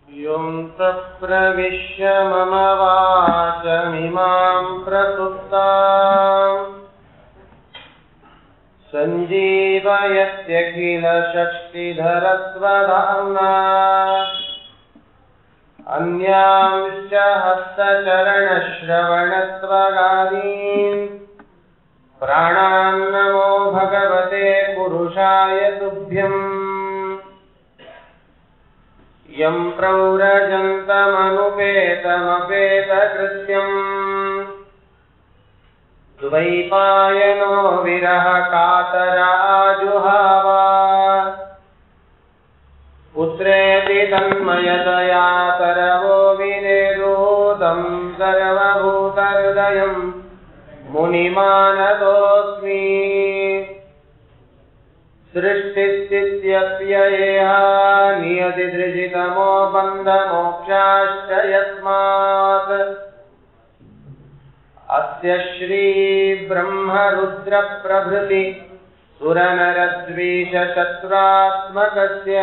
योऽन्तः प्रविश्य मम वाचमिमाम् प्रसुप्ताम् सञ्जीवयत्यखिलशक्तिधरस्वधाम्ना अन्यांश्च हस्तचरणश्रवणत्वगादीन् प्राणान्नमो भगवते पुरुषाय तुभ्यम् यं प्रौरजन्तमनुपेतमपेतकृत्यम् द्वैपायनो विरह कातराजुहावा पुत्रेति तन्मयतया तरवो विनेदूतं सर्वभूतहृदयम् मुनिमानतोऽस्मि सृष्टिस्थित्यप्ययेहा नियतिदृजितमो बन्धमोक्षाश्च यस्मात् अस्य श्रीब्रह्मरुद्रप्रभृति सुरनरद्वीषशत्रुरात्मकस्य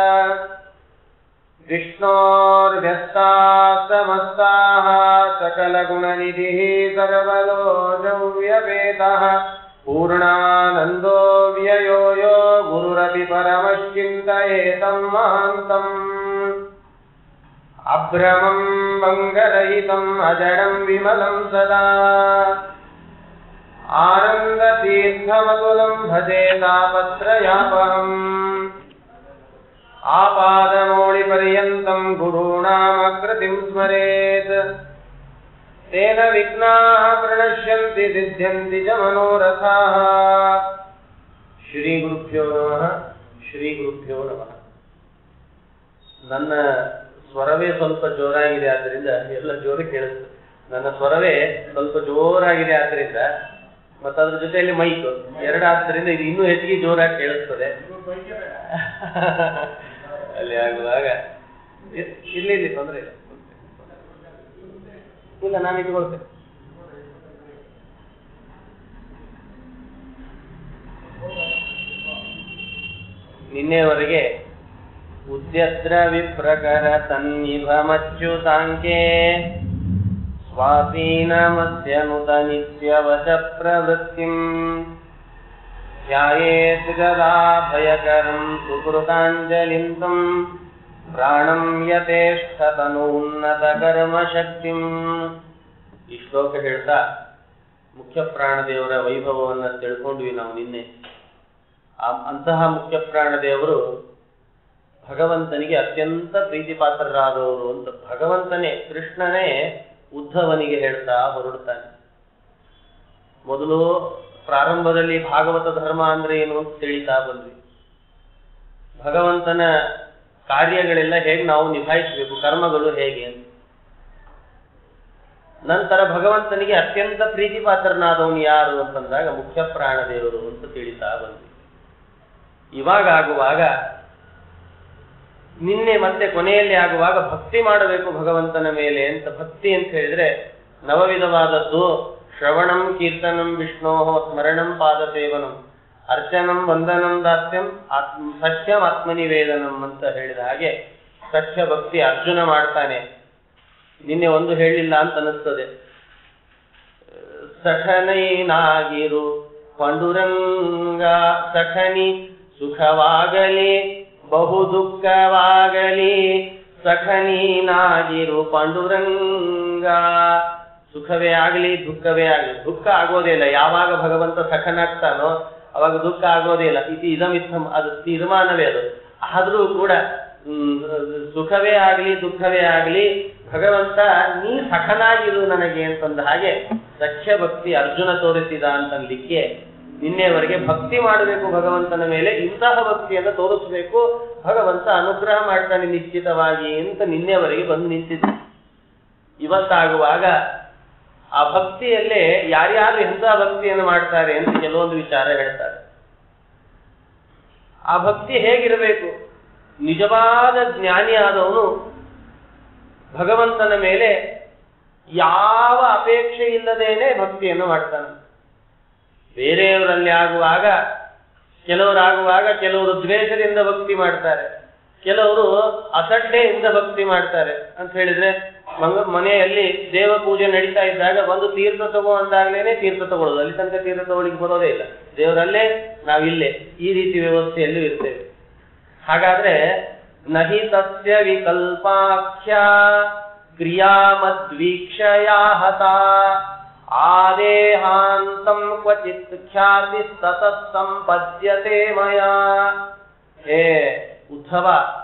विष्णोर्व्यस्ताः समस्ताः सकलगुणनिधिः सर्वलोचव्यपेतः पूर्णानन्दो व्ययो यो गुरुरपि परमश्चिन्तयेतं महान्तम् अभ्रमं भङ्गरहितम् अजडं विमलं सदा आनन्दतीर्थमतुलं भजे तापत्रयापहम् आपादमौलिपर्यन्तं गुरूणामकृतिं स्मरेत् तेन विघ्नाः प्रणश्यन्ति सिद्ध्यन्ति च मनोरथाः ಶ್ರೀಗುರುಭ್ಯೋ ನಮಃ ಶ್ರೀಗುರುಭ್ಯೋ ನಮಃ ನನ್ನ ಸ್ವರವೇ ಸ್ವಲ್ಪ ಜೋರಾಗಿದೆ ಆದ್ದರಿಂದ ಎಲ್ಲ ಜೋರು ಕೇಳಿಸ್ತದೆ ನನ್ನ ಸ್ವರವೇ ಸ್ವಲ್ಪ ಜೋರಾಗಿದೆ ಆದ್ದರಿಂದ ಮತ್ತು ಅದ್ರ ಜೊತೆಯಲ್ಲಿ ಮೈಕ್ ಎರಡಾದ್ದರಿಂದ ಇದು ಇನ್ನೂ ಹೆಚ್ಚಿಗೆ ಜೋರಾಗಿ ಕೇಳಿಸ್ತದೆ ಅಲ್ಲಿ ಆಗುವಾಗ ಇ- ಇಲ್ಲಿ ಇಲ್ಲಿ ತೊಂದರೆ ಇಲ್ಲ ಇಲ್ಲ ನಾನು ಇಟ್ಕೊಳ್ತೇನೆ ನಿನ್ನೆವರೆಗೆ ಉದ್ಯತ್ರ ವಿಪ್ರಕರ ಸನ್ನಿಭಮಚ್ಯುತಾಂಕೆ ಸ್ವಾಧೀನಮಸ್ಯನುತ ನಿತ್ಯವಚ ಪ್ರವೃತ್ತಿಂ ಧ್ಯಾಯೇತ್ ಗದಾ ಭಯಕರಂ ಸುಕೃತಾಂಜಲಿಂ ತಂ ಪ್ರಾಣಂ ಯಥೇಷ್ಟತನು ಉನ್ನತ ಕರ್ಮ ಶಕ್ತಿಂ ಈ ಶ್ಲೋಕ ಹೇಳ್ತಾ ಮುಖ್ಯ ಪ್ರಾಣದೇವರ ವೈಭವವನ್ನ ತಿಳ್ಕೊಂಡ್ವಿ ನಾವು ನಿನ್ನೆ ಆ- ಅಂತಹ ಮುಖ್ಯ ಪ್ರಾಣದೇವರು ಭಗವಂತನಿಗೆ ಅತ್ಯಂತ ಪ್ರೀತಿಪಾತ್ರರಾದವರು ಅಂತ ಭಗವಂತನೇ ಕೃಷ್ಣನೇ ಉದ್ಧವನಿಗೆ ಹೇಳ್ತಾ ಹೊರಡ್ತಾನೆ ಮೊದಲು ಪ್ರಾರಂಭದಲ್ಲಿ ಭಾಗವತ ಧರ್ಮ ಅಂದ್ರೆ ಏನು ಅಂತ ತಿಳಿತಾ ಬಂದ್ವಿ ಭಗವಂತನ ಕಾರ್ಯಗಳೆಲ್ಲ ಹೇಗೆ ನಾವು ನಿಭಾಯಿಸಬೇಕು ಕರ್ಮಗಳು ಹೇಗೆ ಅಂತ ನಂತರ ಭಗವಂತನಿಗೆ ಅತ್ಯಂತ ಪ್ರೀತಿಪಾತ್ರನಾದವನು ಯಾರು ಅಂತಂದಾಗ ಮುಖ್ಯ ಪ್ರಾಣದೇವರು ಅಂತ ತಿಳಿತಾ ಬಂದ್ವಿ ಇವಾಗ ಆಗುವಾಗ ನಿನ್ನೆ ಮತ್ತೆ ಕೊನೆಯಲ್ಲಿ ಆಗುವಾಗ ಭಕ್ತಿ ಮಾಡಬೇಕು ಭಗವಂತನ ಮೇಲೆ ಅಂತ ಭಕ್ತಿ ಅಂತ ಹೇಳಿದ್ರೆ ನವವಿಧವಾದದ್ದು ಶ್ರವಣಂ ಕೀರ್ತನಂ ವಿಷ್ಣೋ ಸ್ಮರಣಂ ಪಾದಸೇವನಂ ಅರ್ಚನಂ ವಂದನಂ ದಾಸ್ಯಂ ಆತ್ಮ ಸಖ್ಯಂ ಆತ್ಮನಿವೇದನಂ ಅಂತ ಹೇಳಿದ ಹಾಗೆ ಸಖ್ಯ ಭಕ್ತಿ ಅರ್ಜುನ ಮಾಡ್ತಾನೆ ನಿನ್ನೆ ಒಂದು ಹೇಳಿಲ್ಲ ಅಂತ ಅನಿಸ್ತದೆ ಸಖನೈನಾಗಿರು ಪಂಡುರಂಗ ಸಖನಿ ಸುಖವಾಗಲಿ ಬಹು ದುಃಖವಾಗಲಿ ಸಖನೀನಾಗಿರು ಪಾಂಡುರಂಗ ಸುಖವೇ ಆಗಲಿ ದುಃಖವೇ ಆಗಲಿ ದುಃಖ ಆಗೋದೇ ಇಲ್ಲ ಯಾವಾಗ ಭಗವಂತ ಸಖನಾಗ್ತಾನೋ ಅವಾಗ ದುಃಖ ಆಗೋದೇ ಇಲ್ಲ ಇದು ಇದಮಿತ್ತಂ ಅದು ತೀರ್ಮಾನವೇ ಅದು ಆದ್ರೂ ಕೂಡ ಹ್ಮ್, ಸುಖವೇ ಆಗಲಿ ದುಃಖವೇ ಆಗಲಿ ಭಗವಂತ ನೀ ಸಖನಾಗಿರು ನನಗೆ ಅಂತಂದ ಹಾಗೆ ಸಖ್ಯ ಭಕ್ತಿ ಅರ್ಜುನ ತೋರಿಸಿದ ಅಂತನ್ಲಿಕ್ಕೆ ನಿನ್ನೆವರೆಗೆ ಭಕ್ತಿ ಮಾಡಬೇಕು ಭಗವಂತನ ಮೇಲೆ ಇಂತಹ ಭಕ್ತಿಯನ್ನು ತೋರಿಸ್ಬೇಕು ಭಗವಂತ ಅನುಗ್ರಹ ಮಾಡ್ತಾನೆ ನಿಶ್ಚಿತವಾಗಿ ಅಂತ ನಿನ್ನೆವರೆಗೆ ಬಂದು ನಿಂತಿದ್ದ ಇವತ್ತಾಗುವಾಗ ಆ ಭಕ್ತಿಯಲ್ಲೇ ಯಾರ್ಯಾರು ಎಂಥ ಭಕ್ತಿಯನ್ನು ಮಾಡ್ತಾರೆ ಅಂತ ಕೆಲವೊಂದು ವಿಚಾರ ಹೇಳ್ತಾರೆ ಆ ಭಕ್ತಿ ಹೇಗಿರಬೇಕು ನಿಜವಾದ ಜ್ಞಾನಿಯಾದವನು ಭಗವಂತನ ಮೇಲೆ ಯಾವ ಅಪೇಕ್ಷೆ ಇಲ್ಲದೇನೆ ಭಕ್ತಿಯನ್ನು ಮಾಡ್ತಾನೆ ಬೇರೆಯವರಲ್ಲಿ ಆಗುವಾಗ ಕೆಲವರಾಗುವಾಗ ಕೆಲವರು ದ್ವೇಷದಿಂದ ಭಕ್ತಿ ಮಾಡ್ತಾರೆ ಕೆಲವರು ಅಸಡ್ಡೆಯಿಂದ ಭಕ್ತಿ ಮಾಡ್ತಾರೆ ಅಂತ ಹೇಳಿದ್ರೆ ಮಂಗ ಮನೆಯಲ್ಲಿ ದೇವ ಪೂಜೆ ನಡೀತಾ ಇದ್ದಾಗ ಒಂದು ತೀರ್ಥ ತಗೋ ಅಂದಾಗ್ಲೇನೆ ತೀರ್ಥ ತಗೊಳ್ಳೋದು ಅಲ್ಲಿ ತನಕ ತೀರ್ಥ ತಗೊಳ್ಳಿಕ್ಕೆ ಬರೋದೇ ಇಲ್ಲ ದೇವರಲ್ಲೇ ನಾವಿಲ್ಲೇ ಈ ರೀತಿ ವ್ಯವಸ್ಥೆಯಲ್ಲೂ ಇರ್ತೇವೆ ಹಾಗಾದ್ರೆ ನಹಿ ತಸ್ಯ ವಿಕಲ್ಪಾಖ್ಯ ಕ್ರಿಯಾಮದ್ವೀಕ್ಷಯಾ ಹತ ಆದೇಹಾಂತಂ ಕ್ವಚಿತ್ ಖ್ಯಾತಿ ತತಃ ಸಂಪದ್ಯತೆ ಮಯಾ ಹೇ ಉದ್ಧವ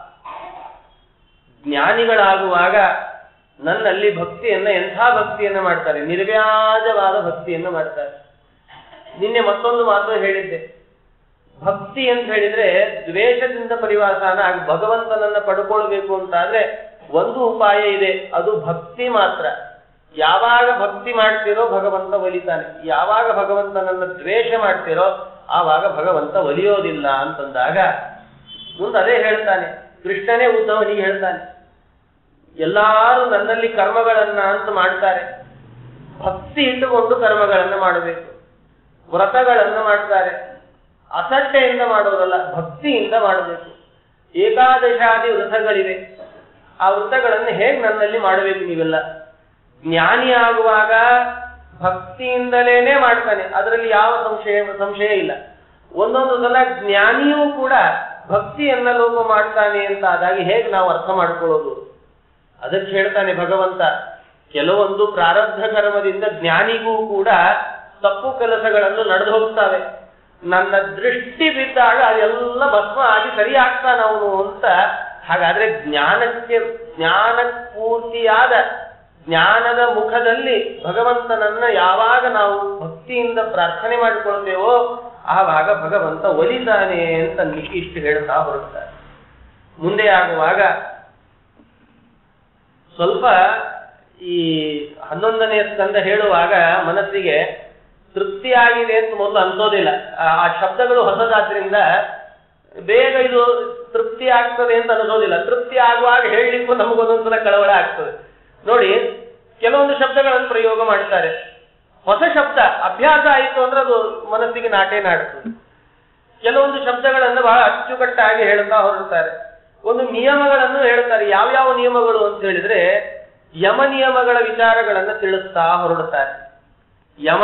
ಜ್ಞಾನಿಗಳಾಗುವಾಗ ನನ್ನಲ್ಲಿ ಭಕ್ತಿಯನ್ನ ಎಂಥ ಭಕ್ತಿಯನ್ನ ಮಾಡ್ತಾರೆ ನಿರ್ವ್ಯಾಜವಾದ ಭಕ್ತಿಯನ್ನ ಮಾಡ್ತಾರೆ ನಿನ್ನೆ ಮತ್ತೊಂದು ಮಾತು ಹೇಳಿದ್ದೆ ಭಕ್ತಿ ಅಂತ ಹೇಳಿದ್ರೆ ದ್ವೇಷದಿಂದ ಪರಿವಾಸನ ಆಗ ಭಗವಂತನನ್ನ ಪಡ್ಕೊಳ್ಬೇಕು ಅಂತಾದ್ರೆ ಒಂದು ಉಪಾಯ ಇದೆ ಅದು ಭಕ್ತಿ ಮಾತ್ರ ಯಾವಾಗ ಭಕ್ತಿ ಮಾಡ್ತಿರೋ ಭಗವಂತ ಒಲಿತಾನೆ ಯಾವಾಗ ಭಗವಂತನನ್ನ ದ್ವೇಷ ಮಾಡ್ತಿರೋ ಆವಾಗ ಭಗವಂತ ಒಲಿಯೋದಿಲ್ಲ ಅಂತಂದಾಗ ಮುಂದೆ ಅದೇ ಹೇಳ್ತಾನೆ ಕೃಷ್ಣನೇ ಉದ್ಧವನಿಗೆ ಹೇಳ್ತಾನೆ ಎಲ್ಲಾರು ನನ್ನಲ್ಲಿ ಕರ್ಮಗಳನ್ನ ಅಂತ ಮಾಡ್ತಾರೆ ಭಕ್ತಿ ಇಟ್ಟುಕೊಂಡು ಕರ್ಮಗಳನ್ನ ಮಾಡಬೇಕು ವ್ರತಗಳನ್ನ ಮಾಡ್ತಾರೆ ಅಸಡ್ಡೆಯಿಂದ ಮಾಡೋದಲ್ಲ ಭಕ್ತಿಯಿಂದ ಮಾಡಬೇಕು ಏಕಾದಶಾದಿ ವ್ರತಗಳಿವೆ ಆ ವ್ರತಗಳನ್ನು ಹೇಗೆ ನನ್ನಲ್ಲಿ ಮಾಡಬೇಕು ನೀವೆಲ್ಲ ಜ್ಞಾನಿ ಆಗುವಾಗ ಭಕ್ತಿಯಿಂದಲೇನೆ ಮಾಡ್ತಾನೆ ಅದರಲ್ಲಿ ಯಾವ ಸಂಶಯ ಸಂಶಯ ಇಲ್ಲ ಒಂದೊಂದು ಸಲ ಜ್ಞಾನಿಯೂ ಕೂಡ ಭಕ್ತಿಯನ್ನ ಲೋಪ ಮಾಡ್ತಾನೆ ಅಂತ ಆದಾಗ ಹೇಗೆ ನಾವು ಅರ್ಥ ಮಾಡ್ಕೊಳ್ಳೋದು ಅದಕ್ಕೆ ಹೇಳ್ತಾನೆ ಭಗವಂತ ಕೆಲವೊಂದು ಪ್ರಾರಬ್ಧ ಕರ್ಮದಿಂದ ಜ್ಞಾನಿಗೂ ಕೂಡ ತಪ್ಪು ಕೆಲಸಗಳನ್ನು ನಡೆದು ಹೋಗ್ತವೆ ನನ್ನ ದೃಷ್ಟಿ ಬಿದ್ದಾಗ ಅದೆಲ್ಲ ಭಸ್ಮ ಆಗಿ ಸರಿ ಆಗ್ತಾನ ಅವನು ಅಂತ ಹಾಗಾದ್ರೆ ಜ್ಞಾನಕ್ಕೆ ಜ್ಞಾನ ಪೂರ್ತಿಯಾದ ಜ್ಞಾನದ ಮುಖದಲ್ಲಿ ಭಗವಂತನನ್ನ ಯಾವಾಗ ನಾವು ಭಕ್ತಿಯಿಂದ ಪ್ರಾರ್ಥನೆ ಮಾಡಿಕೊಳ್ತೇವೋ ಆವಾಗ ಭಗವಂತ ಒಲಿತಾನೆ ಅಂತ ಇಷ್ಟು ಹೇಳ್ತಾ ಹೊರಡ್ತಾರೆ ಮುಂದೆ ಆಗುವಾಗ ಸ್ವಲ್ಪ ಈ ಹನ್ನೊಂದನೆಯ ಸ್ಕಂದ ಹೇಳುವಾಗ ಮನಸ್ಸಿಗೆ ತೃಪ್ತಿಯಾಗಿದೆ ಅಂತ ಮೊದಲು ಅನ್ಸೋದಿಲ್ಲ ಆ ಆ ಶಬ್ದಗಳು ಹೊಸದಾದ್ರಿಂದ ಬೇಗ ಇದು ತೃಪ್ತಿ ಆಗ್ತದೆ ಅಂತ ಅನ್ಸೋದಿಲ್ಲ ತೃಪ್ತಿ ಆಗುವಾಗ ಹೇಳಲಿಕ್ಕೂ ನಮಗೊಂದೊಂದ್ಸಲ ಕಳವಳ ಆಗ್ತದೆ ನೋಡಿ ಕೆಲವೊಂದು ಶಬ್ದಗಳನ್ನು ಪ್ರಯೋಗ ಮಾಡ್ತಾರೆ ಹೊಸ ಶಬ್ದ ಅಭ್ಯಾಸ ಆಯಿತು ಅಂದ್ರೆ ಅದು ಮನಸ್ಸಿಗೆ ನಾಟೇ ನಾಡುತ್ತದೆ ಕೆಲವೊಂದು ಶಬ್ದಗಳನ್ನು ಬಹಳ ಅಚ್ಚುಕಟ್ಟಾಗಿ ಹೇಳ್ತಾ ಹೊರಡ್ತಾರೆ ಒಂದು ನಿಯಮಗಳನ್ನು ಹೇಳ್ತಾರೆ ಯಾವ್ಯಾವ ನಿಯಮಗಳು ಅಂತ ಹೇಳಿದ್ರೆ ಯಮ ನಿಯಮಗಳ ವಿಚಾರಗಳನ್ನು ತಿಳಿಸ್ತಾ ಹೊರಡುತ್ತಾರೆ ಯಮ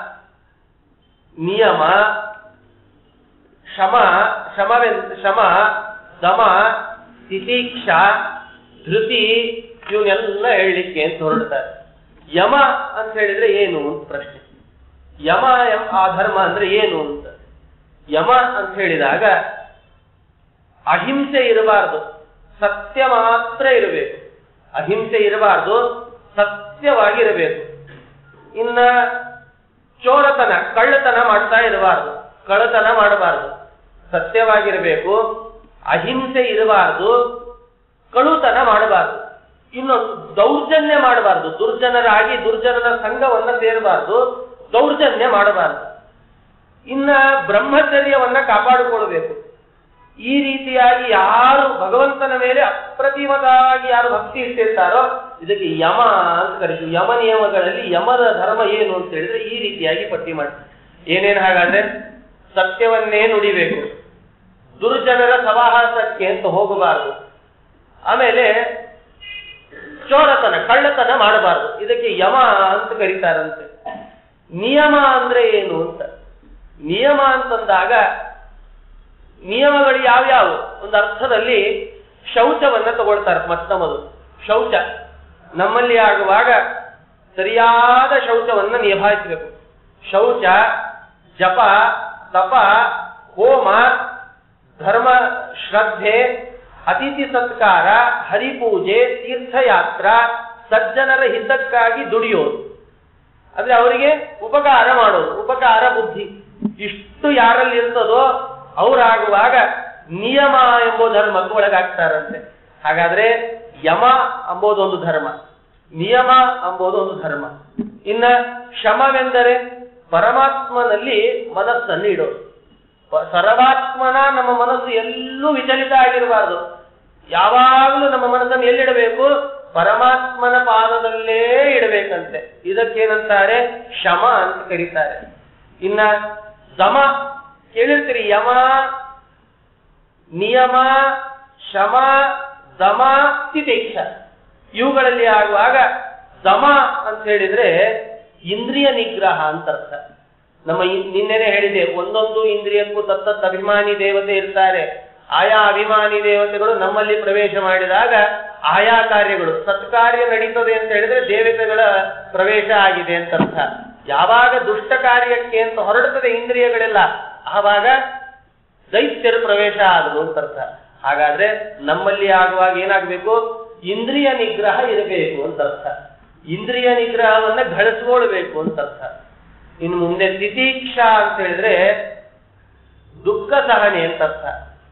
ನಿಯಮ ಶಮ ಶಮವೆನ್ ಶಮ ದಮ ತಿತೀಕ್ಷ ಧೃತಿ ಇವನ್ನೆಲ್ಲ ಹೇಳಲಿಕ್ಕೆ ಅಂತ ಹೊರಡ್ತಾರೆ ಯಮ ಅಂತ ಹೇಳಿದ್ರೆ ಏನು ಅಂತ ಪ್ರಶ್ನೆ ಯಮ ಎಂ- ಆ ಧರ್ಮ ಅಂದ್ರೆ ಏನು ಅಂತ ಯಮ ಅಂತ ಹೇಳಿದಾಗ ಅಹಿಂಸೆ ಇರಬಾರ್ದು ಸತ್ಯ ಮಾತ್ರ ಇರಬೇಕು ಅಹಿಂಸೆ ಇರಬಾರ್ದು ಸತ್ಯವಾಗಿರಬೇಕು ಇನ್ನ ಚೋರತನ ಕಳ್ಳತನ ಮಾಡ್ತಾ ಇರಬಾರ್ದು ಕಳ್ಳತನ ಮಾಡಬಾರ್ದು ಸತ್ಯವಾಗಿರಬೇಕು ಅಹಿಂಸೆ ಇರಬಾರ್ದು ಕಳುತನ ಮಾಡಬಾರ್ದು ಇನ್ನೊಂದು ದೌರ್ಜನ್ಯ ಮಾಡಬಾರ್ದು ದುರ್ಜನರಾಗಿ ದುರ್ಜನರ ಸಂಘವನ್ನ ಸೇರಬಾರ್ದು ದೌರ್ಜನ್ಯ ಮಾಡಬಾರ್ದು ಇನ್ನ ಬ್ರಹ್ಮಚರ್ಯವನ್ನ ಕಾಪಾಡಿಕೊಳ್ಬೇಕು ಈ ರೀತಿಯಾಗಿ ಯಾರು ಭಗವಂತನ ಮೇಲೆ ಅಪ್ರತಿಮವಾಗಿ ಯಾರು ಭಕ್ತಿ ಇಟ್ಟಿರ್ತಾರೋ ಇದಕ್ಕೆ ಯಮ ಅಂತ ಕರೀತೀವಿ ಯಮ ನಿಯಮಗಳಲ್ಲಿ ಯಮದ ಧರ್ಮ ಏನು ಅಂತ ಹೇಳಿದ್ರೆ ಈ ರೀತಿಯಾಗಿ ಪಟ್ಟಿ ಮಾಡಿ ಏನೇನು ಹಾಗಾದ್ರೆ ಸತ್ಯವನ್ನೇ ನುಡಿಬೇಕು ದುರ್ಜನರ ಸವಾಹಾಸಕ್ಕೆ ಅಂತ ಹೋಗಬಾರದು ಆಮೇಲೆ ಚೋರತನ ಕಳ್ಳತನ ಮಾಡಬಾರದು ಇದಕ್ಕೆ ಯಮ ಅಂತ ಕರೀತಾರಂತೆ ನಿಯಮ ಅಂದ್ರೆ ಏನು ಅಂತ ನಿಯಮ ಅಂತಂದಾಗ ನಿಯಮಗಳು ಯಾವ್ಯಾವು ಒಂದು ಅರ್ಥದಲ್ಲಿ ಶೌಚವನ್ನ ತಗೊಳ್ತಾರೆ ಮೊಟ್ಟ ಮೊದಲು ಶೌಚ ನಮ್ಮಲ್ಲಿ ಆಗುವಾಗ ಸರಿಯಾದ ಶೌಚವನ್ನ ನಿಭಾಯಿಸಬೇಕು ಶೌಚ ಜಪ ತಪ ಹೋಮ ಧರ್ಮ ಶ್ರದ್ಧೆ ಅತಿಥಿ ಸತ್ಕಾರ ಹರಿಪೂಜೆ ತೀರ್ಥಯಾತ್ರ ಸಜ್ಜನರ ಹಿತಕ್ಕಾಗಿ ದುಡಿಯೋದು ಅಂದ್ರೆ ಅವರಿಗೆ ಉಪಕಾರ ಮಾಡೋದು ಉಪಕಾರ ಬುದ್ಧಿ ಇಷ್ಟು ಯಾರಲ್ಲಿ ಇರ್ತದೋ ಅವರಾಗುವಾಗ ನಿಯಮ ಎಂಬೋ ಧರ್ಮಕ್ಕೆ ಒಳಗಾಗ್ತಾರಂತೆ ಹಾಗಾದ್ರೆ ಯಮ ಎಂಬುದೊಂದು ಧರ್ಮ ನಿಯಮ ಎಂಬುದು ಒಂದು ಧರ್ಮ ಇನ್ನ ಶಮವೆಂದರೆ ಪರಮಾತ್ಮನಲ್ಲಿ ಮನಸ್ಸನ್ನು ಇಡೋದು ಪ- ಸರ್ವಾತ್ಮನ ನಮ್ಮ ಮನಸ್ಸು ಎಲ್ಲೂ ವಿಚಲಿತ ಆಗಿರಬಾರದು ಯಾವಾಗಲೂ ನಮ್ಮ ಮನಸ್ಸನ್ನು ಎಲ್ಲಿಡಬೇಕು ಪರಮಾತ್ಮನ ಪಾದದಲ್ಲೇ ಇಡಬೇಕಂತೆ ಇದಕ್ಕೇನಂತಾರೆ ಶಮ ಅಂತ ಕರೀತಾರೆ ಇನ್ನ ದಮ ಕೇಳಿರ್ತೀರಿ ಯಮ ನಿಯಮ ಶಮ ದಮ ತಿತಿಕ್ಷ ಇವುಗಳಲ್ಲಿ ಆಗುವಾಗ ದಮ ಅಂತ ಹೇಳಿದ್ರೆ ಇಂದ್ರಿಯ ನಿಗ್ರಹ ಅಂತ ಅರ್ಥ ನಮ್ಮ ಇನ್- ನಿನ್ನೆನೆ ಹೇಳಿದೆ ಒಂದೊಂದು ಇಂದ್ರಿಯಕ್ಕೂ ತತ್ತತ್ ಅಭಿಮಾನಿ ದೇವತೆ ಇರ್ತಾರೆ ಆಯಾ ಅಭಿಮಾನಿ ದೇವತೆಗಳು ನಮ್ಮಲ್ಲಿ ಪ್ರವೇಶ ಮಾಡಿದಾಗ ಆಯಾ ಕಾರ್ಯಗಳು ಸತ್ಕಾರ್ಯ ನಡೀತದೆ ಅಂತ ಹೇಳಿದ್ರೆ ದೇವತೆಗಳ ಪ್ರವೇಶ ಆಗಿದೆ ಅಂತ ಅರ್ಥ ಯಾವಾಗ ದುಷ್ಟ ಕಾರ್ಯಕ್ಕೆ ಅಂತ ಹೊರಡುತ್ತದೆ ಇಂದ್ರಿಯಗಳೆಲ್ಲ ಆವಾಗ ದೈತ್ಯರ ಪ್ರವೇಶ ಆದದು ಅಂತ ಅರ್ಥ ಹಾಗಾದ್ರೆ ನಮ್ಮಲ್ಲಿ ಆಗುವಾಗ ಏನಾಗಬೇಕು ಇಂದ್ರಿಯ ನಿಗ್ರಹ ಇರಬೇಕು ಅಂತ ಅರ್ಥ ಇಂದ್ರಿಯ ನಿಗ್ರಹವನ್ನ ಗಳಿಸ್ಕೊಳ್ಬೇಕು ಅಂತ ಅರ್ಥ ಇನ್ನು ಮುಂದೆ ತಿತೀಕ್ಷಾ ಅಂತ ಹೇಳಿದ್ರೆ ದುಃಖ ಸಹನೆ ಅಂತ ಅರ್ಥ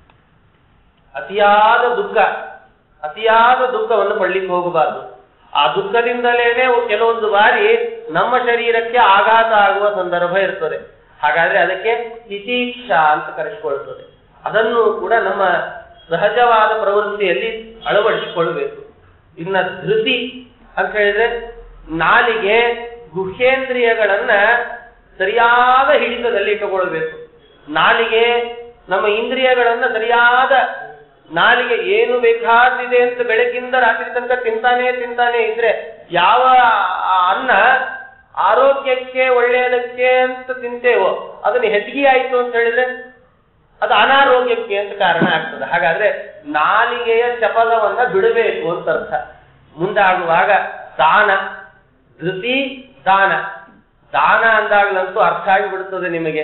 ಅತಿಯಾದ ದುಃಖ ಅತಿಯಾದ ದುಃಖವನ್ನು ಪಡ್ಲಿಕ್ಕೆ ಹೋಗಬಾರದು ಆ ದುಃಖದಿಂದಲೇನೆ ಕೆಲವೊಂದು ಬಾರಿ ನಮ್ಮ ಶರೀರಕ್ಕೆ ಆಘಾತ ಆಗುವ ಸಂದರ್ಭ ಇರ್ತದೆ ಹಾಗಾದ್ರೆ ಅದಕ್ಕೆ ತಿತೀಕ್ಷಾ ಅಂತ ಕರೆಸಿಕೊಳ್ಳುತ್ತದೆ ಅದನ್ನು ಕೂಡ ನಮ್ಮ ಸಹಜವಾದ ಪ್ರವೃತ್ತಿಯಲ್ಲಿ ಅಳವಡಿಸಿಕೊಳ್ಳಬೇಕು ಇನ್ನ ಧೃತಿ ಅಂತ ಹೇಳಿದ್ರೆ ನಾಲಿಗೆ ಗುಹ್ಯೇಂದ್ರಿಯಗಳನ್ನ ಸರಿಯಾದ ಹಿಡಿತದಲ್ಲಿ ಇಟ್ಟುಕೊಳ್ಬೇಕು ನಾಲಿಗೆ ನಮ್ಮ ಇಂದ್ರಿಯಗಳನ್ನ ಸರಿಯಾದ ನಾಲಿಗೆ ಏನು ಬೇಕಾದಿದೆ ಅಂತ ಬೆಳಗಿಂದ ರಾತ್ರಿ ತನಕ ತಿಂತಾನೆ ತಿಂತಾನೆ ಇದ್ರೆ ಯಾವ ಆ ಅನ್ನ ಆರೋಗ್ಯಕ್ಕೆ ಒಳ್ಳೆಯದಕ್ಕೆ ಅಂತ ತಿಂತೇವೋ ಅದನ್ನ ಹೆಚ್ಚಿಗೆ ಆಯ್ತು ಅಂತ ಹೇಳಿದ್ರೆ ಅದು ಅನಾರೋಗ್ಯಕ್ಕೆ ಅಂತ ಕಾರಣ ಆಗ್ತದೆ ಹಾಗಾದ್ರೆ ನಾಲಿಗೆಯ ಚಪಲವನ್ನ ಬಿಡಬೇಕು ಅಂತ ಅರ್ಥ ಮುಂದಾಗುವಾಗ ದಾನ ಧೃತಿ ದಾನ ದಾನ ಅಂದಾಗ್ಲಂತೂ ಅರ್ಥ ಆಗಿಬಿಡುತ್ತದೆ ನಿಮಗೆ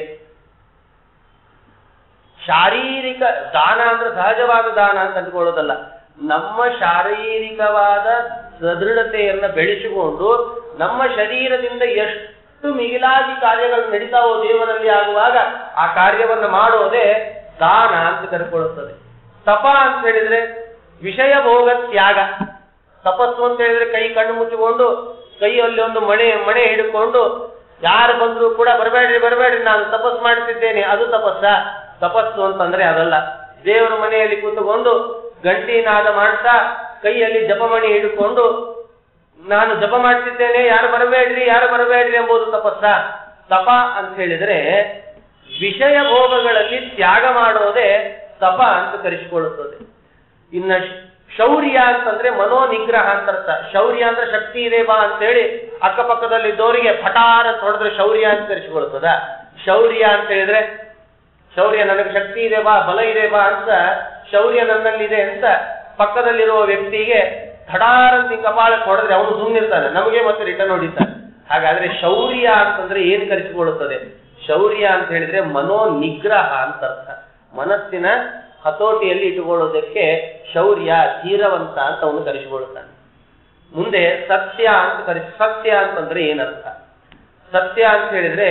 ಶಾರೀರಿಕ ದಾನ ಅಂದ್ರೆ ಸಹಜವಾದ ದಾನ ಅಂತ ಅಂದ್ಕೊಳ್ಳೋದಲ್ಲ ನಮ್ಮ ಶಾರೀರಿಕವಾದ ಸದೃಢತೆಯನ್ನ ಬೆಳೆಸಿಕೊಂಡು ನಮ್ಮ ಶರೀರದಿಂದ ಎಷ್ಟು ಮಿಗಿಲಾಗಿ ಕಾರ್ಯಗಳು ನಡೀತಾವೋ ದೇವರಲ್ಲಿ ಆಗುವಾಗ ಆ ಕಾರ್ಯವನ್ನ ಮಾಡೋದೇ ದಾನ ಅಂತ ಕರ್ಕೊಳ್ಳುತ್ತದೆ ತಪ ಅಂತ ಹೇಳಿದ್ರೆ ವಿಷಯ ಭೋಗ ತ್ಯಾಗ ತಪಸ್ಸು ಅಂತ ಹೇಳಿದ್ರೆ ಕೈ ಕಣ್ಣು ಮುಚ್ಚಿಕೊಂಡು ಕೈಯಲ್ಲಿ ಒಂದು ಮಣೆ ಮಣೆ ಹಿಡ್ಕೊಂಡು ಯಾರು ಬಂದ್ರು ಕೂಡ ಬರಬೇಡ್ರಿ ಬರಬೇಡ್ರಿ ನಾನು ತಪಸ್ಸು ಮಾಡ್ತಿದ್ದೇನೆ ಅದು ತಪಸ್ಸ ತಪಸ್ಸು ಅಂತಂದ್ರೆ ಅದಲ್ಲ ದೇವರ ಮನೆಯಲ್ಲಿ ಕೂತುಕೊಂಡು ಗಂಟಿನಾದ ಮಾಡ್ತಾ ಕೈಯಲ್ಲಿ ಜಪಮಣಿ ಹಿಡ್ಕೊಂಡು ನಾನು ಜಪ ಮಾಡ್ತಿದ್ದೇನೆ ಯಾರು ಬರಬೇಡ್ರಿ ಯಾರು ಬರಬೇಡ್ರಿ ಎಂಬುದು ತಪಸ್ಸ ತಪ ಅಂತ ಹೇಳಿದ್ರೆ ವಿಷಯ ಭೋಗಗಳಲ್ಲಿ ತ್ಯಾಗ ಮಾಡೋದೇ ತಪ ಅಂತ ಕರೆಸಿಕೊಳ್ಳುತ್ತದೆ ಇನ್ನ ಶ್- ಶೌರ್ಯ ಅಂತಂದ್ರೆ ಮನೋ ನಿಗ್ರಹ ಅಂತ ಅರ್ಥ ಶೌರ್ಯ ಅಂದ್ರೆ ಶಕ್ತಿ ಇದೆ ಬಾ ಅಂತೇಳಿ ಅಕ್ಕಪಕ್ಕದಲ್ಲಿದ್ದವರಿಗೆ ಪಟಾರ್ ಅಂತ ಹೊಡೆದ್ರೆ ಶೌರ್ಯ ಅಂತ ಕರೆಸಿಕೊಳ್ಳುತ್ತದ ಶೌರ್ಯ ಅಂತ ಹೇಳಿದ್ರೆ ಶೌರ್ಯ ನನಗೆ ಶಕ್ತಿ ಇದೆ ಬಾ ಬಲ ಇದೆ ಬಾ ಅಂತ ಶೌರ್ಯ ನನ್ನಲ್ಲಿದೆ ಅಂತ ಪಕ್ಕದಲ್ಲಿರುವ ವ್ಯಕ್ತಿಗೆ ಧಡಾರ್ ಅಂತ ಹಿಂಗ್ ಕಪಾಳಕ್ಕೆ ಹೊಡೆದ್ರೆ ಅವನು ಸುಮ್ಮನಿರ್ತಾನೆ ನಮಗೆ ಮತ್ತೆ ರಿಟರ್ನ್ ಹೊಡಿತಾನೆ ಹಾಗಾದ್ರೆ ಶೌರ್ಯ ಅಂತಂದ್ರೆ ಏನ್ ಕರೆಸಿಕೊಳ್ಳುತ್ತದೆ ಶೌರ್ಯ ಅಂತ ಹೇಳಿದ್ರೆ ಮನೋ ನಿಗ್ರಹ ಅಂತ ಅರ್ಥ ಮನಸ್ಸಿನ ಹತೋಟಿಯಲ್ಲಿ ಇಟ್ಟುಕೊಳ್ಳೋದಕ್ಕೆ ಶೌರ್ಯ ಧೀರವಂತ ಅಂತ ಅವನು ಕರೆಸಿಕೊಳ್ಳುತ್ತಾನೆ ಮುಂದೆ ಸತ್ಯ ಅಂತ ಕರೆಸಿ ಸತ್ಯ ಅಂತಂದ್ರೆ ಏನರ್ಥ ಸತ್ಯ ಅಂತ ಹೇಳಿದ್ರೆ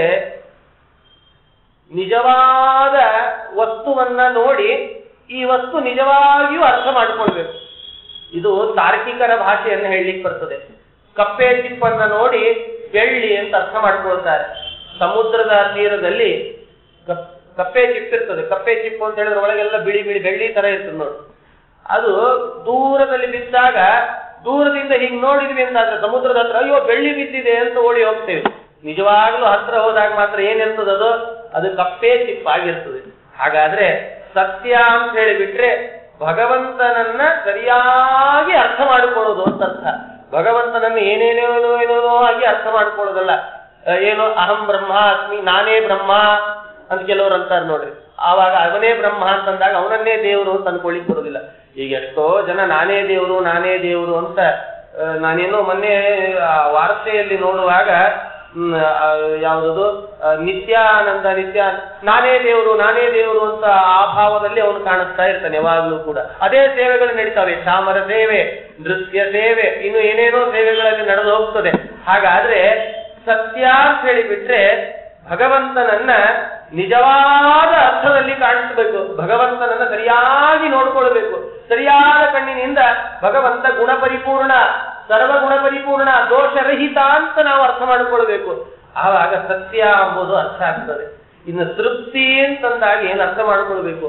ನಿಜವಾದ ವಸ್ತುವನ್ನ ನೋಡಿ ಈ ವಸ್ತು ನಿಜವಾಗಿಯೂ ಅರ್ಥ ಮಾಡ್ಕೊಳ್ಬೇಕು ಇದು ತಾರ್ಕಿಕರ ಭಾಷೆಯನ್ನು ಹೇಳಲಿಕ್ಕೆ ಬರ್ತದೆ ಕಪ್ಪೆ ಚಿಪ್ಪನ್ನ ನೋಡಿ ಬೆಳ್ಳಿ ಅಂತ ಅರ್ಥ ಮಾಡ್ಕೊಳ್ತಾರೆ ಸಮುದ್ರದ ತೀರದಲ್ಲಿ ಕಪ್- ಕಪ್ಪೆ ಚಿಪ್ ಇರ್ತದೆ ಕಪ್ಪೆ ಚಿಪ್ಪು ಅಂತ ಹೇಳಿದ್ರೆ ಒಳಗೆಲ್ಲ ಬಿಳಿ ಬಿಳಿ ಬೆಳ್ಳಿ ತರ ಇರ್ತದೆ ನೋಡಿ ಅದು ದೂರದಲ್ಲಿ ಬಿದ್ದಾಗ ದೂರದಿಂದ ಹೀಗೆ ನೋಡಿದ್ವಿ ಅಂತಾದ್ರೆ ಸಮುದ್ರದ ಹತ್ರ ಅಯ್ಯೋ ಬೆಳ್ಳಿ ಬಿದ್ದಿದೆ ಅಂತ ಓಡಿ ಹೋಗ್ತೇವೆ ನಿಜವಾಗ್ಲೂ ಹತ್ರ ಹೋದಾಗ ಮಾತ್ರ ಏನಿರ್ತದೆ ಅದು ಅದು ಕಪ್ಪೆ ಚಿಪ್ಪಾಗಿರ್ತದೆ ಹಾಗಾದ್ರೆ ಸತ್ಯ ಅಂತ ಹೇಳಿಬಿಟ್ರೆ ಭಗವಂತನನ್ನ ಸರಿಯಾಗಿ ಅರ್ಥ ಮಾಡಿಕೊಳ್ಳೋದು ಅಂತ ಅರ್ಥ ಭಗವಂತನನ್ನು ಏನೇನೋ ಏನೇನೋ ಆಗಿ ಅರ್ಥ ಮಾಡ್ಕೊಳ್ಳೋದಲ್ಲ ಆ, ಏನು ಅಹಂ ಬ್ರಹ್ಮ ಅಸ್ಮಿ ನಾನೇ ಬ್ರಹ್ಮ ಅಂತ ಕೆಲವರು ಅಂತಾರೆ ನೋಡ್ರಿ ಆವಾಗ ಅವನೇ ಬ್ರಹ್ಮ ಅಂತಂದಾಗ ಅವನನ್ನೇ ದೇವರು ಅಂತ ಅನ್ಕೊಳ್ಳಿಕ್ ಬರೋದಿಲ್ಲ ಈಗ ಎಷ್ಟೋ ಜನ ನಾನೇ ದೇವರು ನಾನೇ ದೇವರು ಅಂತ ಆ, ನಾನೇನೋ ಮೊನ್ನೆ ಆ, ವಾರ್ತೆಯಲ್ಲಿ ನೋಡುವಾಗ ಹ್ಮ್, ಆ, ಯಾವ್ದದು ಆ, ನಿತ್ಯಾನಂದ ನಿತ್ಯ ನಾನೇ ದೇವರು ನಾನೇ ದೇವರು ಅಂತ ಆ ಭಾವದಲ್ಲಿ ಅವನು ಕಾಣಿಸ್ತಾ ಇರ್ತಾನೆ ಯಾವಾಗ್ಲೂ ಕೂಡ ಅದೇ ಸೇವೆಗಳು ನಡೀತಾವೆ ಚಾಮರ ಸೇವೆ ನೃತ್ಯ ಸೇವೆ ಇನ್ನು ಏನೇನೋ ಸೇವೆಗಳಲ್ಲಿ ನಡೆದು ಹೋಗ್ತದೆ ಹಾಗಾದ್ರೆ ಸತ್ಯ ಅಂತ ಹೇಳಿಬಿಟ್ರೆ ಭಗವಂತನನ್ನ ನಿಜವಾದ ಅರ್ಥದಲ್ಲಿ ಕಾಣಿಸಬೇಕು ಭಗವಂತನನ್ನ ಸರಿಯಾಗಿ ನೋಡ್ಕೊಳ್ಬೇಕು ಸರಿಯಾದ ಕಣ್ಣಿನಿಂದ ಭಗವಂತ ಗುಣ ಪರಿಪೂರ್ಣ ಸರ್ವಗುಣ ಪರಿಪೂರ್ಣ ದೋಷರಹಿತ ಅಂತ ನಾವು ಅರ್ಥ ಮಾಡಿಕೊಳ್ಬೇಕು ಆವಾಗ ಸತ್ಯ ಎಂಬುದು ಅರ್ಥ ಆಗ್ತದೆ ಇನ್ನು ತೃಪ್ತಿ ಅಂತಂದಾಗ ಏನು ಅರ್ಥ ಮಾಡ್ಕೊಳ್ಬೇಕು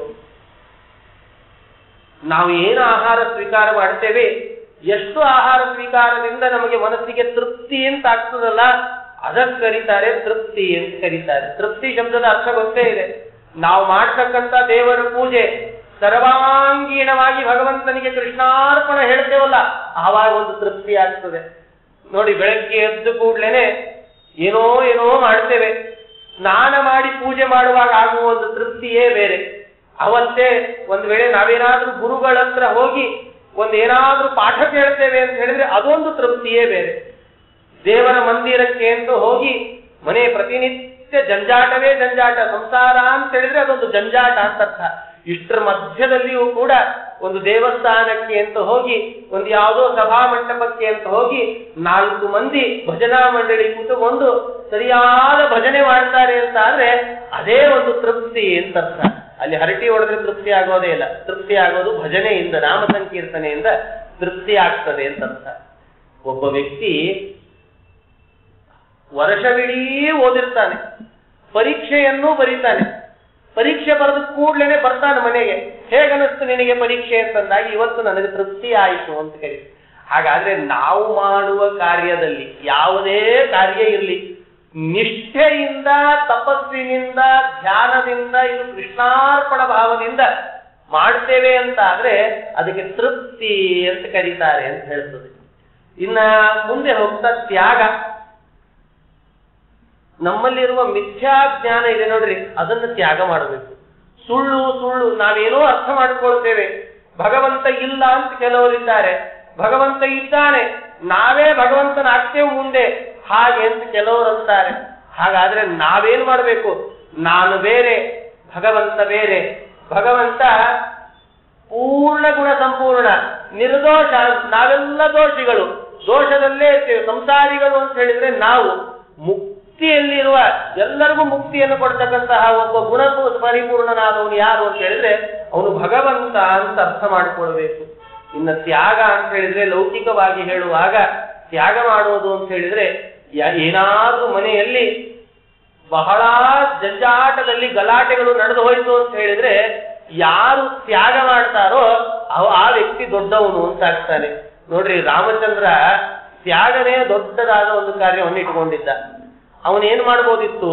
ನಾವು ಏನು ಆಹಾರ ಸ್ವೀಕಾರ ಮಾಡ್ತೇವೆ ಎಷ್ಟು ಆಹಾರ ಸ್ವೀಕಾರದಿಂದ ನಮಗೆ ಮನಸ್ಸಿಗೆ ತೃಪ್ತಿ ಅಂತ ಆಗ್ತದಲ್ಲ ಅದಕ್ಕೆ ಕರೀತಾರೆ ತೃಪ್ತಿ ಅಂತ ಕರೀತಾರೆ ತೃಪ್ತಿ ಶಬ್ದದ ಅರ್ಥ ಗೊತ್ತೇ ಇದೆ ನಾವು ಮಾಡ್ತಕ್ಕಂಥ ದೇವರ ಪೂಜೆ ಸರ್ವಾಂಗೀಣವಾಗಿ ಭಗವಂತನಿಗೆ ಕೃಷ್ಣಾರ್ಪಣ ಹೇಳ್ತೇವಲ್ಲ ಆವಾಗ ಒಂದು ತೃಪ್ತಿ ಆಗ್ತದೆ ನೋಡಿ ಬೆಳಗ್ಗೆ ಎದ್ದು ಕೂಡ್ಲೇನೆ ಏನೋ ಏನೋ ಮಾಡ್ತೇವೆ ಸ್ನಾನ ಮಾಡಿ ಪೂಜೆ ಮಾಡುವಾಗ ಆಗುವ ಒಂದು ತೃಪ್ತಿಯೇ ಬೇರೆ ಅವತ್ತೇ ಒಂದ್ ವೇಳೆ ನಾವೇನಾದ್ರೂ ಗುರುಗಳ ಹತ್ರ ಹೋಗಿ ಒಂದ್ ಏನಾದ್ರೂ ಪಾಠ ಕೇಳ್ತೇವೆ ಅಂತ ಹೇಳಿದ್ರೆ ಅದೊಂದು ತೃಪ್ತಿಯೇ ಬೇರೆ ದೇವರ ಮಂದಿರಕ್ಕೆ ಅಂತ ಹೋಗಿ ಮನೆ ಪ್ರತಿನಿತ್ಯ ಜಂಜಾಟವೇ ಜಂಜಾಟ ಸಂಸಾರ ಅಂತ ಹೇಳಿದ್ರೆ ಅದೊಂದು ಜಂಜಾಟ ಅಂತ ಅರ್ಥ ಇಷ್ಟರ ಮಧ್ಯದಲ್ಲಿಯೂ ಕೂಡ ಒಂದು ದೇವಸ್ಥಾನಕ್ಕೆ ಅಂತ ಹೋಗಿ ಒಂದು ಯಾವುದೋ ಸಭಾ ಮಂಟಪಕ್ಕೆ ಅಂತ ಹೋಗಿ ನಾಲ್ಕು ಮಂದಿ ಭಜನಾ ಮಂಡಳಿ ಕೂತುಕೊಂಡು ಸರಿಯಾದ ಭಜನೆ ಮಾಡ್ತಾರೆ ಅಂತ ಆದ್ರೆ ಅದೇ ಒಂದು ತೃಪ್ತಿ ಅಂತ ಅರ್ಥ ಅಲ್ಲಿ ಹರಟಿ ಹೊಡೆದ್ರೆ ತೃಪ್ತಿ ಆಗೋದೇ ಇಲ್ಲ ತೃಪ್ತಿ ಆಗೋದು ಭಜನೆಯಿಂದ ನಾಮ ಸಂಕೀರ್ತನೆಯಿಂದ ತೃಪ್ತಿ ಆಗ್ತದೆ ಅಂತ ಅರ್ಥ ಒಬ್ಬ ವ್ಯಕ್ತಿ ವರ್ಷವಿಡೀ ಓದಿರ್ತಾನೆ ಪರೀಕ್ಷೆಯನ್ನೂ ಬರೀತಾನೆ ಪರೀಕ್ಷೆ ಬರೆದ ಕೂಡ್ಲೇನೆ ಬರ್ತಾನೆ ಮನೆಗೆ ಹೇಗನಿಸ್ತು ನಿನಗೆ ಪರೀಕ್ಷೆ ಅಂತಂದಾಗ ಇವತ್ತು ನನಗೆ ತೃಪ್ತಿ ಆಯಿತು ಅಂತ ಕರೀತಾರೆ ಹಾಗಾದ್ರೆ ನಾವು ಮಾಡುವ ಕಾರ್ಯದಲ್ಲಿ ಯಾವುದೇ ಕಾರ್ಯ ಇರಲಿ ನಿಷ್ಠೆಯಿಂದ ತಪಸ್ಸಿನಿಂದ ಧ್ಯಾನದಿಂದ ಇದು ಕೃಷ್ಣಾರ್ಪಣ ಭಾವದಿಂದ ಮಾಡ್ತೇವೆ ಅಂತ ಆದ್ರೆ ಅದಕ್ಕೆ ತೃಪ್ತಿ ಅಂತ ಕರೀತಾರೆ ಅಂತ ಹೇಳ್ತದೆ ಇನ್ನ ಮುಂದೆ ಹೋಗ್ತಾ ತ್ಯಾಗ ನಮ್ಮಲ್ಲಿರುವ ಮಿಥ್ಯಾ ಜ್ಞಾನ ಇದೆ ನೋಡ್ರಿ ಅದನ್ನು ತ್ಯಾಗ ಮಾಡಬೇಕು ಸುಳ್ಳು ಸುಳ್ಳು ನಾವೇನೋ ಅರ್ಥ ಮಾಡ್ಕೊಳ್ತೇವೆ ಭಗವಂತ ಇಲ್ಲ ಅಂತ ಕೆಲವರಿದ್ದಾರೆ ಭಗವಂತ ಇದ್ದಾನೆ ನಾವೇ ಭಗವಂತನಾಗ್ತೇವೆ ಮುಂದೆ ಹಾಗೆ ಅಂತ ಕೆಲವರು ಅಂತಾರೆ ಹಾಗಾದ್ರೆ ನಾವೇನ್ ಮಾಡಬೇಕು ನಾನು ಬೇರೆ ಭಗವಂತ ಬೇರೆ ಭಗವಂತ ಪೂರ್ಣ ಗುಣ ಸಂಪೂರ್ಣ ನಿರ್ದೋಷ ನಾವೆಲ್ಲ ದೋಷಿಗಳು ದೋಷದಲ್ಲೇ ಇರ್ತೇವೆ ಸಂಸಾರಿಗಳು ಅಂತ ಹೇಳಿದ್ರೆ ನಾವು ಮುಕ್ತಿಯಲ್ಲಿರುವ ಎಲ್ಲರಿಗೂ ಮುಕ್ತಿಯನ್ನು ಕೊಡ್ತಕ್ಕಂತಹ ಒಬ್ಬ ಗುಣ ಪರಿಪೂರ್ಣನಾದವನು ಯಾರು ಅಂತ ಹೇಳಿದ್ರೆ ಅವನು ಭಗವಂತ ಅಂತ ಅರ್ಥ ಮಾಡಿಕೊಳ್ಬೇಕು ಇನ್ನು ತ್ಯಾಗ ಅಂತ ಹೇಳಿದ್ರೆ ಲೌಕಿಕವಾಗಿ ಹೇಳುವಾಗ ತ್ಯಾಗ ಮಾಡೋದು ಅಂತ ಹೇಳಿದ್ರೆ ಯ- ಏನಾದ್ರೂ ಮನೆಯಲ್ಲಿ ಬಹಳ ಜಂಜಾಟದಲ್ಲಿ ಗಲಾಟೆಗಳು ನಡೆದು ಹೋಯ್ತು ಅಂತ ಹೇಳಿದ್ರೆ ಯಾರು ತ್ಯಾಗ ಮಾಡ್ತಾರೋ ಅವ- ಆ ವ್ಯಕ್ತಿ ದೊಡ್ಡವನು ಅಂತ ಆಗ್ತಾನೆ ನೋಡ್ರಿ ರಾಮಚಂದ್ರ ತ್ಯಾಗನೇ ದೊಡ್ಡದಾದ ಒಂದು ಕಾರ್ಯವನ್ನು ಇಟ್ಕೊಂಡಿದ್ದ ಅವನೇನ್ ಮಾಡ್ಬೋದಿತ್ತು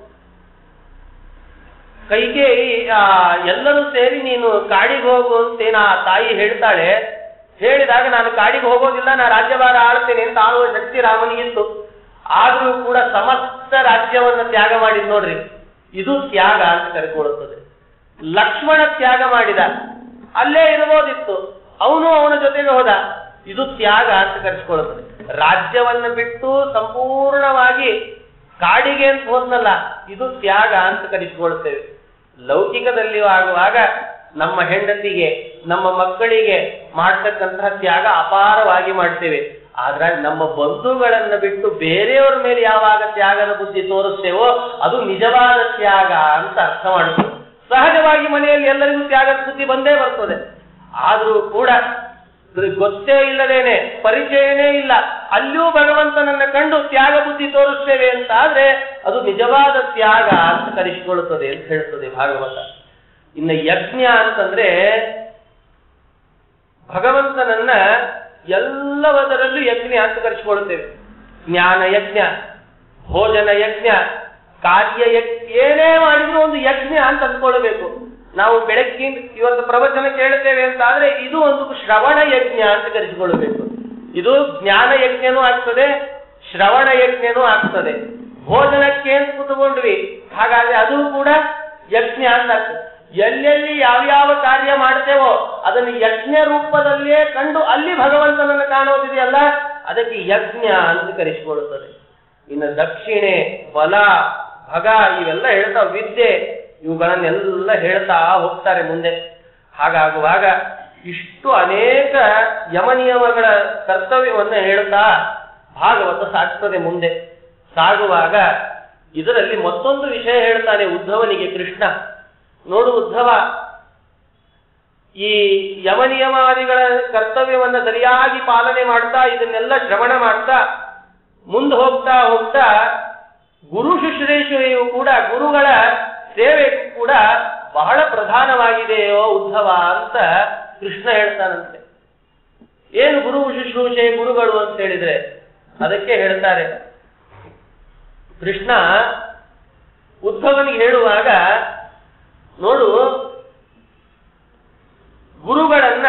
ಕೈಗೆ ಎಲ್ಲರೂ ಸೇರಿ ನೀನು ಕಾಡಿಗೆ ಹೋಗು ಅಂತೇನ ಆ ತಾಯಿ ಹೇಳ್ತಾಳೆ ಹೇಳಿದಾಗ ನಾನು ಕಾಡಿಗೆ ಹೋಗೋದಿಲ್ಲ ನಾ ರಾಜ್ಯಭಾರ ಆಳ್ತೇನೆ ಅಂತ ಆಳುವ ಶಕ್ತಿ ರಾಮನಿಗಿತ್ತು ಆದ್ರೂ ಕೂಡ ಸಮಸ್ತ ರಾಜ್ಯವನ್ನ ತ್ಯಾಗ ಮಾಡಿದ್ ನೋಡ್ರಿ ಇದು ತ್ಯಾಗ ಅಂತ ಕರೆಕೊಳ್ಳುತ್ತದೆ ಲಕ್ಷ್ಮಣ ತ್ಯಾಗ ಮಾಡಿದ ಅಲ್ಲೇ ಇರಬಹುದಿತ್ತು ಅವನು ಅವನ ಜೊತೆಗೆ ಹೋದ ಇದು ತ್ಯಾಗ ಅಂತ ಕರೆಸಿಕೊಳ್ಳುತ್ತದೆ ರಾಜ್ಯವನ್ನ ಬಿಟ್ಟು ಸಂಪೂರ್ಣವಾಗಿ ಕಾಡಿಗೆ ಅಂತ ಹೋದ್ನಲ್ಲ ಇದು ತ್ಯಾಗ ಅಂತ ಕರೆಸಿಕೊಳ್ಳುತ್ತೇವೆ ಲೌಕಿಕದಲ್ಲಿಯೂ ಆಗುವಾಗ ನಮ್ಮ ಹೆಂಡತಿಗೆ ನಮ್ಮ ಮಕ್ಕಳಿಗೆ ಮಾಡ್ತಕ್ಕಂತಹ ತ್ಯಾಗ ಅಪಾರವಾಗಿ ಮಾಡ್ತೇವೆ ಆದ್ರೆ ನಮ್ಮ ಬಂಧುಗಳನ್ನ ಬಿಟ್ಟು ಬೇರೆಯವರ ಮೇಲೆ ಯಾವಾಗ ತ್ಯಾಗದ ಬುದ್ಧಿ ತೋರಿಸ್ತೇವೋ ಅದು ನಿಜವಾದ ತ್ಯಾಗ ಅಂತ ಅರ್ಥ ಮಾಡ್ತೇವೆ ಸಹಜವಾಗಿ ಮನೆಯಲ್ಲಿ ಎಲ್ಲರಿಗೂ ತ್ಯಾಗದ ಬುದ್ಧಿ ಬಂದೇ ಬರ್ತದೆ ಆದ್ರೂ ಕೂಡ ಇದ್ರಿಗೆ ಗೊತ್ತೇ ಇಲ್ಲದೇನೆ ಪರಿಚಯನೇ ಇಲ್ಲ ಅಲ್ಲಿಯೂ ಭಗವಂತನನ್ನ ಕಂಡು ತ್ಯಾಗ ಬುದ್ಧಿ ತೋರಿಸ್ತೇವೆ ಅಂತ ಆದ್ರೆ ಅದು ನಿಜವಾದ ತ್ಯಾಗ ಅಂತ ಕರೆಸಿಕೊಳ್ಳುತ್ತದೆ ಅಂತ ಹೇಳ್ತದೆ ಭಾಗವತ ಇನ್ನು ಯಜ್ಞ ಅಂತಂದ್ರೆ ಭಗವಂತನನ್ನ ಎಲ್ಲವದರಲ್ಲೂ ಯಜ್ಞ ಅಂತ ಕರೆಸಿಕೊಳ್ಳುತ್ತೇವೆ ಜ್ಞಾನ ಯಜ್ಞ ಭೋಜನ ಯಜ್ಞ ಕಾರ್ಯ ಯಜ್ಞ ಏನೇ ಮಾಡಿದ್ರು ಒಂದು ಯಜ್ಞ ಅಂತ ಅಂದ್ಕೊಳ್ಬೇಕು ನಾವು ಬೆಳಗ್ಗಿಂದ ಇವತ್ತು ಪ್ರವಚನ ಕೇಳುತ್ತೇವೆ ಅಂತ ಆದ್ರೆ ಇದು ಒಂದು ಶ್ರವಣ ಯಜ್ಞ ಅಂತ ಕರೆಸಿಕೊಳ್ಳಬೇಕು ಇದು ಜ್ಞಾನ ಯಜ್ಞನೂ ಆಗ್ತದೆ ಶ್ರವಣ ಯಜ್ಞನೂ ಆಗ್ತದೆ ಭೋಜನಕ್ಕೆ ಅಂತ ಕೂತ್ಕೊಂಡ್ವಿ ಹಾಗಾದ್ರೆ ಅದು ಕೂಡ ಯಜ್ಞ ಅಂತ ಆಗ್ತದೆ ಎಲ್ಲೆಲ್ಲಿ ಯಾವ್ಯಾವ ಕಾರ್ಯ ಮಾಡ್ತೇವೋ ಅದನ್ನು ಯಜ್ಞ ರೂಪದಲ್ಲಿಯೇ ಕಂಡು ಅಲ್ಲಿ ಭಗವಂತನನ್ನು ಕಾಣೋದಿದೆಯಲ್ಲ ಅದಕ್ಕೆ ಯಜ್ಞ ಅಂತ ಕರೆಸಿಕೊಳ್ಳುತ್ತದೆ ಇನ್ನು ದಕ್ಷಿಣೆ ಬಲ ಭಗ ಇವೆಲ್ಲ ಹೇಳ್ತಾ ವಿದ್ಯೆ ಇವುಗಳನ್ನೆಲ್ಲ ಹೇಳ್ತಾ ಹೋಗ್ತಾರೆ ಮುಂದೆ ಹಾಗಾಗುವಾಗ ಇಷ್ಟು ಅನೇಕ ಯಮನಿಯಮಗಳ ಕರ್ತವ್ಯವನ್ನ ಹೇಳ್ತಾ ಭಾಗವತ ಸಾಗ್ತದೆ ಮುಂದೆ ಸಾಗುವಾಗ ಇದರಲ್ಲಿ ಮತ್ತೊಂದು ವಿಷಯ ಹೇಳ್ತಾನೆ ಉದ್ಧವನಿಗೆ ಕೃಷ್ಣ ನೋಡು ಉದ್ಧವ ಈ ಯಮನಿಯಮಾದಿಗಳ ಕರ್ತವ್ಯವನ್ನ ಸರಿಯಾಗಿ ಪಾಲನೆ ಮಾಡ್ತಾ ಇದನ್ನೆಲ್ಲ ಶ್ರವಣ ಮಾಡ್ತಾ ಮುಂದೆ ಹೋಗ್ತಾ ಹೋಗ್ತಾ ಗುರು ಶುಶ್ರೂಷೆಯು ಕೂಡ ಗುರುಗಳ ಸೇವೆ ಕೂಡ ಬಹಳ ಪ್ರಧಾನವಾಗಿದೆಯೋ ಉದ್ಧವ ಅಂತ ಕೃಷ್ಣ ಹೇಳ್ತಾನಂತೆ ಏನು ಗುರು ಶುಶ್ರೂಷೆ ಗುರುಗಳು ಅಂತ ಹೇಳಿದ್ರೆ ಅದಕ್ಕೆ ಹೇಳ್ತಾರೆ ಕೃಷ್ಣ ಉದ್ಧವನಿಗೆ ಹೇಳುವಾಗ ನೋಡು ಗುರುಗಳನ್ನ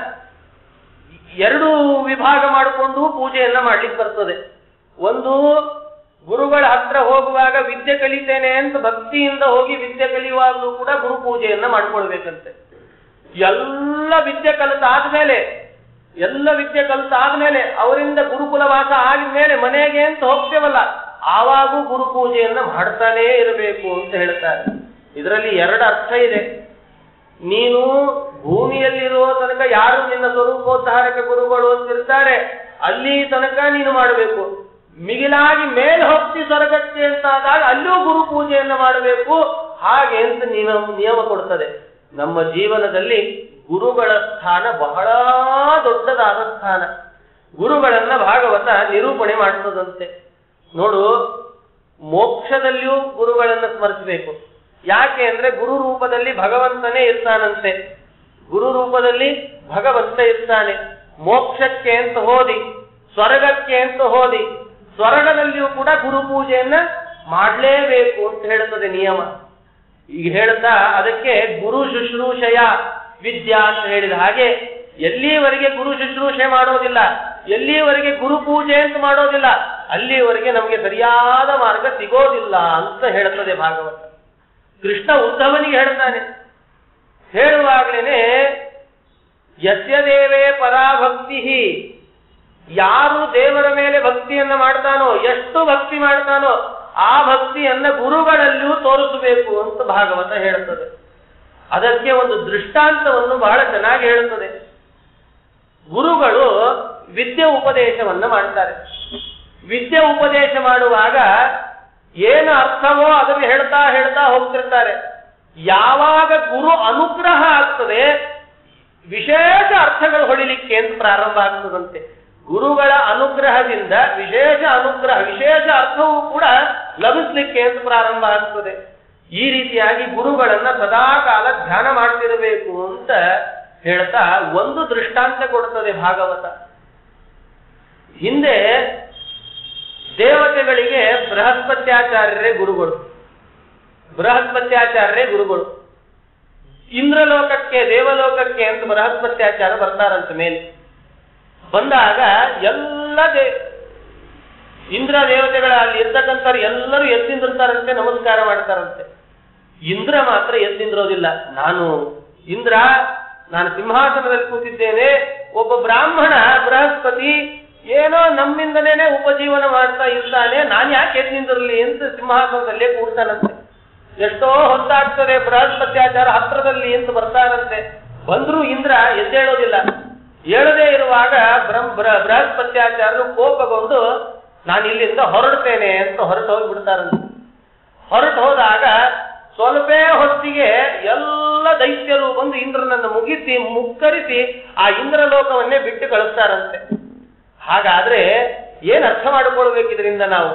ಎರಡು ವಿಭಾಗ ಮಾಡಿಕೊಂಡು ಪೂಜೆಯನ್ನ ಮಾಡ್ಲಿಕ್ಕೆ ಬರ್ತದೆ ಒಂದು ಗುರುಗಳ ಹತ್ರ ಹೋಗುವಾಗ ವಿದ್ಯೆ ಕಲಿತೇನೆ ಅಂತ ಭಕ್ತಿಯಿಂದ ಹೋಗಿ ವಿದ್ಯೆ ಕಲಿಯುವಾಗಲೂ ಕೂಡ ಗುರು ಪೂಜೆಯನ್ನ ಮಾಡ್ಕೊಳ್ಬೇಕಂತೆ ಎಲ್ಲ ವಿದ್ಯೆ ಕಲಿತಾದ್ಮೇಲೆ ಎಲ್ಲ ವಿದ್ಯೆ ಕಲಿತಾದ್ಮೇಲೆ ಅವರಿಂದ ಗುರುಕುಲ ವಾಸ ಆದ್ಮೇಲೆ ಮನೆಗೆ ಅಂತ ಹೋಗ್ತೇವಲ್ಲ ಆವಾಗೂ ಗುರು ಪೂಜೆಯನ್ನ ಮಾಡ್ತಾನೇ ಇರಬೇಕು ಅಂತ ಹೇಳ್ತಾರೆ ಇದರಲ್ಲಿ ಎರಡು ಅರ್ಥ ಇದೆ ನೀನು ಭೂಮಿಯಲ್ಲಿರುವ ತನಕ ಯಾರು ನಿನ್ನ ಸ್ವರೂಪೋದ್ಧಾರಕ ಗುರುಗಳು ಅಂತಿರ್ತಾರೆ ಅಲ್ಲಿ ತನಕ ನೀನು ಮಾಡಬೇಕು ಮಿಗಿಲಾಗಿ ಮೇಲೆ ಹೋಗ್ತಿ ಸ್ವರ್ಗಕ್ಕೆ ಅಂತ ಆದಾಗ ಅಲ್ಲೂ ಗುರು ಪೂಜೆಯನ್ನ ಮಾಡಬೇಕು ಹಾಗೆ ಅಂತ ನಿಯಮ ನಿಯಮ ಕೊಡ್ತದೆ ನಮ್ಮ ಜೀವನದಲ್ಲಿ ಗುರುಗಳ ಸ್ಥಾನ ಬಹಳ ದೊಡ್ಡದಾದ ಸ್ಥಾನ ಗುರುಗಳನ್ನ ಭಾಗವತ ನಿರೂಪಣೆ ಮಾಡ್ತದಂತೆ ನೋಡು ಮೋಕ್ಷದಲ್ಲಿಯೂ ಗುರುಗಳನ್ನ ಸ್ಮರಿಸಬೇಕು ಯಾಕೆ ಅಂದ್ರೆ ಗುರು ರೂಪದಲ್ಲಿ ಭಗವಂತನೇ ಇರ್ತಾನಂತೆ ಗುರು ರೂಪದಲ್ಲಿ ಭಗವಂತ ಇರ್ತಾನೆ ಮೋಕ್ಷಕ್ಕೆ ಅಂತ ಹೋದಿ ಸ್ವರ್ಗಕ್ಕೆ ಅಂತ ಹೋದಿ ಸ್ವರ್ಗದಲ್ಲಿಯೂ ಕೂಡ ಗುರು ಪೂಜೆಯನ್ನ ಮಾಡಲೇಬೇಕು ಅಂತ ಹೇಳುತ್ತದೆ ನಿಯಮ ಈಗ ಹೇಳ್ತಾ ಅದಕ್ಕೆ ಗುರು ಶುಶ್ರೂಷಯ ವಿದ್ಯಾ ಅಂತ ಹೇಳಿದ ಹಾಗೆ ಎಲ್ಲಿವರೆಗೆ ಗುರು ಶುಶ್ರೂಷೆ ಮಾಡೋದಿಲ್ಲ ಎಲ್ಲಿವರೆಗೆ ಗುರು ಪೂಜೆ ಅಂತ ಮಾಡೋದಿಲ್ಲ ಅಲ್ಲಿವರೆಗೆ ನಮಗೆ ಸರಿಯಾದ ಮಾರ್ಗ ಸಿಗೋದಿಲ್ಲ ಅಂತ ಹೇಳುತ್ತದೆ ಭಾಗವತ ಕೃಷ್ಣ ಉದ್ಧವನಿಗೆ ಹೇಳ್ತಾನೆ ಹೇಳುವಾಗ್ಲೇನೆ ಯಸ್ಯ ದೇವೇ ಪರಾಭಕ್ತಿ ಯಾರು ದೇವರ ಮೇಲೆ ಭಕ್ತಿಯನ್ನ ಮಾಡ್ತಾನೋ ಎಷ್ಟು ಭಕ್ತಿ ಮಾಡ್ತಾನೋ ಆ ಭಕ್ತಿಯನ್ನ ಗುರುಗಳಲ್ಲಿಯೂ ತೋರಿಸಬೇಕು ಅಂತ ಭಾಗವತ ಹೇಳುತ್ತದೆ ಅದಕ್ಕೆ ಒಂದು ದೃಷ್ಟಾಂತವನ್ನು ಬಹಳ ಚೆನ್ನಾಗಿ ಹೇಳುತ್ತದೆ ಗುರುಗಳು ವಿದ್ಯೆ ಉಪದೇಶವನ್ನ ಮಾಡ್ತಾರೆ ವಿದ್ಯೆ ಉಪದೇಶ ಮಾಡುವಾಗ ಏನು ಅರ್ಥವೋ ಅದನ್ನು ಹೇಳ್ತಾ ಹೇಳ್ತಾ ಹೋಗ್ತಿರ್ತಾರೆ ಯಾವಾಗ ಗುರು ಅನುಗ್ರಹ ಆಗ್ತದೆ ವಿಶೇಷ ಅರ್ಥಗಳು ಹೊಡಿಲಿಕ್ಕೆ ಅಂತ ಪ್ರಾರಂಭ ಆಗ್ತದಂತೆ ಗುರುಗಳ ಅನುಗ್ರಹದಿಂದ ವಿಶೇಷ ಅನುಗ್ರಹ ವಿಶೇಷ ಅರ್ಥವೂ ಕೂಡ ಲಭಿಸ್ಲಿಕ್ಕೆ ಅಂತ ಪ್ರಾರಂಭ ಆಗ್ತದೆ ಈ ರೀತಿಯಾಗಿ ಗುರುಗಳನ್ನ ಸದಾಕಾಲ ಧ್ಯಾನ ಮಾಡ್ತಿರಬೇಕು ಅಂತ ಹೇಳ್ತಾ ಒಂದು ದೃಷ್ಟಾಂತ ಕೊಡುತ್ತದೆ ಭಾಗವತ ಹಿಂದೆ ದೇವತೆಗಳಿಗೆ ಬೃಹಸ್ಪತ್ಯಾಚಾರ್ಯರೇ ಗುರುಗಳು ಬೃಹಸ್ಪತ್ಯಾಚಾರ್ಯರೇ ಗುರುಗಳು ಇಂದ್ರಲೋಕಕ್ಕೆ ದೇವಲೋಕಕ್ಕೆ ಅಂತ ಬೃಹಸ್ಪತ್ಯಾಚಾರ ಬರ್ತಾರಂತ ಮೇಲೆ ಬಂದಾಗ ಎಲ್ಲ ದೇ ಇಂದ್ರ ದೇವತೆಗಳ ಅಲ್ಲಿ ಇರ್ತಕ್ಕಂಥವ್ರು ಎಲ್ಲರೂ ಎದ್ದಿಂದಿರ್ತಾರಂತೆ ನಮಸ್ಕಾರ ಮಾಡ್ತಾರಂತೆ ಇಂದ್ರ ಮಾತ್ರ ಎದ್ದಿಂದಿರೋದಿಲ್ಲ ನಾನು ಇಂದ್ರ ನಾನು ಸಿಂಹಾಸನದಲ್ಲಿ ಕೂತಿದ್ದೇನೆ ಒಬ್ಬ ಬ್ರಾಹ್ಮಣ ಬೃಹಸ್ಪತಿ ಏನೋ ನಮ್ಮಿಂದನೇನೆ ಉಪಜೀವನ ಮಾಡ್ತಾ ಇರ್ತಾನೆ ನಾನು ಯಾಕೆ ಎದ್ದಿಂದಿರಲಿ ಅಂತ ಸಿಂಹಾಸನದಲ್ಲೇ ಕೂಡ್ತಾನಂತೆ ಎಷ್ಟೋ ಹೊತ್ತಾಗ್ತದೆ ಬೃಹಸ್ಪತ್ಯಾಚಾರ ಹತ್ರದಲ್ಲಿ ಅಂತ ಬರ್ತಾರಂತೆ ಬಂದ್ರೂ ಇಂದ್ರ ಎದ್ದೇಳೋದಿಲ್ಲ ಹೇಳದೇ ಇರುವಾಗ ಬ್ರಹ್ಮ ಬೃ- ಬೃಹಸ್ಪತ್ಯಾಚಾರ್ಯರು ಕೋಪಗೊಂಡು ನಾನು ಇಲ್ಲಿಂದ ಹೊರಡ್ತೇನೆ ಅಂತ ಹೊರಟು ಹೋಗ್ಬಿಡ್ತಾರಂತೆ ಹೊರಟು ಹೋದಾಗ ಸ್ವಲ್ಪೇ ಹೊತ್ತಿಗೆ ಎಲ್ಲ ದೈತ್ಯರು ಬಂದು ಇಂದ್ರನನ್ನು ಮುಗಿಸಿ ಮುಕ್ಕರಿಸಿ ಆ ಇಂದ್ರಲೋಕವನ್ನೇ ಬಿಟ್ಟು ಕಳಿಸ್ತಾರಂತೆ ಹಾಗಾದ್ರೆ ಏನ್ ಅರ್ಥ ಮಾಡಿಕೊಳ್ಬೇಕು ಇದರಿಂದ ನಾವು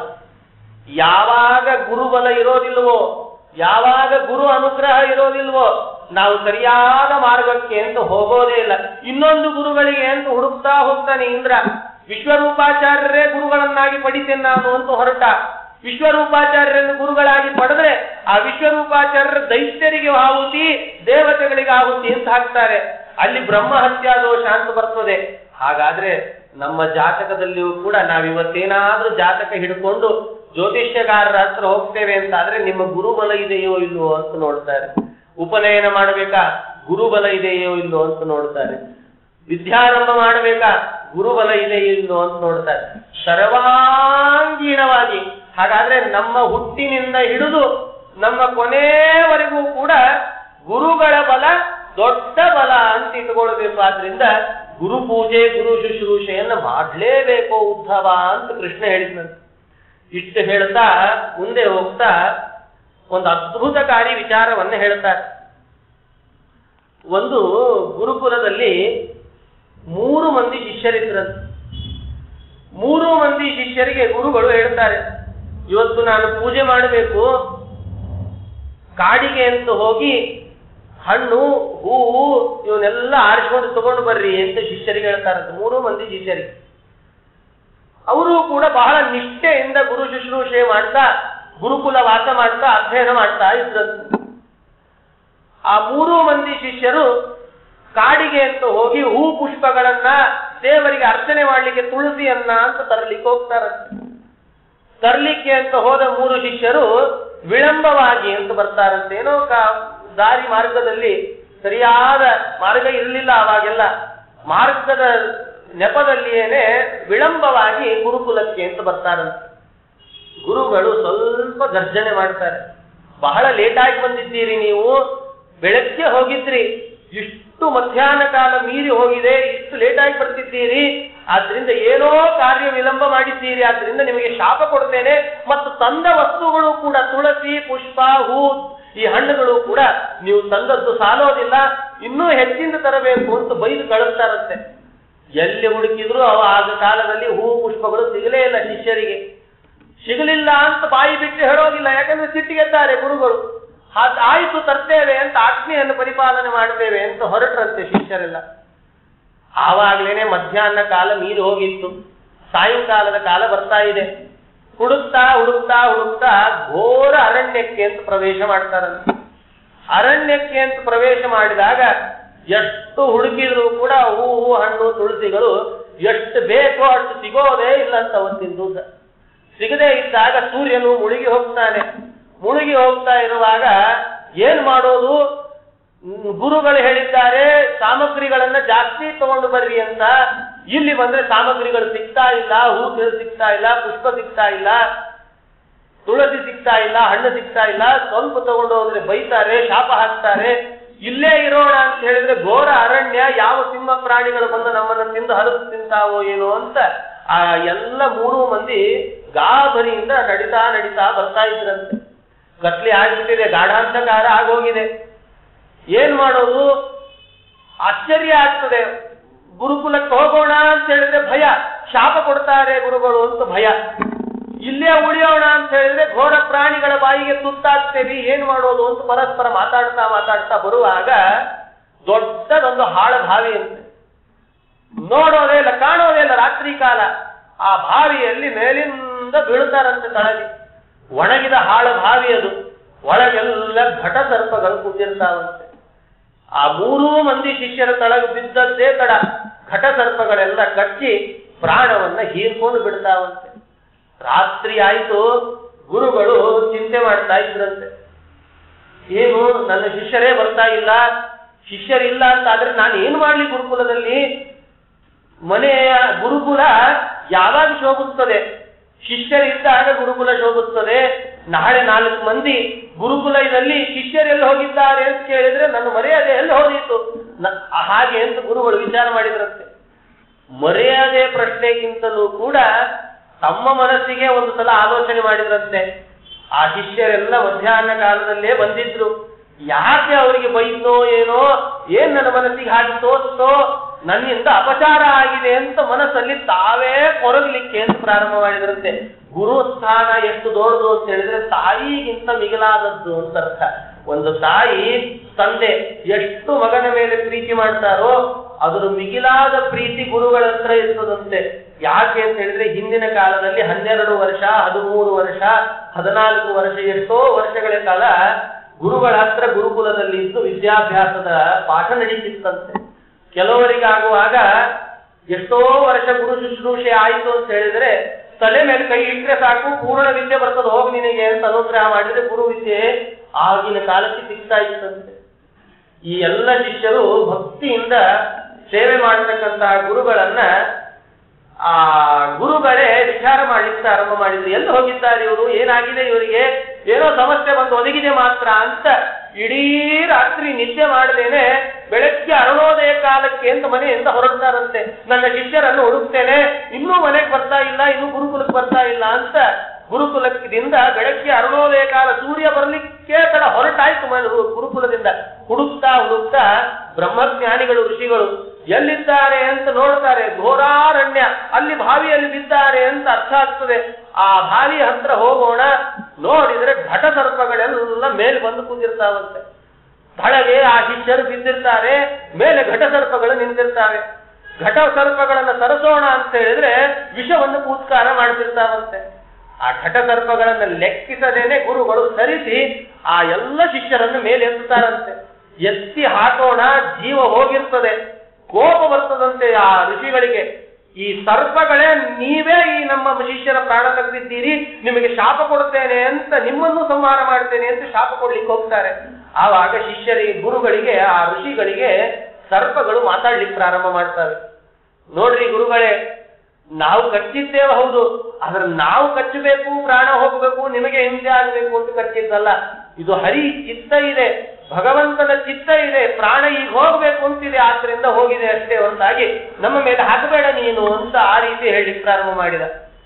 ಯಾವಾಗ ಗುರುಬಲ ಇರೋದಿಲ್ವೋ ಯಾವಾಗ ಗುರು ಅನುಗ್ರಹ ಇರೋದಿಲ್ವೋ ನಾವು ಸರಿಯಾದ ಮಾರ್ಗಕ್ಕೆ ಅಂತ ಹೋಗೋದೇ ಇಲ್ಲ ಇನ್ನೊಂದು ಗುರುಗಳಿಗೆ ಅಂತ ಹುಡುಕ್ತಾ ಹೋಗ್ತಾನೆ ಇಂದ್ರ ವಿಶ್ವರೂಪಾಚಾರ್ಯರೇ ಗುರುಗಳನ್ನಾಗಿ ಪಡಿತೇನೆ ನಾನು ಅಂತ ಹೊರಟ ವಿಶ್ವರೂಪಾಚಾರ್ಯರನ್ನು ಗುರುಗಳಾಗಿ ಪಡೆದ್ರೆ ಆ ವಿಶ್ವರೂಪಾಚಾರ್ಯರ ದೈತ್ಯರಿಗೆ ಆಹುತಿ ದೇವತೆಗಳಿಗೆ ಆಹುತಿ ಅಂತ ಹಾಕ್ತಾರೆ ಅಲ್ಲಿ ಬ್ರಹ್ಮ ಹತ್ಯಾ ದೋಷ ಅಂತ ಬರ್ತದೆ ಹಾಗಾದ್ರೆ ನಮ್ಮ ಜಾತಕದಲ್ಲಿಯೂ ಕೂಡ ನಾವಿವತ್ತೇನಾದ್ರೂ ಜಾತಕ ಹಿಡ್ಕೊಂಡು ಜ್ಯೋತಿಷ್ಯಗಾರರ ಹತ್ರ ಹೋಗ್ತೇವೆ ಅಂತ ಆದ್ರೆ ನಿಮ್ಮ ಗುರುಬಲ ಇದೆಯೋ ಇಲ್ವೋ ಅಂತ ನೋಡ್ತಾರೆ ಉಪನಯನ ಮಾಡಬೇಕಾ ಗುರುಬಲ ಇದೆಯೋ ಇಲ್ವೋ ಅಂತ ನೋಡ್ತಾರೆ ವಿದ್ಯಾರಂಭ ಮಾಡಬೇಕಾ ಗುರುಬಲ ಇದೆಯೋ ಇಲ್ವೋ ಅಂತ ನೋಡ್ತಾರೆ ಸರ್ವಾಂಗೀಣವಾಗಿ ಹಾಗಾದ್ರೆ ನಮ್ಮ ಹುಟ್ಟಿನಿಂದ ಹಿಡಿದು ನಮ್ಮ ಕೊನೆಯವರೆಗೂ ಕೂಡ ಗುರುಗಳ ಬಲ ದೊಡ್ಡ ಬಲ ಅಂತ ಇಟ್ಕೊಳ್ಬೇಕು ಆದ್ರಿಂದ ಗುರು ಪೂಜೆ ಗುರು ಶುಶ್ರೂಷೆಯನ್ನ ಮಾಡ್ಲೇಬೇಕು ಉದ್ಧವ ಅಂತ ಕೃಷ್ಣ ಹೇಳಿದ್ನಂತೆ ಇಷ್ಟು ಹೇಳ್ತಾ ಮುಂದೆ ಹೋಗ್ತಾ ಒಂದು ಅದ್ಭುತಕಾರಿ ವಿಚಾರವನ್ನ ಹೇಳ್ತಾರೆ ಒಂದು ಗುರುಕುಲದಲ್ಲಿ ಮೂರು ಮಂದಿ ಶಿಷ್ಯರಿದ್ರಂತೆ ಮೂರು ಮಂದಿ ಶಿಷ್ಯರಿಗೆ ಗುರುಗಳು ಹೇಳ್ತಾರೆ ಇವತ್ತು ನಾನು ಪೂಜೆ ಮಾಡಬೇಕು ಕಾಡಿಗೆ ಅಂತ ಹೋಗಿ ಹಣ್ಣು ಹೂವು ಇವನ್ನೆಲ್ಲ ಆರಿಸ್ಕೊಂಡು ತಗೊಂಡು ಬರ್ರಿ ಅಂತ ಶಿಷ್ಯರಿಗೆ ಹೇಳ್ತಾರಂತೆ ಮೂರು ಮಂದಿ ಶಿಷ್ಯರಿಗೆ ಅವರು ಕೂಡ ಬಹಳ ನಿಷ್ಠೆಯಿಂದ ಗುರು ಶುಶ್ರೂಷೆ ಮಾಡ್ತಾ ಗುರುಕುಲ ವಾಸ ಮಾಡ್ತಾ ಅಧ್ಯಯನ ಮಾಡ್ತಾ ಇದ್ರಂತೆ ಆ ಮೂರು ಮಂದಿ ಶಿಷ್ಯರು ಕಾಡಿಗೆ ಅಂತ ಹೋಗಿ ಹೂ ಪುಷ್ಪಗಳನ್ನ ದೇವರಿಗೆ ಅರ್ಚನೆ ಮಾಡ್ಲಿಕ್ಕೆ ತುಳಸಿಯನ್ನ ಅಂತ ತರಲಿಕ್ಕೆ ಹೋಗ್ತಾರಂತೆ ತರ್ಲಿಕ್ಕೆ ಅಂತ ಹೋದ ಮೂರು ಶಿಷ್ಯರು ವಿಳಂಬವಾಗಿ ಅಂತ ಬರ್ತಾರಂತೆ ಏನೋ ಕಾ- ದಾರಿ ಮಾರ್ಗದಲ್ಲಿ ಸರಿಯಾದ ಮಾರ್ಗ ಇರಲಿಲ್ಲ ಅವಾಗೆಲ್ಲ ಮಾರ್ಗದ ನೆಪದಲ್ಲಿಯೇನೆ ವಿಳಂಬವಾಗಿ ಗುರುಕುಲಕ್ಕೆ ಅಂತ ಬರ್ತಾರಂತೆ ಗುರುಗಳು ಸ್ವಲ್ಪ ಗರ್ಜನೆ ಮಾಡ್ತಾರೆ ಬಹಳ ಲೇಟಾಗಿ ಬಂದಿದ್ದೀರಿ ನೀವು ಬೆಳಗ್ಗೆ ಹೋಗಿದ್ರಿ ಇಷ್ಟು ಮಧ್ಯಾಹ್ನ ಕಾಲ ಮೀರಿ ಹೋಗಿದೆ ಇಷ್ಟು ಲೇಟಾಗಿ ಬರ್ತಿದ್ದೀರಿ ಆದ್ರಿಂದ ಏನೋ ಕಾರ್ಯ ವಿಳಂಬ ಮಾಡಿದ್ದೀರಿ ಆದ್ರಿಂದ ನಿಮಗೆ ಶಾಪ ಕೊಡ್ತೇನೆ ಮತ್ತು ತಂದ ವಸ್ತುಗಳು ಕೂಡ ತುಳಸಿ ಪುಷ್ಪ ಹೂ ಈ ಹಣ್ಣುಗಳು ಕೂಡ ನೀವು ತಂದದ್ದು ಸಾಲೋದಿಲ್ಲ ಇನ್ನೂ ಹೆಚ್ಚಿಂದ ತರಬೇಕು ಅಂತ ಬೈದು ಕಳಿಸ್ತಾರಂತೆ ಎಲ್ಲಿ ಹುಡುಕಿದ್ರು ಅವ ಆಗ ಕಾಲದಲ್ಲಿ ಹೂ ಪುಷ್ಪಗಳು ಸಿಗಲೇ ಇಲ್ಲ ಶಿಷ್ಯರಿಗೆ ಸಿಗಲಿಲ್ಲ ಅಂತ ಬಾಯಿ ಬಿಟ್ಟು ಹೇಳೋದಿಲ್ಲ ಯಾಕಂದ್ರೆ ಸಿಟ್ಟಿಗೆದ್ದಾರೆ ಗುರುಗಳು ಹಾಗ್ ಆಯ್ತು ತರ್ತೇವೆ ಅಂತ ಆಜ್ಞೆಯನ್ನು ಪರಿಪಾಲನೆ ಮಾಡ್ತೇವೆ ಅಂತ ಹೊರಟ್ರಂತೆ ಶಿಷ್ಯರೆಲ್ಲ ಆವಾಗ್ಲೇನೆ ಮಧ್ಯಾಹ್ನ ಕಾಲ ಮೀರಿ ಹೋಗಿತ್ತು ಸಾಯಂಕಾಲದ ಕಾಲ ಬರ್ತಾ ಇದೆ ಹುಡುಕ್ತಾ ಹುಡುಕ್ತಾ ಹುಡುಕ್ತಾ ಘೋರ ಅರಣ್ಯಕ್ಕೆ ಅಂತ ಪ್ರವೇಶ ಮಾಡ್ತಾರಂತೆ ಅರಣ್ಯಕ್ಕೆ ಅಂತ ಪ್ರವೇಶ ಮಾಡಿದಾಗ ಎಷ್ಟು ಹುಡುಕಿದ್ರು ಕೂಡ ಹೂವು ಹಣ್ಣು ತುಳಸಿಗಳು ಎಷ್ಟು ಬೇಕೋ ಅಷ್ಟು ಸಿಗೋದೇ ಇಲ್ಲ ಅಂತ ಅವತ್ತಿನ ದಿವಸ ಸಿಗದೇ ಇದ್ದಾಗ ಸೂರ್ಯನು ಮುಳುಗಿ ಹೋಗ್ತಾನೆ ಮುಳುಗಿ ಹೋಗ್ತಾ ಇರುವಾಗ ಏನ್ ಮಾಡೋದು ಹ್ಮ್, ಗುರುಗಳು ಹೇಳಿದ್ದಾರೆ ಸಾಮಗ್ರಿಗಳನ್ನ ಜಾಸ್ತಿ ತಗೊಂಡು ಬರ್ರಿ ಅಂತ ಇಲ್ಲಿ ಬಂದ್ರೆ ಸಾಮಗ್ರಿಗಳು ಸಿಗ್ತಾ ಇಲ್ಲ ಹೂ ಸಿಗ್ತಾ ಇಲ್ಲ ಪುಷ್ಪ ಸಿಗ್ತಾ ಇಲ್ಲ ತುಳಸಿ ಸಿಗ್ತಾ ಇಲ್ಲ ಹಣ್ಣು ಸಿಗ್ತಾ ಇಲ್ಲ ಸ್ವಲ್ಪ ತಗೊಂಡು ಹೋದ್ರೆ ಬೈತಾರೆ ಶಾಪ ಹಾಕ್ತಾರೆ ಇಲ್ಲೇ ಇರೋಣ ಅಂತ ಹೇಳಿದ್ರೆ ಘೋರ ಅರಣ್ಯ ಯಾವ ಸಿಂಹ ಪ್ರಾಣಿಗಳು ಬಂದು ನಮ್ಮನ್ನ ತಿಂದು ಹರಿದು ತಿಂತಾವೋ ಏನೋ ಅಂತ ಆ ಎಲ್ಲ ಮೂರು ಮಂದಿ ಗಾಬರಿಯಿಂದ ನಡಿತಾ ನಡಿತಾ ಬರ್ತಾ ಇದ್ರಂತೆ ಕತ್ಲಿ ಆಗ್ಬಿಟ್ಟಿದೆ ಗಾಢಾಂಧಕಾರ ಆಗೋಗಿದೆ ಏನ್ ಮಾಡೋದು ಆಶ್ಚರ್ಯ ಆಗ್ತದೆ ಗುರುಕುಲಕ್ಕೆ ಹೋಗೋಣ ಅಂತ ಹೇಳಿದ್ರೆ ಭಯ ಶಾಪ ಕೊಡ್ತಾರೆ ಗುರುಗಳು ಅಂತ ಭಯ ಇಲ್ಲೇ ಉಳಿಯೋಣ ಅಂತ ಹೇಳಿದ್ರೆ ಘೋರ ಪ್ರಾಣಿಗಳ ಬಾಯಿಗೆ ತುತ್ತಾಗ್ತೇವಿ ಏನ್ ಮಾಡೋದು ಅಂತ ಪರಸ್ಪರ ಮಾತಾಡ್ತಾ ಮಾತಾಡ್ತಾ ಬರುವಾಗ ದೊಡ್ಡದೊಂದು ಹಾಳ ಬಾವಿ ಅಂತೆ ನೋಡೋದೇ ಇಲ್ಲ ಕಾಣೋದೇ ಇಲ್ಲ ರಾತ್ರಿ ಕಾಲ ಆ ಬಾವಿಯಲ್ಲಿ ಮೇಲಿಂದ ಬೀಳ್ತಾರಂತೆ ತಳಗಿ ಒಣಗಿದ ಹಾಳ ಬಾವಿ ಅದು ಒಳಗೆಲ್ಲ ಘಟ ಸರ್ಪಗಳು ಕೂತಿರ್ತಾವಂತೆ ಆ ಮೂರೂ ಮಂದಿ ಶಿಷ್ಯರ ತಳಗ ಬಿದ್ದದ್ದೇ ತಡ ಘಟ ಸರ್ಪಗಳೆಲ್ಲ ಕಚ್ಚಿ ಪ್ರಾಣವನ್ನ ಹೀರ್ಕೊಂಡು ಬಿಡ್ತಾವಂತೆ ರಾತ್ರಿ ಆಯ್ತು ಗುರುಗಳು ಚಿಂತೆ ಮಾಡ್ತಾ ಇದ್ರಂತೆ ಏನು ನನ್ನ ಶಿಷ್ಯರೇ ಬರ್ತಾ ಇಲ್ಲ ಶಿಷ್ಯರಿಲ್ಲ ಅಂತ ಆದ್ರೆ ನಾನು ಏನ್ ಮಾಡ್ಲಿ ಗುರುಕುಲದಲ್ಲಿ ಮನೆಯ ಗುರುಕುಲ ಯಾವಾಗ ಶೋಭಿಸ್ತದೆ ಶಿಷ್ಯರಿದ್ದಾಗ ಗುರುಕುಲ ಶೋಭಿಸ್ತದೆ ನಾಳೆ ನಾಲ್ಕು ಮಂದಿ ಗುರುಕುಲದಲ್ಲಿ ಶಿಷ್ಯರೆಲ್ಲಿ ಹೋಗಿದ್ದಾರೆ ಅಂತ ಕೇಳಿದ್ರೆ ನನ್ನ ಮರ್ಯಾದೆ ಎಲ್ಲಿ ಹೋದೀತು ನ- ಹಾಗೆ ಅಂತ ಗುರುಗಳು ವಿಚಾರ ಮಾಡಿದ್ರಂತೆ ಮರ್ಯಾದೆ ಪ್ರಶ್ನೆಗಿಂತಲೂ ಕೂಡ ತಮ್ಮ ಮನಸ್ಸಿಗೆ ಒಂದು ಸಲ ಆಲೋಚನೆ ಮಾಡಿದ್ರಂತೆ ಆ ಶಿಷ್ಯರೆಲ್ಲ ಮಧ್ಯಾಹ್ನ ಕಾಲದಲ್ಲೇ ಬಂದಿದ್ರು ಯಾಕೆ ಅವರಿಗೆ ಬೈತೋ ಏನೋ ಏನ್ ನನ್ನ ಮನಸ್ಸಿಗೆ ಹಾಗೆ ತೋರ್ತೋ ನನ್ನಿಂದ ಅಪಚಾರ ಆಗಿದೆ ಅಂತ ಮನಸ್ಸಲ್ಲಿ ತಾವೇ ಕೊರಗಲಿಕ್ಕೆ ಅಂತ ಪ್ರಾರಂಭ ಮಾಡಿದ್ರಂತೆ ಗುರು ಸ್ಥಾನ ಎಷ್ಟು ದೊಡ್ಡದು ಅಂತ ಹೇಳಿದ್ರೆ ತಾಯಿಗಿಂತ ಮಿಗಿಲಾದದ್ದು ಅಂತ ಅರ್ಥ ಒಂದು ತಾಯಿ ತಂದೆ ಎಷ್ಟು ಮಗನ ಮೇಲೆ ಪ್ರೀತಿ ಮಾಡ್ತಾರೋ ಅದರ ಮಿಗಿಲಾದ ಪ್ರೀತಿ ಗುರುಗಳ ಹತ್ರ ಇರ್ತದಂತೆ ಯಾಕೆ ಅಂತ ಹೇಳಿದ್ರೆ ಹಿಂದಿನ ಕಾಲದಲ್ಲಿ ಹನ್ನೆರಡು ವರ್ಷ ಹದಿಮೂರು ವರ್ಷ ಹದಿನಾಲ್ಕು ವರ್ಷ ಎಷ್ಟೋ ವರ್ಷಗಳ ಕಾಲ ಗುರುಗಳ ಹತ್ರ ಗುರುಕುಲದಲ್ಲಿ ಇದ್ದು ವಿದ್ಯಾಭ್ಯಾಸದ ಪಾಠ ನಡೀತಿತ್ತಂತೆ ಕೆಲವರಿಗಾಗುವಾಗ ಎಷ್ಟೋ ವರ್ಷ ಗುರು ಶುಶ್ರೂಷೆ ಆಯಿತು ಅಂತ ಹೇಳಿದ್ರೆ ತಲೆ ಮೇಲೆ ಕೈ ಇಟ್ಟರೆ ಸಾಕು ಪೂರ್ಣ ವಿದ್ಯೆ ಬರ್ತದೆ ಹೋಗಿ ನಿನಗೆ ಅಂತ ಅನುಗ್ರಹ ಮಾಡಿದ್ರೆ ಗುರು ವಿದ್ಯೆ ಆಗಿನ ಕಾಲಕ್ಕೆ ಸಿಗ್ತಾ ಇತ್ತಂತೆ ಈ ಎಲ್ಲ ಶಿಷ್ಯರು ಭಕ್ತಿಯಿಂದ ಸೇವೆ ಮಾಡತಕ್ಕಂತಹ ಗುರುಗಳನ್ನ ಆ ಗುರುಗಳೇ ವಿಚಾರ ಮಾಡ್ಲಿಕ್ಕೆ ಆರಂಭ ಮಾಡಿದ್ರು ಎಲ್ಲಿ ಹೋಗಿದ್ದಾರೆ ಇವರು ಏನಾಗಿದೆ ಇವರಿಗೆ ಏನೋ ಸಮಸ್ಯೆ ಬಂದು ಒದಗಿದೆ ಮಾತ್ರ ಅಂತ ಇಡೀ ರಾತ್ರಿ ನಿದ್ದೆ ಮಾಡದೇನೆ ಬೆಳಗ್ಗೆ ಅರುಣೋದಯ ಕಾಲಕ್ಕೆ ಅಂತ ಮನೆಯಿಂದ ಹೊರಡ್ತಾರಂತೆ ನನ್ನ ಶಿಷ್ಯರನ್ನು ಹುಡುಕ್ತೇನೆ ಇನ್ನೂ ಮನೆಗೆ ಬರ್ತಾ ಇಲ್ಲ ಇನ್ನೂ ಗುರುಕುಲಕ್ಕೆ ಬರ್ತಾ ಇಲ್ಲ ಅಂತ ಗುರುಕುಲದಿಂದ ಬೆಳಗ್ಗೆ ಅರುಣೋದಯ ಕಾಲ ಸೂರ್ಯ ಬರ್ಲಿಕ್ಕೆ ತಡ ಹೊರಟಾಯ್ತು ಮ- ಗುರುಕುಲದಿಂದ ಹುಡುಕ್ತಾ ಹುಡುಕ್ತಾ ಬ್ರಹ್ಮಜ್ಞಾನಿಗಳು ಋಷಿಗಳು ಎಲ್ಲಿದ್ದಾರೆ ಅಂತ ನೋಡ್ತಾರೆ ಘೋರಾರಣ್ಯ ಅಲ್ಲಿ ಬಾವಿಯಲ್ಲಿ ಬಿದ್ದಾರೆ ಅಂತ ಅರ್ಥ ಆಗ್ತದೆ ಆ ಬಾವಿ ಹತ್ರ ಹೋಗೋಣ ನೋಡಿದ್ರೆ ಘಟ ಸರ್ಪಗಳೆಲ್ಲ ಮೇಲೆ ಬಂದು ಕೂತಿರ್ತಾವಂತೆ ತಳಗೆ ಆ ಶಿಷ್ಯರು ಬಿದ್ದಿರ್ತಾರೆ ಮೇಲೆ ಘಟ ಸರ್ಪಗಳು ನಿಂತಿರ್ತಾವೆ ಘಟ ಸರ್ಪಗಳನ್ನ ಸರಸೋಣ ಅಂತ ಹೇಳಿದ್ರೆ ವಿಷವನ್ನು ಪೂತ್ಕಾರ ಮಾಡ್ತಿರ್ತಾವಂತೆ ಆ ಘಟ ಸರ್ಪಗಳನ್ನ ಲೆಕ್ಕಿಸದೇನೆ ಗುರುಗಳು ಸರಿಸಿ ಆ ಎಲ್ಲ ಶಿಷ್ಯರನ್ನು ಮೇಲೆ ಎತ್ತುತ್ತಾರಂತೆ ಎತ್ತಿ ಹಾಕೋಣ ಜೀವ ಹೋಗಿರ್ತದೆ ಕೋಪ ಬರ್ತದಂತೆ ಆ ಋಷಿಗಳಿಗೆ ಈ ಸರ್ಪಗಳೇ ನೀವೇ ಈ ನಮ್ಮ ಶಿಷ್ಯರ ಪ್ರಾಣ ತೆಗೆದಿದ್ದೀರಿ ನಿಮಗೆ ಶಾಪ ಕೊಡುತ್ತೇನೆ ಅಂತ ನಿಮ್ಮನ್ನು ಸಂಹಾರ ಮಾಡ್ತೇನೆ ಅಂತ ಶಾಪ ಕೊಡ್ಲಿಕ್ಕೆ ಹೋಗ್ತಾರೆ ಆವಾಗ ಶಿಷ್ಯರಿಗೆ ಗುರುಗಳಿಗೆ ಆ ಋಷಿಗಳಿಗೆ ಸರ್ಪಗಳು ಮಾತಾಡ್ಲಿಕ್ಕೆ ಪ್ರಾರಂಭ ಮಾಡ್ತವೆ ನೋಡ್ರಿ ಗುರುಗಳೇ ನಾವು ಕಚ್ಚಿದ್ದೇವೆ ಹೌದು ಆದ್ರೆ ನಾವು ಕಚ್ಚಬೇಕು ಪ್ರಾಣ ಹೋಗಬೇಕು ನಿಮಗೆ ಹಿಂಸೆ ಆಗಬೇಕು ಅಂತ ಕಚ್ಚಿದ್ದಲ್ಲ ಇದು ಹರಿ ಚಿತ್ತ ಇದೆ ಭಗವಂತನ ಚಿತ್ತ ಇದೆ ಪ್ರಾಣ ಈಗ ಹೋಗ್ಬೇಕು ಅಂತಿದೆ ಆದ್ರಿಂದ ಹೋಗಿದೆ ಅಷ್ಟೇ ಹೊರತಾಗಿ ನಮ್ಮ ಮೇಲೆ ಹಾಕಬೇಡ ನೀನು ಅಂತ ಆ ರೀತಿ ಹೇಳಲಿಕ್ಕೆ ಪ್ರಾರಂಭ ಮಾಡಿದ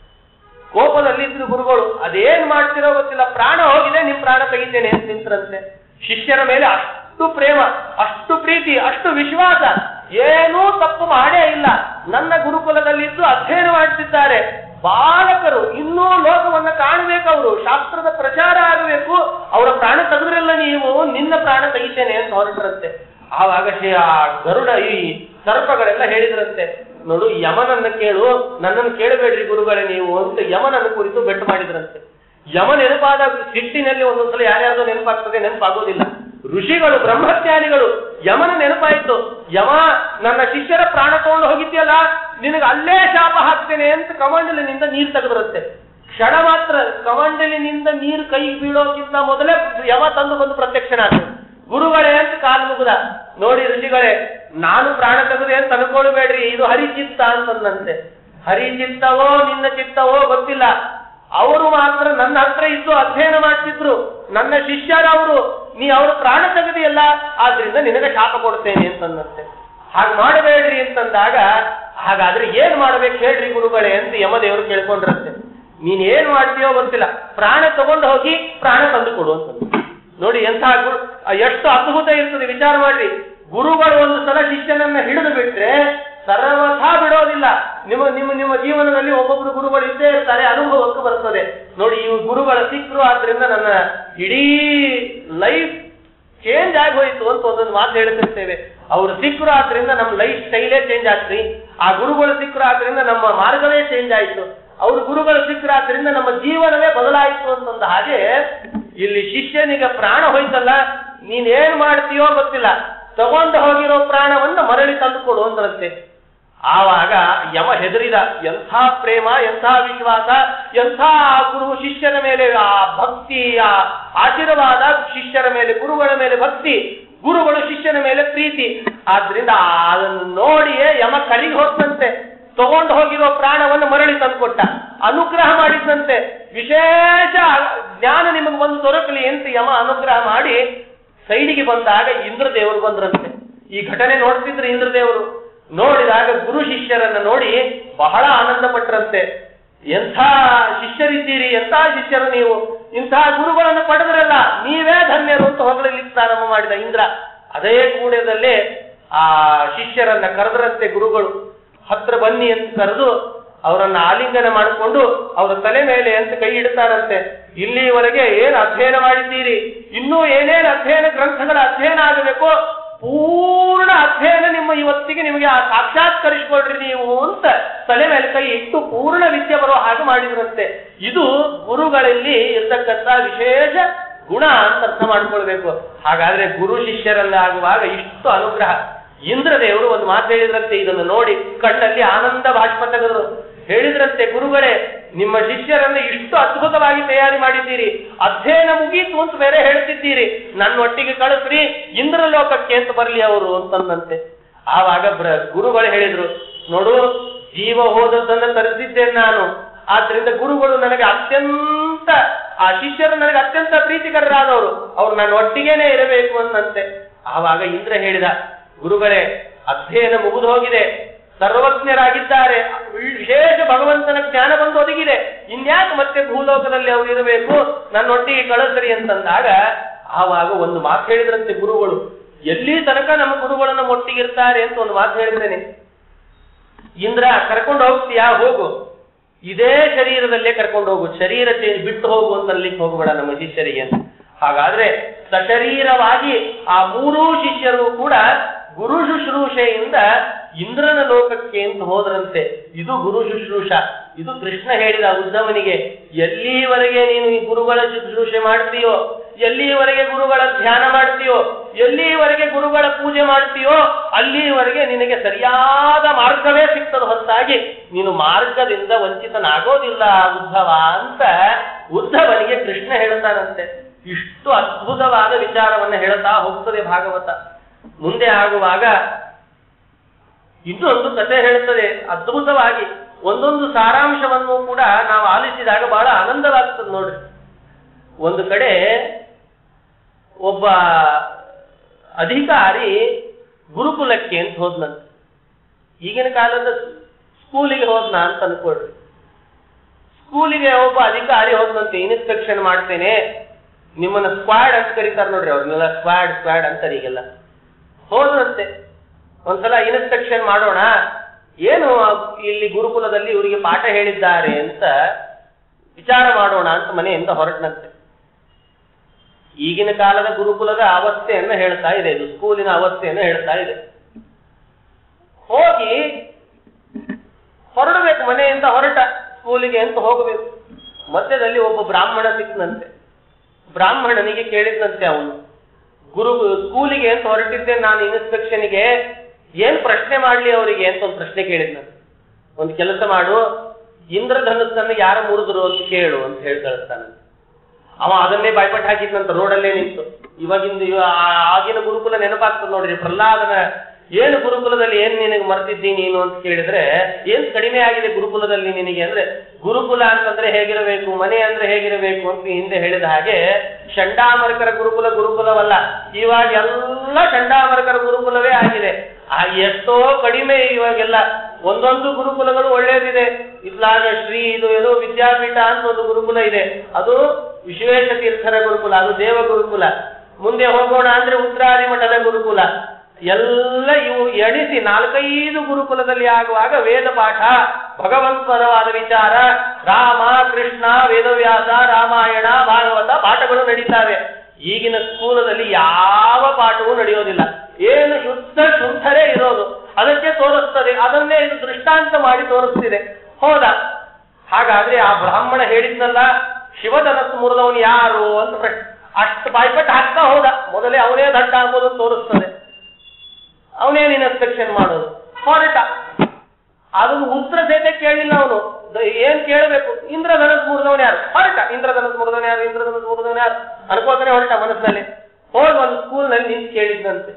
ಕೋಪದಲ್ಲಿದ್ರು ಗುರುಗಳು ಅದೇನ್ ಮಾಡ್ತಿರೋ ಗೊತ್ತಿಲ್ಲ ಪ್ರಾಣ ಹೋಗಿದೆ ನಿಮ್ ಪ್ರಾಣ ತೆಗಿತೇನೆ ಅಂತ ನಿಂತ್ರಂತೆ ಶಿಷ್ಯರ ಮೇಲೆ ಅಷ್ಟು ಪ್ರೇಮ ಅಷ್ಟು ಪ್ರೀತಿ ಅಷ್ಟು ವಿಶ್ವಾಸ ಏನೂ ತಪ್ಪು ಮಾಡೇ ಇಲ್ಲ ನನ್ನ ಗುರುಕುಲದಲ್ಲಿದ್ದು ಅಧ್ಯಯನ ಮಾಡ್ತಿದ್ದಾರೆ ಬಾಲಕರು ಇನ್ನೂ ಲೋಕವನ್ನ ಕಾಣಬೇಕು ಅವರು ಶಾಸ್ತ್ರದ ಪ್ರಚಾರ ಆಗಬೇಕು ಅವರ ಪ್ರಾಣ ತೆಗೆದ್ರಲ್ಲ ನೀವು ನಿನ್ನ ಪ್ರಾಣ ತೆಗಿತೇನೆ ಅಂತ ಹೊರಟ್ರಂತೆ ಆವಾಗ ಶ್ರೀ ಆ ಗರುಡ ಈ ಸರ್ಪಗಳೆಲ್ಲ ಹೇಳಿದ್ರಂತೆ ನೋಡು ಯಮನನ್ನ ಕೇಳು ನನ್ನನ್ನು ಕೇಳಬೇಡ್ರಿ ಗುರುಗಳೇ ನೀವು ಅಂತ ಯಮನನ್ನು ಕುರಿತು ಬೆಟ್ಟು ಮಾಡಿದ್ರಂತೆ ಯಮ ನೆನಪಾದಾಗ ಸಿಟ್ಟಿನಲ್ಲಿ ಒಂದೊಂದ್ಸಲ ಯಾರ್ಯಾರ್ದೋ ನೆನಪಾಗ್ತದೆ ನೆನಪಾಗೋದಿಲ್ಲ ಋಷಿಗಳು ಬ್ರಹ್ಮಜ್ಞಾನಿಗಳು ಯಮನ ನೆನಪಾಯಿತು ಯಮ ನನ್ನ ಶಿಷ್ಯರ ಪ್ರಾಣ ತಗೊಂಡು ಹೋಗಿದ್ಯಲ್ಲ ನಿನಗೆ ಅಲ್ಲೇ ಶಾಪ ಹಾಕ್ತೇನೆ ಅಂತ ಕಮಂಡಲಿನಿಂದ ನೀರು ತೆಗೆದ್ರಂತೆ ಕ್ಷಣ ಮಾತ್ರ ಕಮಂಡಲಿನಿಂದ ನೀರು ಕೈ ಬೀಳೋಕ್ಕಿಂತ ಮೊದಲೇ ಯಮ ತಂದು ಬಂದು ಪ್ರತ್ಯಕ್ಷನಾಗ್ತದೆ ಗುರುಗಳೇ ಅಂತ ಕಾಲು ಮುಗಿದ ನೋಡಿ ಋಷಿಗಳೇ ನಾನು ಪ್ರಾಣ ತೆಗೆದೆ ಅಂತ ಅನ್ಕೊಳ್ಬೇಡ್ರಿ ಇದು ಹರಿಚಿತ್ತ ಅಂತಂದಂತೆ ಹರಿಚಿತ್ತವೋ ನಿನ್ನ ಚಿತ್ತವೋ ಗೊತ್ತಿಲ್ಲ ಅವರು ಮಾತ್ರ ನನ್ನ ಹತ್ರ ಇದ್ದು ಅಧ್ಯಯನ ಮಾಡ್ತಿದ್ರು ನನ್ನ ಶಿಷ್ಯರವರು ನೀ ಅವ್ರ ಪ್ರಾಣ ತೆಗೆದಿಯಲ್ಲ ಆದ್ರಿಂದ ನಿನಗೆ ಶಾಪ ಕೊಡ್ತೇನೆ ಅಂತಂದಂತೆ ಹಾಗೆ ಮಾಡಬೇಡ್ರಿ ಅಂತಂದಾಗ ಹಾಗಾದ್ರೆ ಏನ್ ಮಾಡ್ಬೇಕು ಹೇಳ್ರಿ ಗುರುಗಳೇ ಅಂತ ಯಮದೇವರು ಕೇಳ್ಕೊಂಡ್ರಂತೆ ನೀನ್ ಏನ್ ಮಾಡ್ತೀಯೋ ಗೊತ್ತಿಲ್ಲ ಪ್ರಾಣ ತಗೊಂಡು ಹೋಗಿ ಪ್ರಾಣ ತಂದು ಕೊಡು ಅಂತಂದ್ರು ನೋಡಿ ಎಂಥ ಗುರು ಆ ಎಷ್ಟು ಅದ್ಭುತ ಇರ್ತದೆ ವಿಚಾರ ಮಾಡ್ರಿ ಗುರುಗಳು ಒಂದು ಸಲ ಶಿಷ್ಯನನ್ನ ಹಿಡಿದು ಬಿಟ್ರೆ ಸರ್ವಥಾ ಬಿಡೋದಿಲ್ಲ ನಿಮ್ಮ ನಿಮ್ಮ ನಿಮ್ಮ ಜೀವನದಲ್ಲಿ ಒಬ್ಬೊಬ್ರು ಗುರುಗಳು ಇದ್ದೇ ಇರ್ತಾರೆ ಅನುಭವಕ್ಕೆ ಬರ್ತದೆ ನೋಡಿ ಈ ಗುರುಗಳ ಸಿಕ್ಕರು ಆದ್ರಿಂದ ನನ್ನ ಇಡೀ ಲೈಫ್ ಚೇಂಜ್ ಆಗಿ ಹೋಯ್ತು ಅಂತ ಒಂದೊಂದು ಮಾತು ಹೇಳ್ತಿರ್ತೇವೆ ಅವ್ರು ಸಿಕ್ಕರು ಆದ್ರಿಂದ ನಮ್ಮ ಲೈಫ್ ಸ್ಟೈಲೇ ಚೇಂಜ್ ಆಗ್ತಿ ಆ ಗುರುಗಳು ಸಿಕ್ಕರು ಆದ್ರಿಂದ ನಮ್ಮ ಮಾರ್ಗವೇ ಚೇಂಜ್ ಆಯ್ತು ಅವ್ರ ಗುರುಗಳು ಸಿಕ್ಕರು ಆದ್ರಿಂದ ನಮ್ಮ ಜೀವನವೇ ಬದಲಾಯಿತು ಅಂತಂದ ಹಾಗೆ ಇಲ್ಲಿ ಶಿಷ್ಯನಿಗೆ ಪ್ರಾಣ ಹೋಯ್ತಲ್ಲ ನೀನ್ ಏನ್ ಮಾಡ್ತೀಯೋ ಗೊತ್ತಿಲ್ಲ ತಗೊಂಡು ಹೋಗಿರೋ ಪ್ರಾಣವನ್ನ ಮರಳಿ ತಂದು ಕೊಡು ಅಂದ್ರಂತೆ ಆವಾಗ ಯಮ ಹೆದರಿದ ಎಂಥ ಪ್ರೇಮ ಎಂಥ ವಿಶ್ವಾಸ ಎಂಥ ಆ ಗುರು ಶಿಷ್ಯನ ಮೇಲೆ ಆ ಭಕ್ತಿ ಆ ಆಶೀರ್ವಾದ ಶಿಷ್ಯರ ಮೇಲೆ ಗುರುಗಳ ಮೇಲೆ ಭಕ್ತಿ ಗುರುಗಳು ಶಿಷ್ಯನ ಮೇಲೆ ಪ್ರೀತಿ ಆದ್ರಿಂದ ಅದನ್ನು ನೋಡಿಯೇ ಯಮ ಕಲಿಗೆ ಹೋಗ್ತಂತೆ ತಗೊಂಡು ಹೋಗಿರೋ ಪ್ರಾಣವನ್ನು ಮರಳಿ ತಂದುಕೊಟ್ಟ ಅನುಗ್ರಹ ಮಾಡಿದಂತೆ ವಿಶೇಷ ಜ್ಞಾನ ನಿಮಗೆ ಬಂದು ದೊರಕಲಿ ಅಂತ ಯಮ ಅನುಗ್ರಹ ಮಾಡಿ ಸೈಡಿಗೆ ಬಂದಾಗ ಇಂದ್ರದೇವರು ಬಂದ್ರಂತೆ ಈ ಘಟನೆ ನೋಡ್ತಿದ್ರು ಇಂದ್ರದೇವರು ನೋಡಿದಾಗ ಗುರು ಶಿಷ್ಯರನ್ನ ನೋಡಿ ಬಹಳ ಆನಂದ ಪಟ್ರಂತೆ ಎಂಥ ಶಿಷ್ಯರಿದ್ದೀರಿ ಎಂಥ ಶಿಷ್ಯರು ನೀವು ಇಂತಹ ಗುರುಗಳನ್ನು ಪಡೆದ್ರಲ್ಲ ನೀವೇ ಧನ್ಯರು ಅಂತ ಹೊಗಳಲಿಕ್ಕೆ ಪ್ರಾರಂಭ ಮಾಡಿದ ಇಂದ್ರ ಅದೇ ಕೂಡದಲ್ಲೇ ಆ ಶಿಷ್ಯರನ್ನ ಕರೆದ್ರಂತೆ ಗುರುಗಳು ಹತ್ರ ಬನ್ನಿ ಅಂತ ಕರೆದು ಅವರನ್ನ ಆಲಿಂಗನ ಮಾಡಿಕೊಂಡು ಅವರ ತಲೆ ಮೇಲೆ ಅಂತ ಕೈ ಇಡ್ತಾರಂತೆ ಇಲ್ಲಿವರೆಗೆ ಏನ್ ಅಧ್ಯಯನ ಮಾಡಿದ್ದೀರಿ ಇನ್ನೂ ಏನೇನು ಅಧ್ಯಯನ ಗ್ರಂಥಗಳ ಅಧ್ಯಯನ ಆಗಬೇಕೋ ಪೂರ್ಣ ಅಧ್ಯಯನ ನಿಮ್ಮ ಇವತ್ತಿಗೆ ನಿಮಗೆ ಆ ಸಾಕ್ಷಾತ್ಕರಿಸಿಕೊಳ್ರಿ ನೀವು ಅಂತ ತಲೆ ಮೇಲೆ ಕೈ ಇಟ್ಟು ಪೂರ್ಣ ವಿದ್ಯೆ ಬರೋ ಹಾಗೆ ಮಾಡಿದ್ರಂತೆ ಇದು ಗುರುಗಳಲ್ಲಿ ಇರ್ತಕ್ಕಂಥ ವಿಶೇಷ ಗುಣ ಅಂತ ಅರ್ಥ ಮಾಡ್ಕೊಳ್ಬೇಕು ಹಾಗಾದ್ರೆ ಗುರು ಶಿಷ್ಯರಲ್ಲ ಆಗುವಾಗ ಇಷ್ಟು ಅನುಗ್ರಹ ಇಂದ್ರದೇವರು ಒಂದು ಮಾತು ಹೇಳಿದ್ರಂತೆ ಇದನ್ನು ನೋಡಿ ಕಣ್ಣಲ್ಲಿ ಆನಂದ ಬಾಷ್ಪ ತೆಗೆದ್ರು ಹೇಳಿದ್ರಂತೆ ಗುರುಗಳೇ ನಿಮ್ಮ ಶಿಷ್ಯರನ್ನ ಇಷ್ಟು ಅದ್ಭುತವಾಗಿ ತಯಾರಿ ಮಾಡಿದ್ದೀರಿ ಅಧ್ಯಯನ ಮುಗೀತು ಅಂತ ಬೇರೆ ಹೇಳ್ತಿದ್ದೀರಿ ನನ್ನ ಒಟ್ಟಿಗೆ ಕಳಿಸ್ರಿ ಇಂದ್ರಲೋಕಕ್ಕೆ ಅಂತ ಬರ್ಲಿ ಅವರು ಅಂತಂದಂತೆ ಆವಾಗ ಬ್ರ ಗುರುಗಳು ಹೇಳಿದ್ರು ನೋಡು ಜೀವ ಹೋದದ್ದನ್ನ ತರಿಸಿದ್ದೇನೆ ನಾನು ಆದ್ರಿಂದ ಗುರುಗಳು ನನಗೆ ಅತ್ಯಂತ ಆ ಶಿಷ್ಯರು ನನಗೆ ಅತ್ಯಂತ ಪ್ರೀತಿಕರರಾದವರು ಅವ್ರು ನನ್ನ ಒಟ್ಟಿಗೇನೆ ಇರಬೇಕು ಅಂದಂತೆ ಆವಾಗ ಇಂದ್ರ ಹೇಳಿದ ಗುರುಗಳೇ ಅಧ್ಯಯನ ಮುಗಿದು ಹೋಗಿದೆ ಸರ್ವಜ್ಞರಾಗಿದ್ದಾರೆ ವಿಶೇಷ ಭಗವಂತನ ಜ್ಞಾನ ಬಂದು ಒದಗಿದೆ ಇನ್ಯಾಕೆ ಮತ್ತೆ ಭೂಲೋಕದಲ್ಲಿ ಅವರು ಇರಬೇಕು ನನ್ನೊಟ್ಟಿಗೆ ಕಳಿಸ್ರಿ ಅಂತಂದಾಗ ಆವಾಗ ಒಂದು ಮಾತು ಹೇಳಿದ್ರಂತೆ ಗುರುಗಳು ಎಲ್ಲಿ ತನಕ ನಮ್ಮ ಗುರುಗಳನ್ನ ಒಟ್ಟಿಗಿರ್ತಾರೆ ಅಂತ ಒಂದು ಮಾತು ಹೇಳಿದ್ದೇನೆ ಇಂದ್ರ ಕರ್ಕೊಂಡು ಹೋಗ್ತೀಯಾ ಹೋಗು ಇದೇ ಶರೀರದಲ್ಲೇ ಕರ್ಕೊಂಡು ಹೋಗು ಶರೀರ ಚೇಂಜ್ ಬಿಟ್ಟು ಹೋಗು ಅಂತ ಅಲ್ಲಿಗೆ ಹೋಗಬೇಡ ನಮ್ಮ ಶಿಷ್ಯರಿಗೆ ಅಂತ ಹಾಗಾದ್ರೆ ಸಶರೀರವಾಗಿ ಆ ಮೂರೂ ಶಿಷ್ಯರು ಕೂಡ ಗುರು ಶುಶ್ರೂಷೆಯಿಂದ ಇಂದ್ರನ ಲೋಕಕ್ಕೆ ಅಂತ ಹೋದ್ರಂತೆ ಇದು ಗುರು ಶುಶ್ರೂಷ ಇದು ಕೃಷ್ಣ ಹೇಳಿದ ಉದ್ದವನಿಗೆ ಎಲ್ಲಿವರೆಗೆ ನೀನು ಈ ಗುರುಗಳ ಶುಶ್ರೂಷೆ ಮಾಡ್ತೀಯೋ ಎಲ್ಲಿಯವರೆಗೆ ಗುರುಗಳ ಧ್ಯಾನ ಮಾಡ್ತೀಯೋ ಎಲ್ಲಿವರೆಗೆ ಗುರುಗಳ ಪೂಜೆ ಮಾಡ್ತೀಯೋ ಅಲ್ಲಿವರೆಗೆ ನಿನಗೆ ಸರಿಯಾದ ಮಾರ್ಗವೇ ಸಿಗ್ತದೆ ಹೊರತಾಗಿ ನೀನು ಮಾರ್ಗದಿಂದ ವಂಚಿತನಾಗೋದಿಲ್ಲ ಉದ್ಧವ ಅಂತ ಉದ್ಧವನಿಗೆ ಕೃಷ್ಣ ಹೇಳ್ತಾನಂತೆ ಇಷ್ಟು ಅದ್ಭುತವಾದ ವಿಚಾರವನ್ನು ಹೇಳ್ತಾ ಹೋಗ್ತದೆ ಭಾಗವತ ಮುಂದೆ ಆಗುವಾಗ ಇನ್ನೊಂದು ಕಥೆ ಹೇಳುತ್ತದೆ ಅದ್ಭುತವಾಗಿ ಒಂದೊಂದು ಸಾರಾಂಶವನ್ನು ಕೂಡ ನಾವು ಆಲಿಸಿದಾಗ ಬಹಳ ಆನಂದವಾಗ್ತದೆ ನೋಡ್ರಿ ಒಂದು ಕಡೆ ಒಬ್ಬ ಅಧಿಕಾರಿ ಗುರುಕುಲಕ್ಕೆ ಅಂತ ಹೋದ್ನಂತೆ ಈಗಿನ ಕಾಲದ ಸ್ಕೂಲಿಗೆ ಹೋದ್ನ ಅಂತ ಅನ್ಕೊಳ್ರಿ ಸ್ಕೂಲಿಗೆ ಒಬ್ಬ ಅಧಿಕಾರಿ ಹೋದ್ನಂತೆ ಇನ್ಸ್ಪೆಕ್ಷನ್ ಮಾಡ್ತೇನೆ ನಿಮ್ಮನ್ನ ಸ್ಕ್ವಾಡ್ ಅಂತ ಕರೀತಾರೆ ನೋಡ್ರಿ ಅವ್ರನ್ನೆಲ್ಲ ಸ್ಕ್ವಾಡ್ ಸ್ಕ್ವಾಡ್ ಅಂತಾರೆ ಈಗೆಲ್ಲ ಹೋದ್ರಂತೆ ಒಂದ್ಸಲ ಇನ್ಸ್ಪೆಕ್ಷನ್ ಮಾಡೋಣ ಏನು ಇಲ್ಲಿ ಗುರುಕುಲದಲ್ಲಿ ಇವರಿಗೆ ಪಾಠ ಹೇಳಿದ್ದಾರೆ ಅಂತ ವಿಚಾರ ಮಾಡೋಣ ಅಂತ ಮನೆಯಿಂದ ಹೊರಟನಂತೆ ಈಗಿನ ಕಾಲದ ಗುರುಕುಲದ ಅವಸ್ಥೆಯನ್ನ ಹೇಳ್ತಾ ಇದೆ ಇದು ಸ್ಕೂಲಿನ ಅವಸ್ಥೆಯನ್ನ ಹೇಳ್ತಾ ಇದೆ ಹೋಗಿ ಹೊರಡಬೇಕು ಮನೆಯಿಂದ ಹೊರಟ ಸ್ಕೂಲಿಗೆ ಅಂತ ಹೋಗಬೇಕು ಮಧ್ಯದಲ್ಲಿ ಒಬ್ಬ ಬ್ರಾಹ್ಮಣ ಸಿಕ್ನಂತೆ ಬ್ರಾಹ್ಮಣನಿಗೆ ಕೇಳಿದ್ನಂತೆ ಅವನು ಗುರು ಸ್ಕೂಲಿಗೆ ಅಂತ ಹೊರಟಿದ್ದೆ ನಾನು ಇನ್ಸ್ಪೆಕ್ಷನ್ಗೆ ಏನ್ ಪ್ರಶ್ನೆ ಮಾಡ್ಲಿ ಅವರಿಗೆ ಅಂತ ಒಂದು ಪ್ರಶ್ನೆ ಕೇಳಿದ್ನಂತೆ ಒಂದು ಕೆಲಸ ಮಾಡು ಇಂದ್ರಧನುಸ್ಸನ್ನು ಯಾರು ಮುರಿದ್ರು ಅಂತ ಕೇಳು ಅಂತ ಹೇಳಿ ಕಳಿಸ್ತಾನಂತೆ ಅವ ಅದನ್ನೇ ಬಾಯ್ಪಟ್ಟು ಹಾಕಿದ್ನಂತ ರೋಡಲ್ಲೇ ನಿಂತು ಇವಾಗಿಂದ ಇವ- ಆ- ಆಗಿನ ಗುರುಕುಲ ನೆನಪಾಗ್ತದೆ ನೋಡ್ರಿ ಪ್ರಹ್ಲಾದನ ಏನು ಗುರುಕುಲದಲ್ಲಿ ಏನ್ ನಿನಗೆ ಮರ್ತಿದ್ದಿ ನೀನು ಅಂತ ಕೇಳಿದ್ರೆ ಏನ್ ಕಡಿಮೆ ಆಗಿದೆ ಗುರುಕುಲದಲ್ಲಿ ನಿನಗೆ ಅಂದ್ರೆ ಗುರುಕುಲ ಅಂತಂದ್ರೆ ಹೇಗಿರಬೇಕು ಮನೆ ಅಂದ್ರೆ ಹೇಗಿರಬೇಕು ಅಂತ ಹಿಂದೆ ಹೇಳಿದ ಹಾಗೆ ಚಂಡಾಮರಕರ ಗುರುಕುಲ ಗುರುಕುಲವಲ್ಲ ಇವಾಗ ಎಲ್ಲ ಚಂಡಾಮರಕರ ಗುರುಕುಲವೇ ಆಗಿದೆ ಆ ಎಷ್ಟೋ ಕಡಿಮೆ ಇವಾಗೆಲ್ಲ ಒಂದೊಂದು ಗುರುಕುಲಗಳು ಒಳ್ಳೇದಿದೆ ಇತ್ಲಾಗ ಶ್ರೀ ಇದು ಏನೋ ವಿದ್ಯಾಪೀಠ ಅಂತ ಒಂದು ಗುರುಕುಲ ಇದೆ ಅದು ವಿಶ್ವೇಶ ತೀರ್ಥರ ಗುರುಕುಲ ಅದು ದೇವ ಗುರುಕುಲ ಮುಂದೆ ಹೋಗೋಣ ಅಂದ್ರೆ ಉತ್ತರಾದಿ ಮಠದ ಗುರುಕುಲ ಎಲ್ಲ ಇವು ಎಣಿಸಿ ನಾಲ್ಕೈದು ಗುರುಕುಲದಲ್ಲಿ ಆಗುವಾಗ ವೇದ ಪಾಠ ಭಗವಂತಪರವಾದ ವಿಚಾರ ರಾಮ ಕೃಷ್ಣ ವೇದವ್ಯಾಸ ರಾಮಾಯಣ ಭಾಗವತ ಪಾಠಗಳು ನಡೀತಾವೆ ಈಗಿನ ಸ್ಕೂಲದಲ್ಲಿ ಯಾವ ಪಾಠವೂ ನಡೆಯೋದಿಲ್ಲ ಏನು ಶುದ್ಧ ಶುದ್ಧರೇ ಇರೋದು ಅದಕ್ಕೆ ತೋರಿಸ್ತದೆ ಅದನ್ನೇ ಇದು ದೃಷ್ಟಾಂತ ಮಾಡಿ ತೋರಿಸ್ತಿದೆ ಹೋದ ಹಾಗಾದ್ರೆ ಆ ಬ್ರಾಹ್ಮಣ ಹೇಳಿದ್ನಲ್ಲ ಶಿವಧನಸ್ಸು ಮುರಿದವನು ಯಾರು ಅಂತ ಪ್ರಶ್ನೆ ಅಷ್ಟು ಬಾಯ್ಪಟ್ಟು ಹಾಕ್ತಾ ಹೋದ ಮೊದಲೇ ಅವನೇ ದಡ್ಡ ಅಂಬುದು ತೋರಿಸ್ತದೆ ಅವನೇನು ಇನ್ಸ್ಪೆಕ್ಷನ್ ಮಾಡೋದು ಹೊರಟ ಅದನ್ನು ಉತ್ತರ ಸಹಿತ ಕೇಳಿಲ್ಲ ಅವನು ಏನ್ ಕೇಳಬೇಕು ಇಂದ್ರಧನಸ್ ಮುರಿದವನು ಯಾರು ಹೊರಟ ಇಂದ್ರಧನಸ್ ಮುರಿದವನು ಯಾರು ಇಂದ್ರಧನಸ್ ಮುರಿದವನು ಯಾರು ಅನ್ಕೋತಾನೆ ಹೊರಟ ಮನಸ್ಸಿನಲ್ಲಿ ಹೋಗಿ ಒಂದು ಸ್ಕೂಲ್ನಲ್ಲಿ ನಿಂತು ಕೇಳಿದ್ದಂತೆ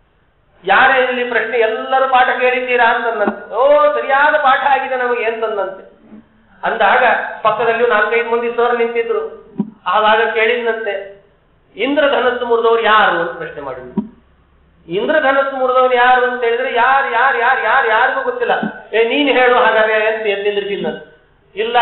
ಯಾರೇ ಇಲ್ಲಿ ಪ್ರಶ್ನೆ ಎಲ್ಲರೂ ಪಾಠ ಕೇಳಿದ್ದೀರಾ ಅಂತಂದಂತೆ ಓ ಸರಿಯಾದ ಪಾಠ ಆಗಿದೆ ನಮಗೆ ಅಂತಂದಂತೆ ಅಂದಾಗ ಪಕ್ಕದಲ್ಲಿ ನಾಲ್ಕೈದು ಮಂದಿ ಸರ್ ನಿಂತಿದ್ರು ಆವಾಗ ಕೇಳಿದ್ನಂತೆ ಇಂದ್ರಧನಸ್ಸು ಮುರಿದವ್ರು ಯಾರು ಅಂತ ಪ್ರಶ್ನೆ ಮಾಡಿದ್ರು ಇಂದ್ರಧನಸ್ಸು ಮುರಿದವ್ರು ಯಾರು ಅಂತ ಹೇಳಿದ್ರೆ ಯಾರು ಯಾರು ಯಾರು ಯಾರು ಯಾರಿಗೂ ಗೊತ್ತಿಲ್ಲ ಏ ನೀನು ಹೇಳು ಹಾಗಾದ್ರೆ ಅಂತ ಎದ್ದಿದ್ರಿಗಿನ್ನ ಇಲ್ಲ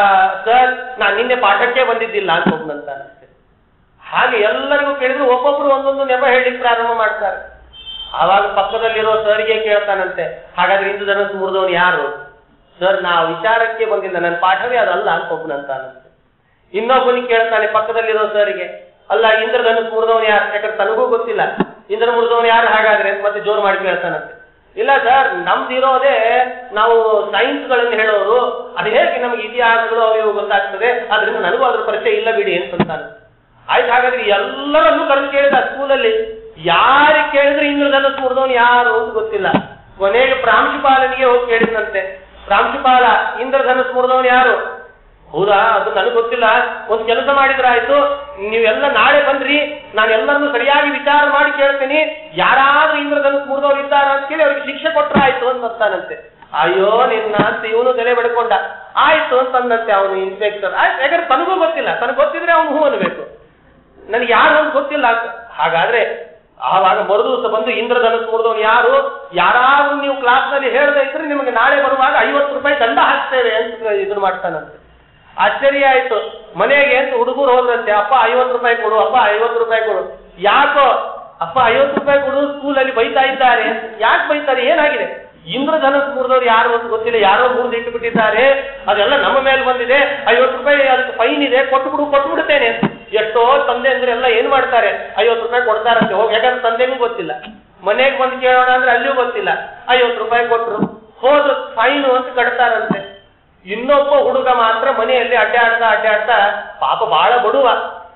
ಸರ್ ನಾನು ನಿನ್ನೆ ಪಾಠಕ್ಕೆ ಬಂದಿದ್ದಿಲ್ಲ ಅಂತ ಹೋಗ್ನಂತಾನಂತೆ ಹಾಗೆ ಎಲ್ಲರಿಗೂ ಕೇಳಿದ್ರು ಒಬ್ಬೊಬ್ರು ಒಂದೊಂದು ನೆಪ ಹೇಳಿಕ್ ಪ್ರಾರಂಭ ಮಾಡ್ತಾರೆ ಆವಾಗ ಪಕ್ಕದಲ್ಲಿರೋ ಸರ್ಗೆ ಕೇಳ್ತಾನಂತೆ ಹಾಗಾದ್ರೆ ಇಂದು ಧನಸ್ಸು ಮುರಿದವನು ಯಾರು ಸರ್ ನಾ ವಿಚಾರಕ್ಕೆ ಬಂದಿಲ್ಲ ನನ್ನ ಪಾಠವೇ ಅದಲ್ಲ ಅಂತ ಒಬ್ಬನಂತಾನಂತೆ ಇನ್ನೊಬ್ಬನಿಗೆ ಕೇಳ್ತಾನೆ ಪಕ್ಕದಲ್ಲಿರೋ ಸರ್ಗೆ ಅಲ್ಲ ಇಂದ್ರಧನುಸ್ ಮುರಿದವನು ಯಾರು ಯಾಕಂದ್ರೆ ತನಗೂ ಗೊತ್ತಿಲ್ಲ ಇಂದ್ರ ಮುರಿದವನು ಯಾರು ಹಾಗಾದ್ರೆ ಅಂತ ಮತ್ತೆ ಜೋರು ಮಾಡಿ ಕೇಳ್ತಾನಂತೆ ಇಲ್ಲ ಸರ್ ನಮ್ದಿರೋದೇ ನಾವು ಸೈನ್ಸ್ಗಳನ್ನು ಹೇಳೋರು ಅದು ಹೇಗೆ ನಮ್ಗೆ ಇತಿಹಾಸಗಳು ಅವು ಇವು ಗೊತ್ತಾಗ್ತದೆ ಆದ್ರಿಂದ ನನಗೂ ಅದ್ರ ಪರಿಚಯ ಇಲ್ಲ ಬಿಡಿ ಅಂತಂತಾನೆ ಆಯ್ತು ಹಾಗಾದ್ರೆ ಎಲ್ಲರನ್ನೂ ಕರೆದು ಕೇಳಿದ ಸ್ಕೂಲಲ್ಲಿ ಯಾರಿಗೆ ಕೇಳಿದ್ರೆ ಇಂದ್ರಧನುಸ್ ಮುರಿದವನು ಯಾರು ಅಂತ ಗೊತ್ತಿಲ್ಲ ಕೊನೆಗೆ ಪ್ರಾಂಶುಪಾಲನಿಗೆ ಹೋಗಿ ಕೇಳಿದಂತೆ ಪ್ರಾಂಶುಪಾಲ ಇಂದ್ರಧನುಸ್ ಮುರಿದವನು ಯಾರು ಹೌದಾ ಅದು ನನಗೆ ಗೊತ್ತಿಲ್ಲ ಒಂದು ಕೆಲಸ ಮಾಡಿದ್ರೆ ಆಯ್ತು ನೀವೆಲ್ಲ ನಾಳೆ ಬಂದ್ರಿ ನಾನು ಎಲ್ಲರನ್ನು ಸರಿಯಾಗಿ ವಿಚಾರ ಮಾಡಿ ಕೇಳ್ತೀನಿ ಯಾರಾದ್ರೂ ಇಂದ್ರಧನುಸ್ ಮುರಿದವ್ರು ಇದ್ದಾರ ಅಂತ ಕೇಳಿ ಅವ್ರಿಗೆ ಶಿಕ್ಷೆ ಕೊಟ್ರೆ ಆಯ್ತು ಅಂತ ಬರ್ತಾನಂತೆ ಅಯ್ಯೋ ನಿನ್ನ ಅಂತ ಇವನು ತಲೆ ಬಡ್ಕೊಂಡ ಆಯ್ತು ಅಂತಂದಂತೆ ಅವನು ಇನ್ಸ್ಪೆಕ್ಟರ್ ಆಯ್ತು ಯಾಕಂದ್ರೆ ತನಗೂ ಗೊತ್ತಿಲ್ಲ ತನಗೆ ಗೊತ್ತಿದ್ರೆ ಅವನು ಹೂ ಅನ್ಬೇಕು ನನಗೆ ಯಾರು ಅಂತ ಗೊತ್ತಿಲ್ಲ ಅಂತ ಹಾಗಾದ್ರೆ ಆವಾಗ ಮರುದಿವಸ ಬಂದು ಇಂದ್ರಧನುಸ್ ಮುರಿದವನು ಯಾರು ಯಾರಾದ್ರೂ ನೀವು ಕ್ಲಾಸ್ನಲ್ಲಿ ಹೇಳದೆ ಇದ್ರೆ ನಿಮಗೆ ನಾಳೆ ಬರುವಾಗ ಐವತ್ತು ರೂಪಾಯಿ ದಂಡ ಹಾಕ್ತೇವೆ ಅಂತ ಇದನ್ನ ಮಾಡ್ತಾನಂತೆ ಆಶ್ಚರ್ಯ ಆಯ್ತು ಮನೆಗೆ ಅಂತ ಹುಡುಗರು ಹೋದ್ರಂತೆ ಅಪ್ಪ ಐವತ್ತು ರೂಪಾಯಿ ಕೊಡು ಅಪ್ಪ ಐವತ್ತು ರೂಪಾಯಿ ಕೊಡು ಯಾಕೋ ಅಪ್ಪ ಐವತ್ತು ರೂಪಾಯಿ ಕೊಡು ಸ್ಕೂಲಲ್ಲಿ ಬೈತಾ ಇದ್ದಾರೆ ಯಾಕೆ ಬೈತಾರೆ ಏನಾಗಿದೆ ಇಂದ್ರಧನಸ್ ಮುರಿದವ್ರು ಯಾರು ಅಂತ ಗೊತ್ತಿಲ್ಲ ಯಾರೋ ಮುರಿದು ಇಟ್ಟು ಬಿಟ್ಟಿದ್ದಾರೆ ಅದೆಲ್ಲ ನಮ್ಮ ಮೇಲೆ ಬಂದಿದೆ ಐವತ್ತು ರೂಪಾಯಿ ಅದಕ್ಕೆ ಫೈನ್ ಇದೆ ಕೊಟ್ಬಿಡು ಕೊಟ್ಬಿಡ್ತೇನೆ ಅಂತ. ಎಷ್ಟೋ ತಂದೆ ಅಂದ್ರೆ ಎಲ್ಲ ಏನ್ ಮಾಡ್ತಾರೆ ಐವತ್ತು ರೂಪಾಯಿ ಕೊಡ್ತಾರಂತೆ ಹೋಗಿ ಯಾಕಂದ್ರೆ ತಂದೆಗೂ ಗೊತ್ತಿಲ್ಲ ಮನೆಗೆ ಬಂದು ಕೇಳೋಣ ಅಂದ್ರೆ ಅಲ್ಲಿಯೂ ಗೊತ್ತಿಲ್ಲ ಐವತ್ತು ರೂಪಾಯಿ ಕೊಟ್ರು ಹೋದ್ರು ಫೈನು ಅಂತ ಕಟ್ತಾರಂತೆ ಇನ್ನೊಬ್ಬ ಹುಡುಗ ಮಾತ್ರ ಮನೆಯಲ್ಲಿ ಅಡ್ಡಾಡ್ತಾ ಅಡ್ಡಾಡ್ತಾ ಪಾಪ ಬಹಳ ಬಡುವ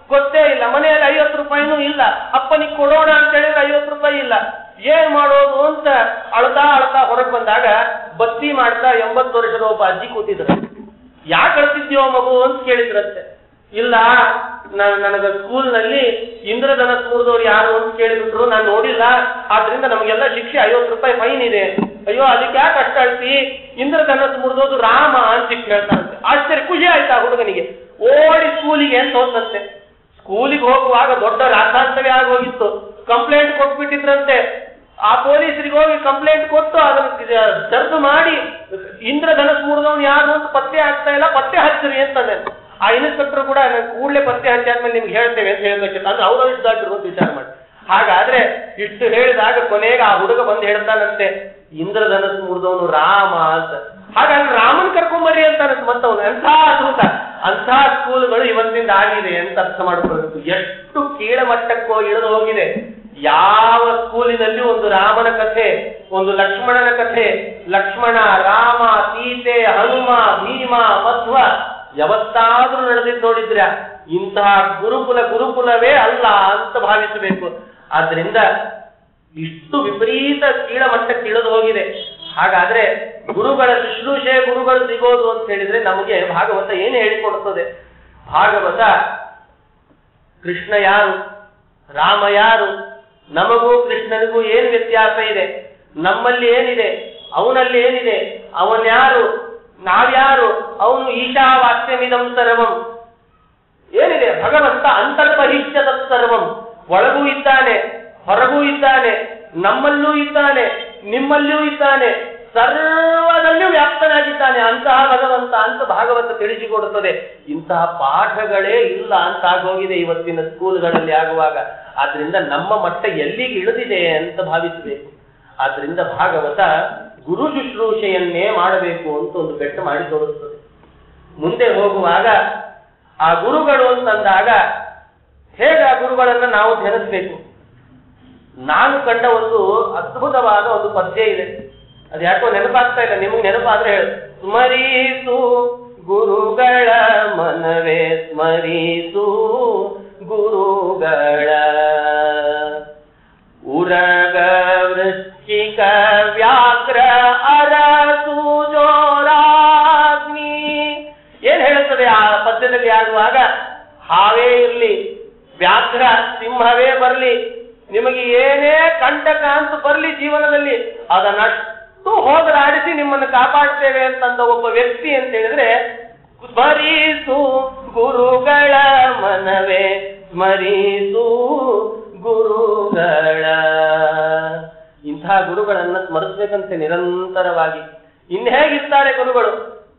ಗೊತ್ತೇ ಇಲ್ಲ ಮನೆಯಲ್ಲಿ ಐವತ್ತು ರೂಪಾಯಿನೂ ಇಲ್ಲ ಅಪ್ಪನಿಗೆ ಕೊಡೋಣ ಅಂತ ಹೇಳಿದ್ರೆ ಐವತ್ತು ರೂಪಾಯಿ ಇಲ್ಲ ಏನ್ ಮಾಡೋದು ಅಂತ ಅಳ್ತಾ ಅಳ್ತಾ ಹೊರಗೆ ಬಂದಾಗ ಬತ್ತಿ ಮಾಡ್ತಾ ಎಂಬತ್ತು ವರ್ಷದ ಒಬ್ಬ ಅಜ್ಜಿ ಕೂತಿದ್ರು ಯಾಕೆ ಅಳ್ತಿದ್ಯೋ ಮಗು ಅಂತ ಕೇಳಿದ್ರಂತೆ ಇಲ್ಲ ನ- ನನಗ ಸ್ಕೂಲ್ನಲ್ಲಿ ಇಂದ್ರಧನಸ್ ಮುರಿದವ್ರು ಯಾರು ಅಂತ ಕೇಳಿಬಿಟ್ರು ನಾನು ನೋಡಿಲ್ಲ ಆದ್ರಿಂದ ನಮಗೆಲ್ಲ ಶಿಕ್ಷೆ ಐವತ್ತು ರೂಪಾಯಿ ಫೈನ್ ಇದೆ ಅಯ್ಯೋ ಅದಕ್ಕೆ ಯಾಕೆ ಅಷ್ಟ ಅಳ್ತಿ ಇಂದ್ರಧನಸ್ ಮುರಿದೋದು ರಾಮ ಅಂತ ಕೇಳ್ತಾನಂತೆ ಆಶ್ಚರ್ಯ ಖುಷಿ ಆಯ್ತಾ ಆ ಹುಡುಗನಿಗೆ ಓಡಿ ಸ್ಕೂಲಿಗೆ ಅಂತ ಹೋದಂತೆ ಸ್ಕೂಲಿಗೆ ಹೋಗುವಾಗ ದೊಡ್ಡ ರಾಸಾಂತವೇ ಆಗಿ ಹೋಗಿತ್ತು ಕಂಪ್ಲೇಂಟ್ ಕೊಟ್ಬಿಟ್ಟಿದ್ರಂತೆ ಆ ಪೊಲೀಸರಿಗೆ ಹೋಗಿ ಕಂಪ್ಲೇಂಟ್ ಕೊಟ್ಟು ಅದನ್ನ ಸರ್ದು ಮಾಡಿ ಇಂದ್ರಧನಸ್ ಮುರಿದವನು ಯಾರು ಅಂತ ಪತ್ತೆ ಆಗ್ತಾ ಇಲ್ಲ ಪತ್ತೆ ಹಚ್ಚಿರಿ ಅಂತಂದೆ ಆ ಇನ್ಸ್ಪೆಕ್ಟರ್ ಕೂಡ ನಾನು ಕೂಡಲೇ ಪತ್ತೆ ಹಚ್ಚಿ ಆದ್ಮೇಲೆ ನಿಮ್ಗೆ ಹೇಳ್ತೇವೆ ಅಂತ ಹೇಳ್ಬೇಕಿತ್ತು ಅಂದ್ರೆ ಅವ್ರು ಎಷ್ಟು ದಾಟಿರು ಅಂತ ವಿಚಾರ ಮಾಡಿ ಹಾಗಾದ್ರೆ ಇಷ್ಟು ಹೇಳಿದಾಗ ಕೊನೆಗೆ ಆ ಹುಡುಗ ಬಂದು ಹೇಳ್ತಾನಂತೆ ಇಂದ್ರಧನಸ್ ಮುರಿದವನು ರಾಮ ಅಂತ ಹಾಗಾದ್ರೆ ರಾಮನ್ ಕರ್ಕೊಂಬರ್ರಿ ಅಂತಾನೆ ಮತ್ತವನು ಎಂಥ ಅದ್ಭುತ ಅಂಥ ಸ್ಕೂಲ್ಗಳು ಇವತ್ತಿಂದ ಆಗಿದೆ ಅಂತ ಅರ್ಥ ಮಾಡ್ಕೊಳ್ಬೇಕು ಎಷ್ಟು ಕೀಳಮಟ್ಟಕ್ಕೋ ಇಳಿದು ಹೋಗಿದೆ ಯಾವ ಸ್ಕೂಲಿನಲ್ಲಿ ಒಂದು ರಾಮನ ಕಥೆ ಒಂದು ಲಕ್ಷ್ಮಣನ ಕಥೆ ಲಕ್ಷ್ಮಣ ರಾಮ ಸೀತೆ ಹನುಮ ಭೀಮ ಮಧ್ವ ಯಾವತ್ತಾದ್ರೂ ನಡೆದಿದ್ದು ನೋಡಿದ್ರ ಇಂತಹ ಗುರುಕುಲ ಗುರುಕುಲವೇ ಅಲ್ಲ ಅಂತ ಭಾವಿಸಬೇಕು ಆದ್ರಿಂದ ಇಷ್ಟು ವಿಪರೀತ ಕೀಳಮಟ್ಟಕ್ಕೆ ಇಳಿದು ಹೋಗಿದೆ ಹಾಗಾದ್ರೆ ಗುರುಗಳ ಶುಶ್ರೂಷೆ ಗುರುಗಳು ಸಿಗೋದು ಅಂತ ಹೇಳಿದ್ರೆ ನಮಗೆ ಭಾಗವತ ಏನು ಹೇಳಿಕೊಡುತ್ತದೆ ಭಾಗವತ ಕೃಷ್ಣ ಯಾರು ರಾಮ ಯಾರು ನಮಗೂ ಕೃಷ್ಣನಿಗೂ ಏನು ವ್ಯತ್ಯಾಸ ಇದೆ ನಮ್ಮಲ್ಲಿ ಏನಿದೆ ಅವನಲ್ಲಿ ಏನಿದೆ ಅವನ್ಯಾರು ನಾವ್ಯಾರು ಅವನು ಈಶಾವಾಸ್ಯಮಿದಂ ಸರ್ವಂ ಏನಿದೆ ಭಗವಂತ ಅಂತರ್ಬಹಿಷ್ಯ ತತ್ಸರ್ವಂ ಒಳಗೂ ಇದ್ದಾನೆ ಹೊರಗೂ ಇದ್ದಾನೆ ನಮ್ಮಲ್ಲೂ ಇದ್ದಾನೆ ನಿಮ್ಮಲ್ಲಿಯೂ ಇದ್ದಾನೆ ಸರ್ವದಲ್ಲಿಯೂ ವ್ಯಾಪ್ತನಾಗಿದ್ದಾನೆ ಅಂತಹ ಭಗವಂತ ಅಂತ ಭಾಗವತ ತಿಳಿಸಿಕೊಡುತ್ತದೆ ಇಂತಹ ಪಾಠಗಳೇ ಇಲ್ಲ ಅಂತ ಆಗೋಗಿದೆ ಇವತ್ತಿನ ಸ್ಕೂಲ್ಗಳಲ್ಲಿ ಆಗುವಾಗ ಆದ್ರಿಂದ ನಮ್ಮ ಮಟ್ಟ ಎಲ್ಲಿಗೆ ಇಳಿದಿದೆ ಅಂತ ಭಾವಿಸಬೇಕು ಆದ್ರಿಂದ ಭಾಗವತ ಗುರು ಶುಶ್ರೂಷೆಯನ್ನೇ ಮಾಡಬೇಕು ಅಂತ ಒಂದು ಬೆಟ್ಟು ಮಾಡಿ ತೋರಿಸ್ತದೆ ಮುಂದೆ ಹೋಗುವಾಗ ಆ ಗುರುಗಳು ಅಂತಂದಾಗ ಹೇಗೆ ಆ ಗುರುಗಳನ್ನ ನಾವು ಧ್ಯಾನಿಸ್ಬೇಕು ನಾನು ಕಂಡ ಒಂದು ಅದ್ಭುತವಾದ ಒಂದು ಪದ್ಯ ಇದೆ ಅದು ಯಾಕೋ ನೆನಪಾಗ್ತಾ ಇಲ್ಲ ನಿಮಗೆ ನೆನಪಾದ್ರೆ ಹೇಳು ಸ್ಮರಿಸು ಗುರುಗಳ ಮನವೇ ಸ್ಮರಿಸು ಗುರುಗಳ ಉರಗ ವೃಶ್ಚಿಕ ವ್ಯಾಘ್ರ ಅರಸು ಜೋರಾಗ್ನಿ ಏನ್ ಹೇಳುತ್ತದೆ ಆ ಪದ್ಯದಲ್ಲಿ ಆಗುವಾಗ ಹಾವೇ ಇರ್ಲಿ ವ್ಯಾಘ್ರ ಸಿಂಹವೇ ಬರ್ಲಿ ನಿಮಗೆ ಏನೇ ಕಂಟಕ ಅಂತ ಬರ್ಲಿ ಜೀವನದಲ್ಲಿ ಅದನ್ನಷ್ಟು ಹೋಗಲಾಡಿಸಿ ನಿಮ್ಮನ್ನು ಕಾಪಾಡ್ತೇವೆ ಅಂತಂದ ಒಬ್ಬ ವ್ಯಕ್ತಿ ಅಂತ ಹೇಳಿದ್ರೆ ಸ್ಮರಿಸು ಗುರುಗಳ ಮನವೇ ಸ್ಮರಿಸು ಗುರುಗಳ ಇಂತಹ ಗುರುಗಳನ್ನ ಸ್ಮರಿಸ್ಬೇಕಂತೆ ನಿರಂತರವಾಗಿ ಇನ್ ಹೇಗಿರ್ತಾರೆ ಗುರುಗಳು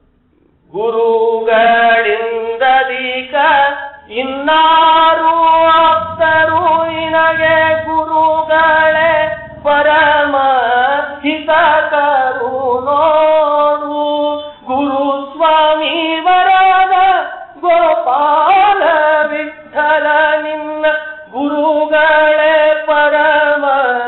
ಗುರುಗಳಿಂದದೀಕ ಇನ್ನಾರು ಆಪ್ತರು ನಿನಗೆ ಗುರುಗಳೇ ಪರಮ ಹಿತಕರು ನೋಡು ಗುರು ಸ್ವಾಮಿ ವರದ ಗೋಪಾಲ ವಿಠಲ ನಿನ್ನ ಗುರುಗಳೇ ಪರಮ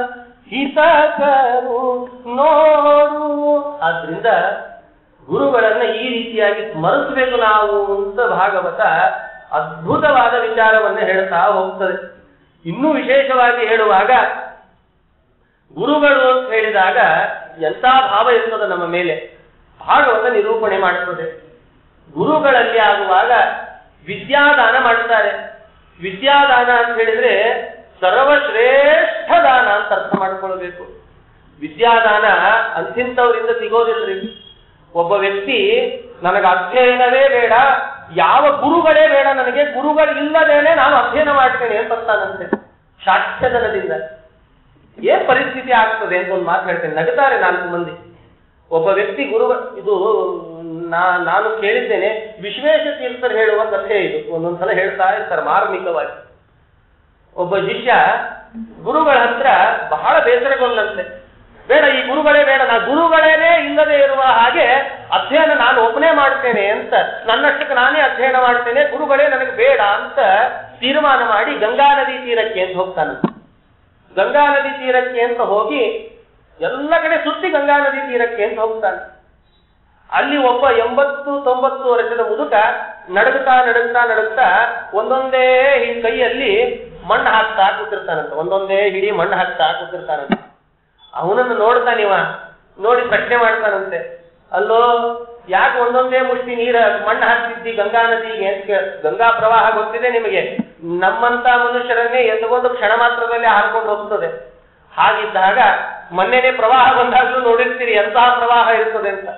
ಹಿತಕರು ನೋಡು ಆದ್ರಿಂದ ಗುರುಗಳನ್ನ ಈ ರೀತಿಯಾಗಿ ಸ್ಮರಿಸಬೇಕು ನಾವು ಅಂತ ಭಾಗವತ ಅದ್ಭುತವಾದ ವಿಚಾರವನ್ನ ಹೇಳ್ತಾ ಹೋಗ್ತದೆ ಇನ್ನೂ ವಿಶೇಷವಾಗಿ ಹೇಳುವಾಗ ಗುರುಗಳು ಅಂತ ಹೇಳಿದಾಗ ಎಂತ ಭಾವ ಇರ್ತದೆ ನಮ್ಮ ಮೇಲೆ ಭಾಗವತ ನಿರೂಪಣೆ ಮಾಡುತ್ತದೆ ಗುರುಗಳಲ್ಲಿ ಆಗುವಾಗ ವಿದ್ಯಾದಾನ ಮಾಡ್ತಾರೆ ವಿದ್ಯಾದಾನ ಅಂತ ಹೇಳಿದ್ರೆ ಸರ್ವಶ್ರೇಷ್ಠ ದಾನ ಅಂತ ಅರ್ಥ ಮಾಡ್ಕೊಳ್ಬೇಕು ವಿದ್ಯಾದಾನ ಅಂತಿಂತವರಿಂದ ಸಿಗೋದಿಲ್ರಿ ಒಬ್ಬ ವ್ಯಕ್ತಿ ನನಗೆ ಅಧ್ಯಯನವೇ ಬೇಡ ಯಾವ ಗುರುಗಳೇ ಬೇಡ ನನಗೆ ಗುರುಗಳಿಲ್ಲದೇನೆ ನಾನು ಅಧ್ಯಯನ ಮಾಡ್ತೇನೆ ಅಂತ ಅಂತಾನಂತೆ ಶಾಕ್ಯದನದಿಂದ ಏನ್ ಪರಿಸ್ಥಿತಿ ಆಗ್ತದೆ ಅಂತ ಒಂದು ಮಾತು ಹೇಳ್ತೇನೆ ನಗುತ್ತಾರೆ ನಾಲ್ಕು ಮಂದಿ ಒಬ್ಬ ವ್ಯಕ್ತಿ ಗುರು ಇದು ನಾ ನಾನು ಕೇಳಿದ್ದೇನೆ ವಿಶ್ವೇಶ ತೀರ್ಥರು ಹೇಳುವ ಕಥೆ ಇದು ಒಂದೊಂದ್ಸಲ ಹೇಳ್ತಾ ಇರ್ತಾರೆ ಮಾರ್ಮಿಕವಾಗಿ ಒಬ್ಬ ಶಿಷ್ಯ ಗುರುಗಳ ಹತ್ರ ಬಹಳ ಬೇಸರಗೊಂಡಂತೆ ಬೇಡ ಈ ಗುರುಗಳೇ ಬೇಡ ನಾ ಗುರುಗಳೇನೇ ಇಲ್ಲದೆ ಇರುವ ಹಾಗೆ ಅಧ್ಯಯನ ನಾನು ಒಬ್ಬನೇ ಮಾಡ್ತೇನೆ ಅಂತ ನನ್ನಷ್ಟಕ್ಕೆ ನಾನೇ ಅಧ್ಯಯನ ಮಾಡ್ತೇನೆ ಗುರುಗಳೇ ನನಗೆ ಬೇಡ ಅಂತ ತೀರ್ಮಾನ ಮಾಡಿ ಗಂಗಾ ನದಿ ತೀರಕ್ಕೆ ಅಂತ ಹೋಗ್ತಾನೆ ಗಂಗಾ ನದಿ ತೀರಕ್ಕೆ ಅಂತ ಹೋಗಿ ಎಲ್ಲ ಕಡೆ ಸುತ್ತಿ ಗಂಗಾ ನದಿ ತೀರಕ್ಕೆ ಅಂತ ಹೋಗ್ತಾನೆ ಅಲ್ಲಿ ಒಬ್ಬ ಎಂಬತ್ತು ತೊಂಬತ್ತು ವರ್ಷದ ಮುದುಕ ನಡಗ್ತಾ ನಡಗ್ತಾ ನಡಗ್ತಾ ಒಂದೊಂದೇ ಈ ಕೈಯಲ್ಲಿ ಮಣ್ಣು ಹಾಕ್ತಾ ಕೂತಿರ್ತಾನಂತ ಒಂದೊಂದೇ ಹಿಡಿ ಮಣ್ಣು ಹಾಕ್ತಾ ಕೂತಿರ್ತಾನಂತ ಅವನನ್ನು ನೋಡ್ತಾನಿವ ನೋಡಿ ಪ್ರಶ್ನೆ ಮಾಡ್ತಾನಂತೆ ಅಲ್ಲೋ ಯಾಕೆ ಒಂದೊಂದೇ ಮುಷ್ಟಿ ನೀರ ಮಣ್ಣು ಹಾಕ್ತಿದ್ದಿ ಗಂಗಾ ನದಿಗೆ ಅಂತ ಕೇಳ ಗಂಗಾ ಪ್ರವಾಹ ಗೊತ್ತಿದೆ ನಿಮಗೆ ನಮ್ಮಂತ ಮನುಷ್ಯರನ್ನೇ ಎದ್ದುಕೊಂಡು ಕ್ಷಣ ಮಾತ್ರದಲ್ಲೇ ಹಾರ್ಕೊಂಡು ಹೋಗ್ತದೆ ಹಾಗಿದ್ದಾಗ ಮೊನ್ನೆನೆ ಪ್ರವಾಹ ಬಂದಾಗಲೂ ನೋಡಿರ್ತೀರಿ ಎಂತಹ ಪ್ರವಾಹ ಇರ್ತದೆ ಅಂತ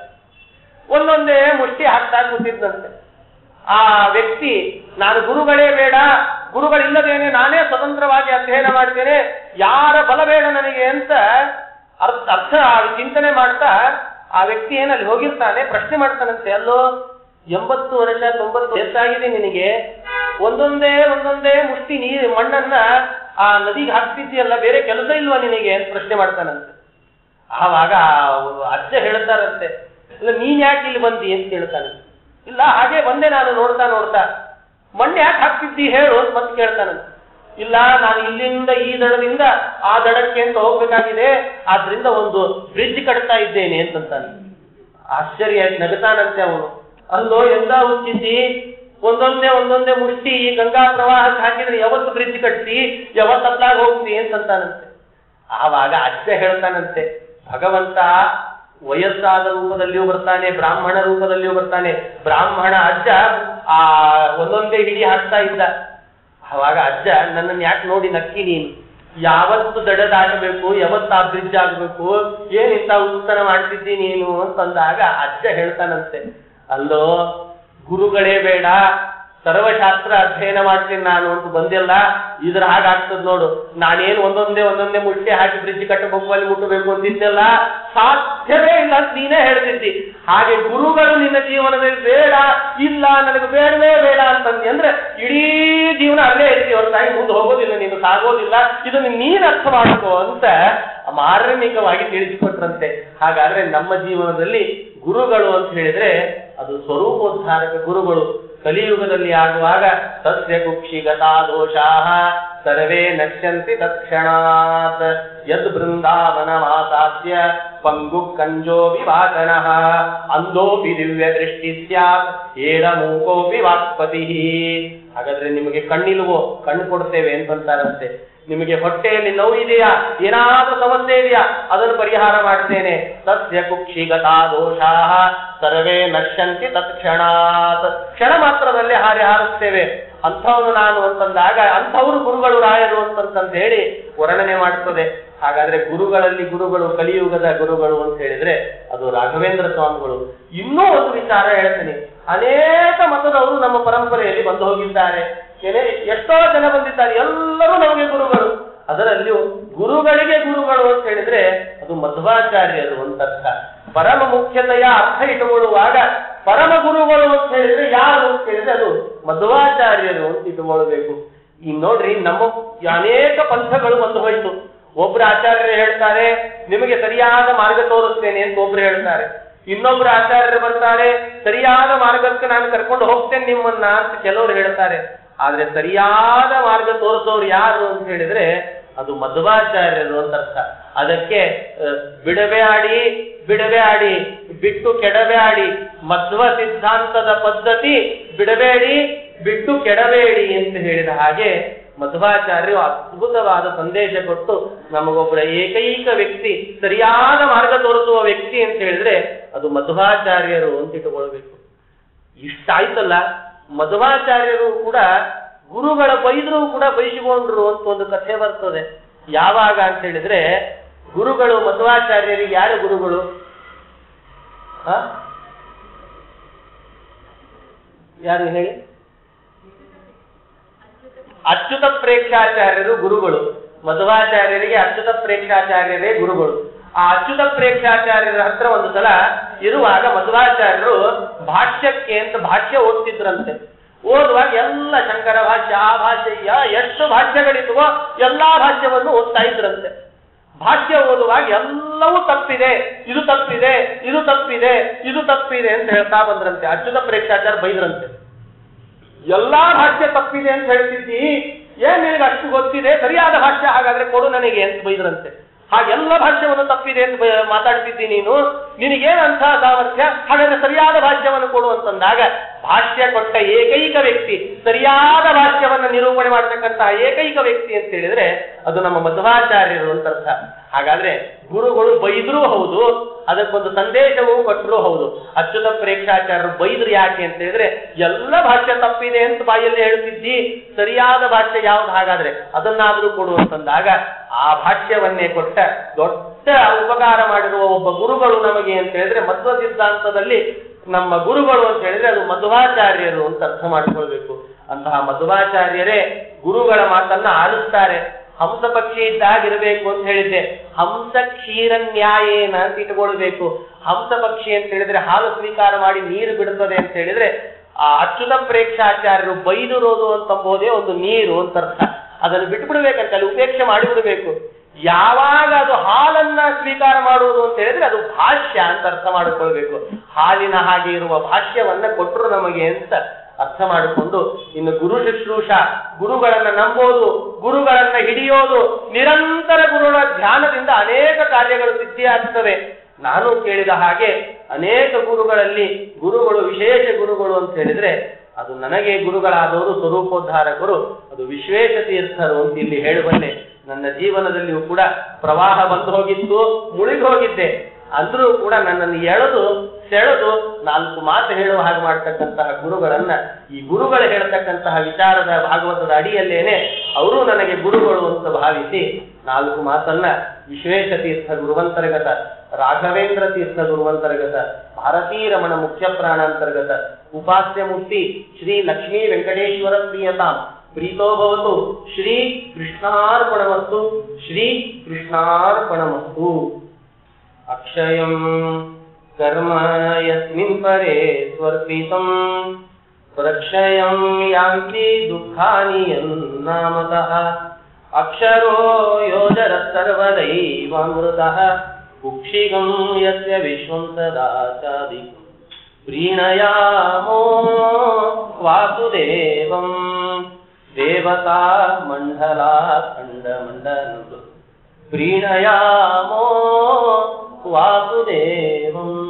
ಒಂದೊಂದೇ ಮುಷ್ಟಿ ಹಾಕ್ತಾ ಕೂತಿದ್ದಂತೆ ಆ ವ್ಯಕ್ತಿ ನಾನು ಗುರುಗಳೇ ಬೇಡ ಗುರುಗಳಿಲ್ಲದೇನೆ ನಾನೇ ಸ್ವತಂತ್ರವಾಗಿ ಅಧ್ಯಯನ ಮಾಡ್ತೇನೆ ಯಾರ ಬಲ ಬೇಡ ನನಗೆ ಅಂತ ಅರ್ಥ ಅರ್ಥ ಆ ಚಿಂತನೆ ಮಾಡ್ತಾ ಆ ವ್ಯಕ್ತಿ ಏನಲ್ಲಿ ಹೋಗಿರ್ತಾನೆ ಪ್ರಶ್ನೆ ಮಾಡ್ತಾನಂತೆ ಅಲ್ಲೋ ಎಂಬತ್ತು ವರ್ಷ ತೊಂಬತ್ತು ವಯಸ್ಸಾಗಿದೆ ನಿನಗೆ ಒಂದೊಂದೇ ಒಂದೊಂದೇ ಮುಷ್ಟಿ ನೀರು ಮಣ್ಣನ್ನ ಆ ನದಿಗೆ ಹಾಕ್ತಿದ್ಯಲ್ಲ ಬೇರೆ ಕೆಲಸ ಇಲ್ವಾ ನಿನಗೆ ಅಂತ ಪ್ರಶ್ನೆ ಮಾಡ್ತಾನಂತೆ ಆವಾಗ ಅವ್ರು ಅಜ್ಜ ಹೇಳ್ತಾರಂತೆ ಇಲ್ಲ ನೀನ್ ಯಾಕೆ ಇಲ್ಲಿ ಬಂದಿ ಅಂತ ಕೇಳ್ತಾನೆ ಇಲ್ಲ ಹಾಗೆ ಬಂದೆ ನಾನು ನೋಡ್ತಾ ನೋಡ್ತಾ ಮಣ್ಣು ಯಾಕೆ ಹಾಕ್ತಿದ್ದಿ ಹೇಳು ಅಂತ ಮತ್ತೆ ಕೇಳ್ತಾನಂತೆ ಇಲ್ಲ ನಾನು ಇಲ್ಲಿಂದ ಈ ದಡದಿಂದ ಆ ದಡಕ್ಕೆ ಅಂತ ಹೋಗ್ಬೇಕಾಗಿದೆ ಆದ್ರಿಂದ ಒಂದು ಬ್ರಿಡ್ಜ್ ಕಟ್ತಾ ಇದ್ದೇನೆ ಅಂತಂತಾನೆ ಆಶ್ಚರ್ಯ ಆಯ್ತು ನಗತಾನಂತೆ ಅವನು ಅಲ್ಲೋ ಎಂದ ಹುಚ್ಚಿಸಿ ಒಂದೊಂದೇ ಒಂದೊಂದೇ ಮುಷ್ಟಿ ಈ ಗಂಗಾ ಪ್ರವಾಹಕ್ಕೆ ಹಾಕಿದ್ರೆ ಯಾವತ್ತು ಬ್ರಿಡ್ಜ್ ಕಟ್ಟಿ ಯಾವತ್ತು ಅತ್ಲಾಗ ಹೋಗ್ತಿ ಅಂತಂತಾನಂತೆ ಆವಾಗ ಅಜ್ಜ ಹೇಳ್ತಾನಂತೆ ಭಗವಂತ ವಯಸ್ಸಾದ ರೂಪದಲ್ಲಿಯೂ ಬರ್ತಾನೆ ಬ್ರಾಹ್ಮಣ ರೂಪದಲ್ಲಿಯೂ ಬರ್ತಾನೆ ಬ್ರಾಹ್ಮಣ ಅಜ್ಜ ಆ ಒಂದೊಂದೇ ಹಿಡಿ ಹಾಕ್ತಾ ಇದ್ದ ಅವಾಗ ಅಜ್ಜ ನನ್ನನ್ನು ಯಾಕೆ ನೋಡಿ ನಕ್ಕಿ ನೀನು ಯಾವತ್ತು ದಡ ದಾಟಬೇಕು ಯಾವತ್ತು ಆ ಬ್ರಿಡ್ಜ್ ಆಗ್ಬೇಕು ಏನ್ ಇಂಥ ಉತ್ತರ ಮಾಡ್ತಿದ್ದಿ ನೀನು ಅಂತಂದಾಗ ಅಜ್ಜ ಹೇಳ್ತಾನಂತೆ ಅಲ್ಲೋ ಗುರುಗಳೇ ಬೇಡ ಸರ್ವಶಾಸ್ತ್ರ ಅಧ್ಯಯನ ಮಾಡ್ತೀನಿ ನಾನು ಅಂತ ಬಂದಿಲ್ಲ ಇದ್ರ ಹಾಗಾಗ್ತದ ನೋಡು ನಾನೇನು ಒಂದೊಂದೇ ಒಂದೊಂದೇ ಮುಟ್ಟಿ ಹಾಕಿ ಬ್ರಿಡ್ಜ್ ಕಟ್ಟಬೇಕು ಅಲ್ಲಿ ಮುಟ್ಟಬೇಕು ಅಂದಿದ್ದೆಲ್ಲ ಸಾಧ್ಯವೇ ಇಲ್ಲ ಅಂತ ನೀನೇ ಹೇಳ್ತಿದ್ದಿ ಹಾಗೆ ಗುರುಗಳು ನಿನ್ನ ಜೀವನದಲ್ಲಿ ಬೇಡ ಇಲ್ಲ ನನಗೆ ಬೇಡವೇ ಬೇಡ ಅಂತಂದಿ ಅಂದ್ರೆ ಇಡೀ ಜೀವನ ಅಲ್ಲೇ ಇರ್ತೀವಿ ಹೊರತಾಗಿ ಮುಂದೆ ಹೋಗೋದಿಲ್ಲ ನೀನು ಸಾಗೋದಿಲ್ಲ ಇದನ್ನು ನೀನ್ ಅರ್ಥ ಮಾಡ್ಕೋ ಅಂತ ಮಾರ್ಮಿಕವಾಗಿ ತಿಳಿಸಿಕೊಟ್ರಂತೆ ಹಾಗಾದ್ರೆ ನಮ್ಮ ಜೀವನದಲ್ಲಿ ಗುರುಗಳು ಅಂತ ಹೇಳಿದ್ರೆ ಅದು ಸ್ವರೂಪೋದ್ಧಾರಕ ಗುರುಗಳು ಕಲಿಯುಗದಲ್ಲಿ ಆಗುವಾಗ ಸಸ್ಯ ಕುಕ್ಷಿಗತಾ ದೋಷಾ ಸರ್ವೇ ನಶ್ಯಂತಿ ತತ್ಕ್ಷಣಾತ್ ಯದ್ ಬೃಂದಾವನ ಮಾಸಾದ್ಯ ಪಂಗು ಕಂಜೋ ವಿವಾಚನಃ ಅಂಧೋಪಿ ದಿವ್ಯ ದೃಷ್ಟಿ ಸ್ಯಾತ್ ಏಡ ಮೂಕೋಪಿ ವಾಕ್ಪತಿ ಹಾಗಾದ್ರೆ ನಿಮಗೆ ಕಣ್ಣಿಲ್ವೋ ಕಣ್ಣು ಕೊಡ್ತೇವೆ ಅಂತಂತಾರಂತೆ ನಿಮಗೆ ಹೊಟ್ಟೆಯಲ್ಲಿ ನೋವು ಇದೆಯಾ ಏನಾದ್ರೂ ಸಮಸ್ಯೆ ಇದೆಯಾ ಅದನ್ನು ಪರಿಹಾರ ಮಾಡ್ತೇನೆ ಸಸ್ಯ ಕುಕ್ಷಿಗತಾ ದೋಷಾ ಸರ್ವೇ ನಶ್ಯಂತಿ ತತ್ಕ್ಷಣಾತ್ ಕ್ಷಣ ಮಾತ್ರದಲ್ಲೇ ಹಾರಿ ಹಾರುತ್ತೇವೆ ಅಂಥವನು ನಾನು ಅಂತಂದಾಗ ಅಂಥವರು ಗುರುಗಳು ರಾಯರು ಅಂತಂತ ಹೇಳಿ ವರ್ಣನೆ ಮಾಡ್ತದೆ ಹಾಗಾದ್ರೆ ಗುರುಗಳಲ್ಲಿ ಗುರುಗಳು ಕಲಿಯುಗದ ಗುರುಗಳು ಅಂತ ಹೇಳಿದ್ರೆ ಅದು ರಾಘವೇಂದ್ರ ಸ್ವಾಮಿಗಳು ಇನ್ನೂ ಒಂದು ವಿಚಾರ ಹೇಳ್ತೀನಿ ಅನೇಕ ಮತದವರು ನಮ್ಮ ಪರಂಪರೆಯಲ್ಲಿ ಬಂದು ಹೋಗಿದ್ದಾರೆ ಏನೇ ಎಷ್ಟೋ ಜನ ಬಂದಿದ್ದಾರೆ ಎಲ್ಲರೂ ನಮಗೆ ಗುರುಗಳು ಅದರಲ್ಲಿಯೂ ಗುರುಗಳಿಗೆ ಗುರುಗಳು ಅಂತ ಹೇಳಿದ್ರೆ ಅದು ಮಧ್ವಾಚಾರ್ಯರು ಅಂತ ಅರ್ಥ ಪರಮ ಮುಖ್ಯತೆಯ ಅರ್ಥ ಇಟ್ಟುಕೊಳ್ಳುವಾಗ ಪರಮ ಗುರುಗಳು ಅಂತ ಹೇಳಿದ್ರೆ ಯಾರು ಅಂತ ಹೇಳಿದ್ರೆ ಅದು ಮಧ್ವಾಚಾರ್ಯರು ಅಂತ ಇಟ್ಟುಕೊಳ್ಳಬೇಕು ಈಗ ನೋಡ್ರಿ ನಮ್ಮ ಅನೇಕ ಪಂಥಗಳು ಬಂದು ಹೋಯ್ತು ಒಬ್ರು ಆಚಾರ್ಯರು ಹೇಳ್ತಾರೆ ನಿಮಗೆ ಸರಿಯಾದ ಮಾರ್ಗ ತೋರಿಸ್ತೇನೆ ಅಂತ ಒಬ್ರು ಹೇಳ್ತಾರೆ ಇನ್ನೊಬ್ರು ಆಚಾರ್ಯರು ಬರ್ತಾರೆ ಸರಿಯಾದ ಮಾರ್ಗಕ್ಕೆ ನಾನು ಕರ್ಕೊಂಡು ಹೋಗ್ತೇನೆ ನಿಮ್ಮನ್ನ ಅಂತ ಕೆಲವರು ಹೇಳ್ತಾರೆ ಆದ್ರೆ ಸರಿಯಾದ ಮಾರ್ಗ ತೋರಿಸೋರು ಯಾರು ಅಂತ ಹೇಳಿದ್ರೆ ಅದು ಮಧ್ವಾಚಾರ್ಯರು ಅಂತ ಅರ್ಥ ಅದಕ್ಕೆ ಅಹ್, ಬಿಡವೆ ಆಡಿ ಬಿಡವೆ ಆಡಿ ಬಿಟ್ಟು ಕೆಡವೆ ಆಡಿ ಮಧ್ವ ಸಿದ್ಧಾಂತದ ಪದ್ಧತಿ ಬಿಡಬೇಡಿ ಬಿಟ್ಟು ಕೆಡಬೇಡಿ ಅಂತ ಹೇಳಿದ ಹಾಗೆ ಮಧ್ವಾಚಾರ್ಯರು ಅದ್ಭುತವಾದ ಸಂದೇಶ ಕೊಟ್ಟು ನಮಗೊಬ್ಬರ ಏಕೈಕ ವ್ಯಕ್ತಿ ಸರಿಯಾದ ಮಾರ್ಗ ತೋರಿಸುವ ವ್ಯಕ್ತಿ ಅಂತ ಹೇಳಿದ್ರೆ ಅದು ಮಧ್ವಾಚಾರ್ಯರು ಅಂತ ಇಟ್ಟುಕೊಳ್ಬೇಕು ಇಷ್ಟಾಯ್ತಲ್ಲ ಮಧ್ವಾಚಾರ್ಯರು ಕೂಡ ಗುರುಗಳ ಬೈದ್ರು ಕೂಡ ಬೈಸಿಕೊಂಡ್ರು ಅಂತ ಒಂದು ಕಥೆ ಬರ್ತದೆ ಯಾವಾಗ ಅಂತ ಹೇಳಿದ್ರೆ ಗುರುಗಳು ಮಧ್ವಾಚಾರ್ಯರಿಗೆ ಯಾರು ಗುರುಗಳು ಆ? ಯಾರು ಹೇಳಿ ಅಚ್ಯುತ ಪ್ರೇಕ್ಷಾಚಾರ್ಯರು ಗುರುಗಳು ಮಧ್ವಾಚಾರ್ಯರಿಗೆ ಅಚ್ಯುತ ಪ್ರೇಕ್ಷಾಚಾರ್ಯರೇ ಗುರುಗಳು ಆ ಅಚ್ಯುತ ಪ್ರೇಕ್ಷಾಚಾರ್ಯರ ಹತ್ರ ಒಂದು ಸಲ ಇರುವಾಗ ಮಧ್ವಾಚಾರ್ಯರು ಭಾಷ್ಯಕ್ಕೆ ಅಂತ ಭಾಷ್ಯ ಓದ್ತಿದ್ರಂತೆ ಓದುವಾಗ ಎಲ್ಲ ಶಂಕರ ಭಾಷ್ಯ ಆ ಭಾಷ್ಯ ಯ- ಎಷ್ಟು ಭಾಷ್ಯಗಳಿದ್ವೋ ಎಲ್ಲಾ ಭಾಷ್ಯವನ್ನು ಓದ್ತಾ ಇದ್ರಂತೆ ಭಾಷ್ಯ ಓದುವಾಗ ಎಲ್ಲವೂ ತಪ್ಪಿದೆ ಇದು ತಪ್ಪಿದೆ ಇದು ತಪ್ಪಿದೆ ಇದು ತಪ್ಪಿದೆ ಅಂತ ಹೇಳ್ತಾ ಬಂದ್ರಂತೆ ಅಚ್ಯುತ ಪ್ರೇಕ್ಷಾಚಾರ್ಯ ಬೈದ್ರಂತೆ ಎಲ್ಲಾ ಭಾಷ್ಯ ತಪ್ಪಿದೆ ಅಂತ ಹೇಳ್ತಿದ್ದಿ ಏನ್ ನಿನಗೆ ಅಷ್ಟು ಗೊತ್ತಿದೆ ಸರಿಯಾದ ಭಾಷ್ಯ ಹಾಗಾದ್ರೆ ಕೊಡು ನನಗೆ ಅಂತ ಬೈದ್ರಂತೆ ಹಾಗೆಲ್ಲ ಭಾಷ್ಯವನ್ನು ತಪ್ಪಿದೆ ಅಂತ ಬ- ಮಾತಾಡ್ತಿದ್ದಿ ನೀನು ನಿನಗೇನಂಥ ಸಾಮರ್ಥ್ಯ ಹಾಗಾದ್ರೆ ಸರಿಯಾದ ಭಾಷ್ಯವನ್ನು ಕೊಡು ಅಂತಂದಾಗ ಭಾಷ್ಯ ಕೊಟ್ಟ ಏಕೈಕ ವ್ಯಕ್ತಿ ಸರಿಯಾದ ಭಾಷ್ಯವನ್ನ ನಿರೂಪಣೆ ಮಾಡತಕ್ಕಂತಹ ಏಕೈಕ ವ್ಯಕ್ತಿ ಅಂತ ಹೇಳಿದ್ರೆ ಅದು ನಮ್ಮ ಮಧ್ವಾಚಾರ್ಯರು ಅಂತ ಅರ್ಥ ಹಾಗಾದ್ರೆ ಗುರುಗಳು ಬೈದ್ರೂ ಹೌದು ಅದಕ್ಕೊಂದು ಸಂದೇಶವೂ ಕೊಟ್ಟರು ಹೌದು ಅಚ್ಯುತ ಪ್ರೇಕ್ಷಾಚಾರ್ಯರು ಬೈದ್ರು ಯಾಕೆ ಅಂತ ಹೇಳಿದ್ರೆ ಎಲ್ಲ ಭಾಷ್ಯ ತಪ್ಪಿದೆ ಅಂತ ಬಾಯಲ್ಲಿ ಹೇಳ್ತಿದ್ದಿ ಸರಿಯಾದ ಭಾಷ್ಯ ಯಾವ್ದು ಹಾಗಾದ್ರೆ ಅದನ್ನಾದ್ರೂ ಕೊಡು ಅಂತಂದಾಗ ಆ ಭಾಷ್ಯವನ್ನೇ ಕೊಟ್ಟ ದೊಡ್ಡ ಉಪಕಾರ ಮಾಡಿರುವ ಒಬ್ಬ ಗುರುಗಳು ನಮಗೆ ಅಂತ ಹೇಳಿದ್ರೆ ಮಧ್ವ ಸಿದ್ಧಾಂತದಲ್ಲಿ ನಮ್ಮ ಗುರುಗಳು ಅಂತ ಹೇಳಿದ್ರೆ ಅದು ಮಧ್ವಾಚಾರ್ಯರು ಅಂತ ಅರ್ಥ ಮಾಡ್ಕೊಳ್ಬೇಕು ಅಂತಹ ಮಧ್ವಾಚಾರ್ಯರೇ ಗುರುಗಳ ಮಾತನ್ನ ಆಲಿಸ್ತಾರೆ ಹಂಸ ಪಕ್ಷಿ ಇದ್ದಾಗಿರ್ಬೇಕು ಅಂತ ಹೇಳಿದ್ದೆ ಹಂಸ ಕ್ಷೀರ ನ್ಯಾಯೇನ ಅಂತ ಇಟ್ಕೊಳ್ಬೇಕು ಹಂಸ ಪಕ್ಷಿ ಅಂತ ಹೇಳಿದ್ರೆ ಹಾಲು ಸ್ವೀಕಾರ ಮಾಡಿ ನೀರು ಬಿಡುತ್ತದೆ ಅಂತ ಹೇಳಿದ್ರೆ ಆ ಅಚ್ಯುತ ಪ್ರೇಕ್ಷಾಚಾರ್ಯರು ಬೈದಿರೋದು ಅಂತಂಬೋದೇ ಒಂದು ನೀರು ಅಂತ ಅರ್ಥ ಅದನ್ನು ಬಿಟ್ಬಿಡ್ಬೇಕಂತ ಅಲ್ಲಿ ಉಪೇಕ್ಷೆ ಮಾಡಿಬಿಡ್ಬೇಕು ಯಾವಾಗ ಅದು ಹಾಲನ್ನ ಸ್ವೀಕಾರ ಮಾಡುವುದು ಅಂತ ಹೇಳಿದ್ರೆ ಅದು ಭಾಷ್ಯ ಅಂತ ಅರ್ಥ ಮಾಡಿಕೊಳ್ಬೇಕು ಹಾಲಿನ ಹಾಗೆ ಇರುವ ಭಾಷ್ಯವನ್ನ ಕೊಟ್ಟರು ನಮಗೆ ಅಂತ ಅರ್ಥ ಮಾಡಿಕೊಂಡು ಇನ್ನು ಗುರು ಶುಶ್ರೂಷ ಗುರುಗಳನ್ನ ನಂಬೋದು ಗುರುಗಳನ್ನ ಹಿಡಿಯೋದು ನಿರಂತರ ಗುರುಗಳ ಧ್ಯಾನದಿಂದ ಅನೇಕ ಕಾರ್ಯಗಳು ಸಿದ್ಧಿಯಾಗ್ತವೆ ನಾನು ಕೇಳಿದ ಹಾಗೆ ಅನೇಕ ಗುರುಗಳಲ್ಲಿ ಗುರುಗಳು ವಿಶೇಷ ಗುರುಗಳು ಅಂತ ಹೇಳಿದ್ರೆ ಅದು ನನಗೆ ಗುರುಗಳಾದವರು ಸ್ವರೂಪೋದ್ಧಾರಕರು ಅದು ವಿಶ್ವೇಶ ತೀರ್ಥರು ಅಂತ ಇಲ್ಲಿ ಹೇಳುವನ್ನೇ ನನ್ನ ಜೀವನದಲ್ಲಿಯೂ ಕೂಡ ಪ್ರವಾಹ ಬಂದು ಹೋಗಿತ್ತು ಮುಳುಗಿ ಹೋಗಿದ್ದೆ ಅಂದ್ರೂ ಕೂಡ ನನ್ನನ್ನು ಎಳೆದು ಸೆಳೆದು ನಾಲ್ಕು ಮಾತು ಹೇಳುವ ಹಾಗೆ ಮಾಡ್ತಕ್ಕಂತಹ ಗುರುಗಳನ್ನ ಈ ಗುರುಗಳು ಹೇಳ್ತಕ್ಕಂತಹ ವಿಚಾರದ ಭಾಗವತದ ಅಡಿಯಲ್ಲೇನೆ ಅವರು ನನಗೆ ಗುರುಗಳು ಅಂತ ಭಾವಿಸಿ ನಾಲ್ಕು ಮಾತನ್ನ ವಿಶ್ವೇಶ ತೀರ್ಥ ಗುರುವಂತರ್ಗತ ರಾಘವೇಂದ್ರ ತೀರ್ಥ ಗುರುವಂತರ್ಗತ ಭಾರತೀ ರಮಣ ಮುಖ್ಯ ಪ್ರಾಣಾಂತರ್ಗತ ಉಪಾಸ್ಯ ಮೂರ್ತಿ ಶ್ರೀ ಲಕ್ಷ್ಮೀ ವೆಂಕಟೇಶ್ವರ ಪ್ರಿಯತಾಂ ಪ್ರೀತೋ ಭವತು ಶ್ರೀ ಕೃಷ್ಣಾರ್ಪಣಮಸ್ತು ಶ್ರೀ ಕೃಷ್ಣಾರ್ಪಣಮಸ್ತು ಅಕ್ಷಯಂ ಕರ್ಮ ಯಸ್ಮಿನ್ ಪರೇ ಸ್ವರ್ಪಿತಂ ಪ್ರಕ್ಷಯಂ ಯಾಂತಿ ದುಃಖಾನಿ ಯನ್ನಾಮತಃ ಅಕ್ಷರೋ ಯೋಜರ ಸರ್ವದೈವಾಮೃತಃ ಕುಕ್ಷಿಗಂ ಯಸ್ಯ ವಿಶ್ವಂ ಸದಾ ಚಾದಿಕಂ ಪ್ರೀಣಯಾಮೋ ವಾಸುದೇವಂ ದೇವತಾ ಮಂಡಲಾ ಖಂಡ ಮಂಡಲ ಪ್ರೀಣಯಾಮೋ ವಾಸುದೇವಂ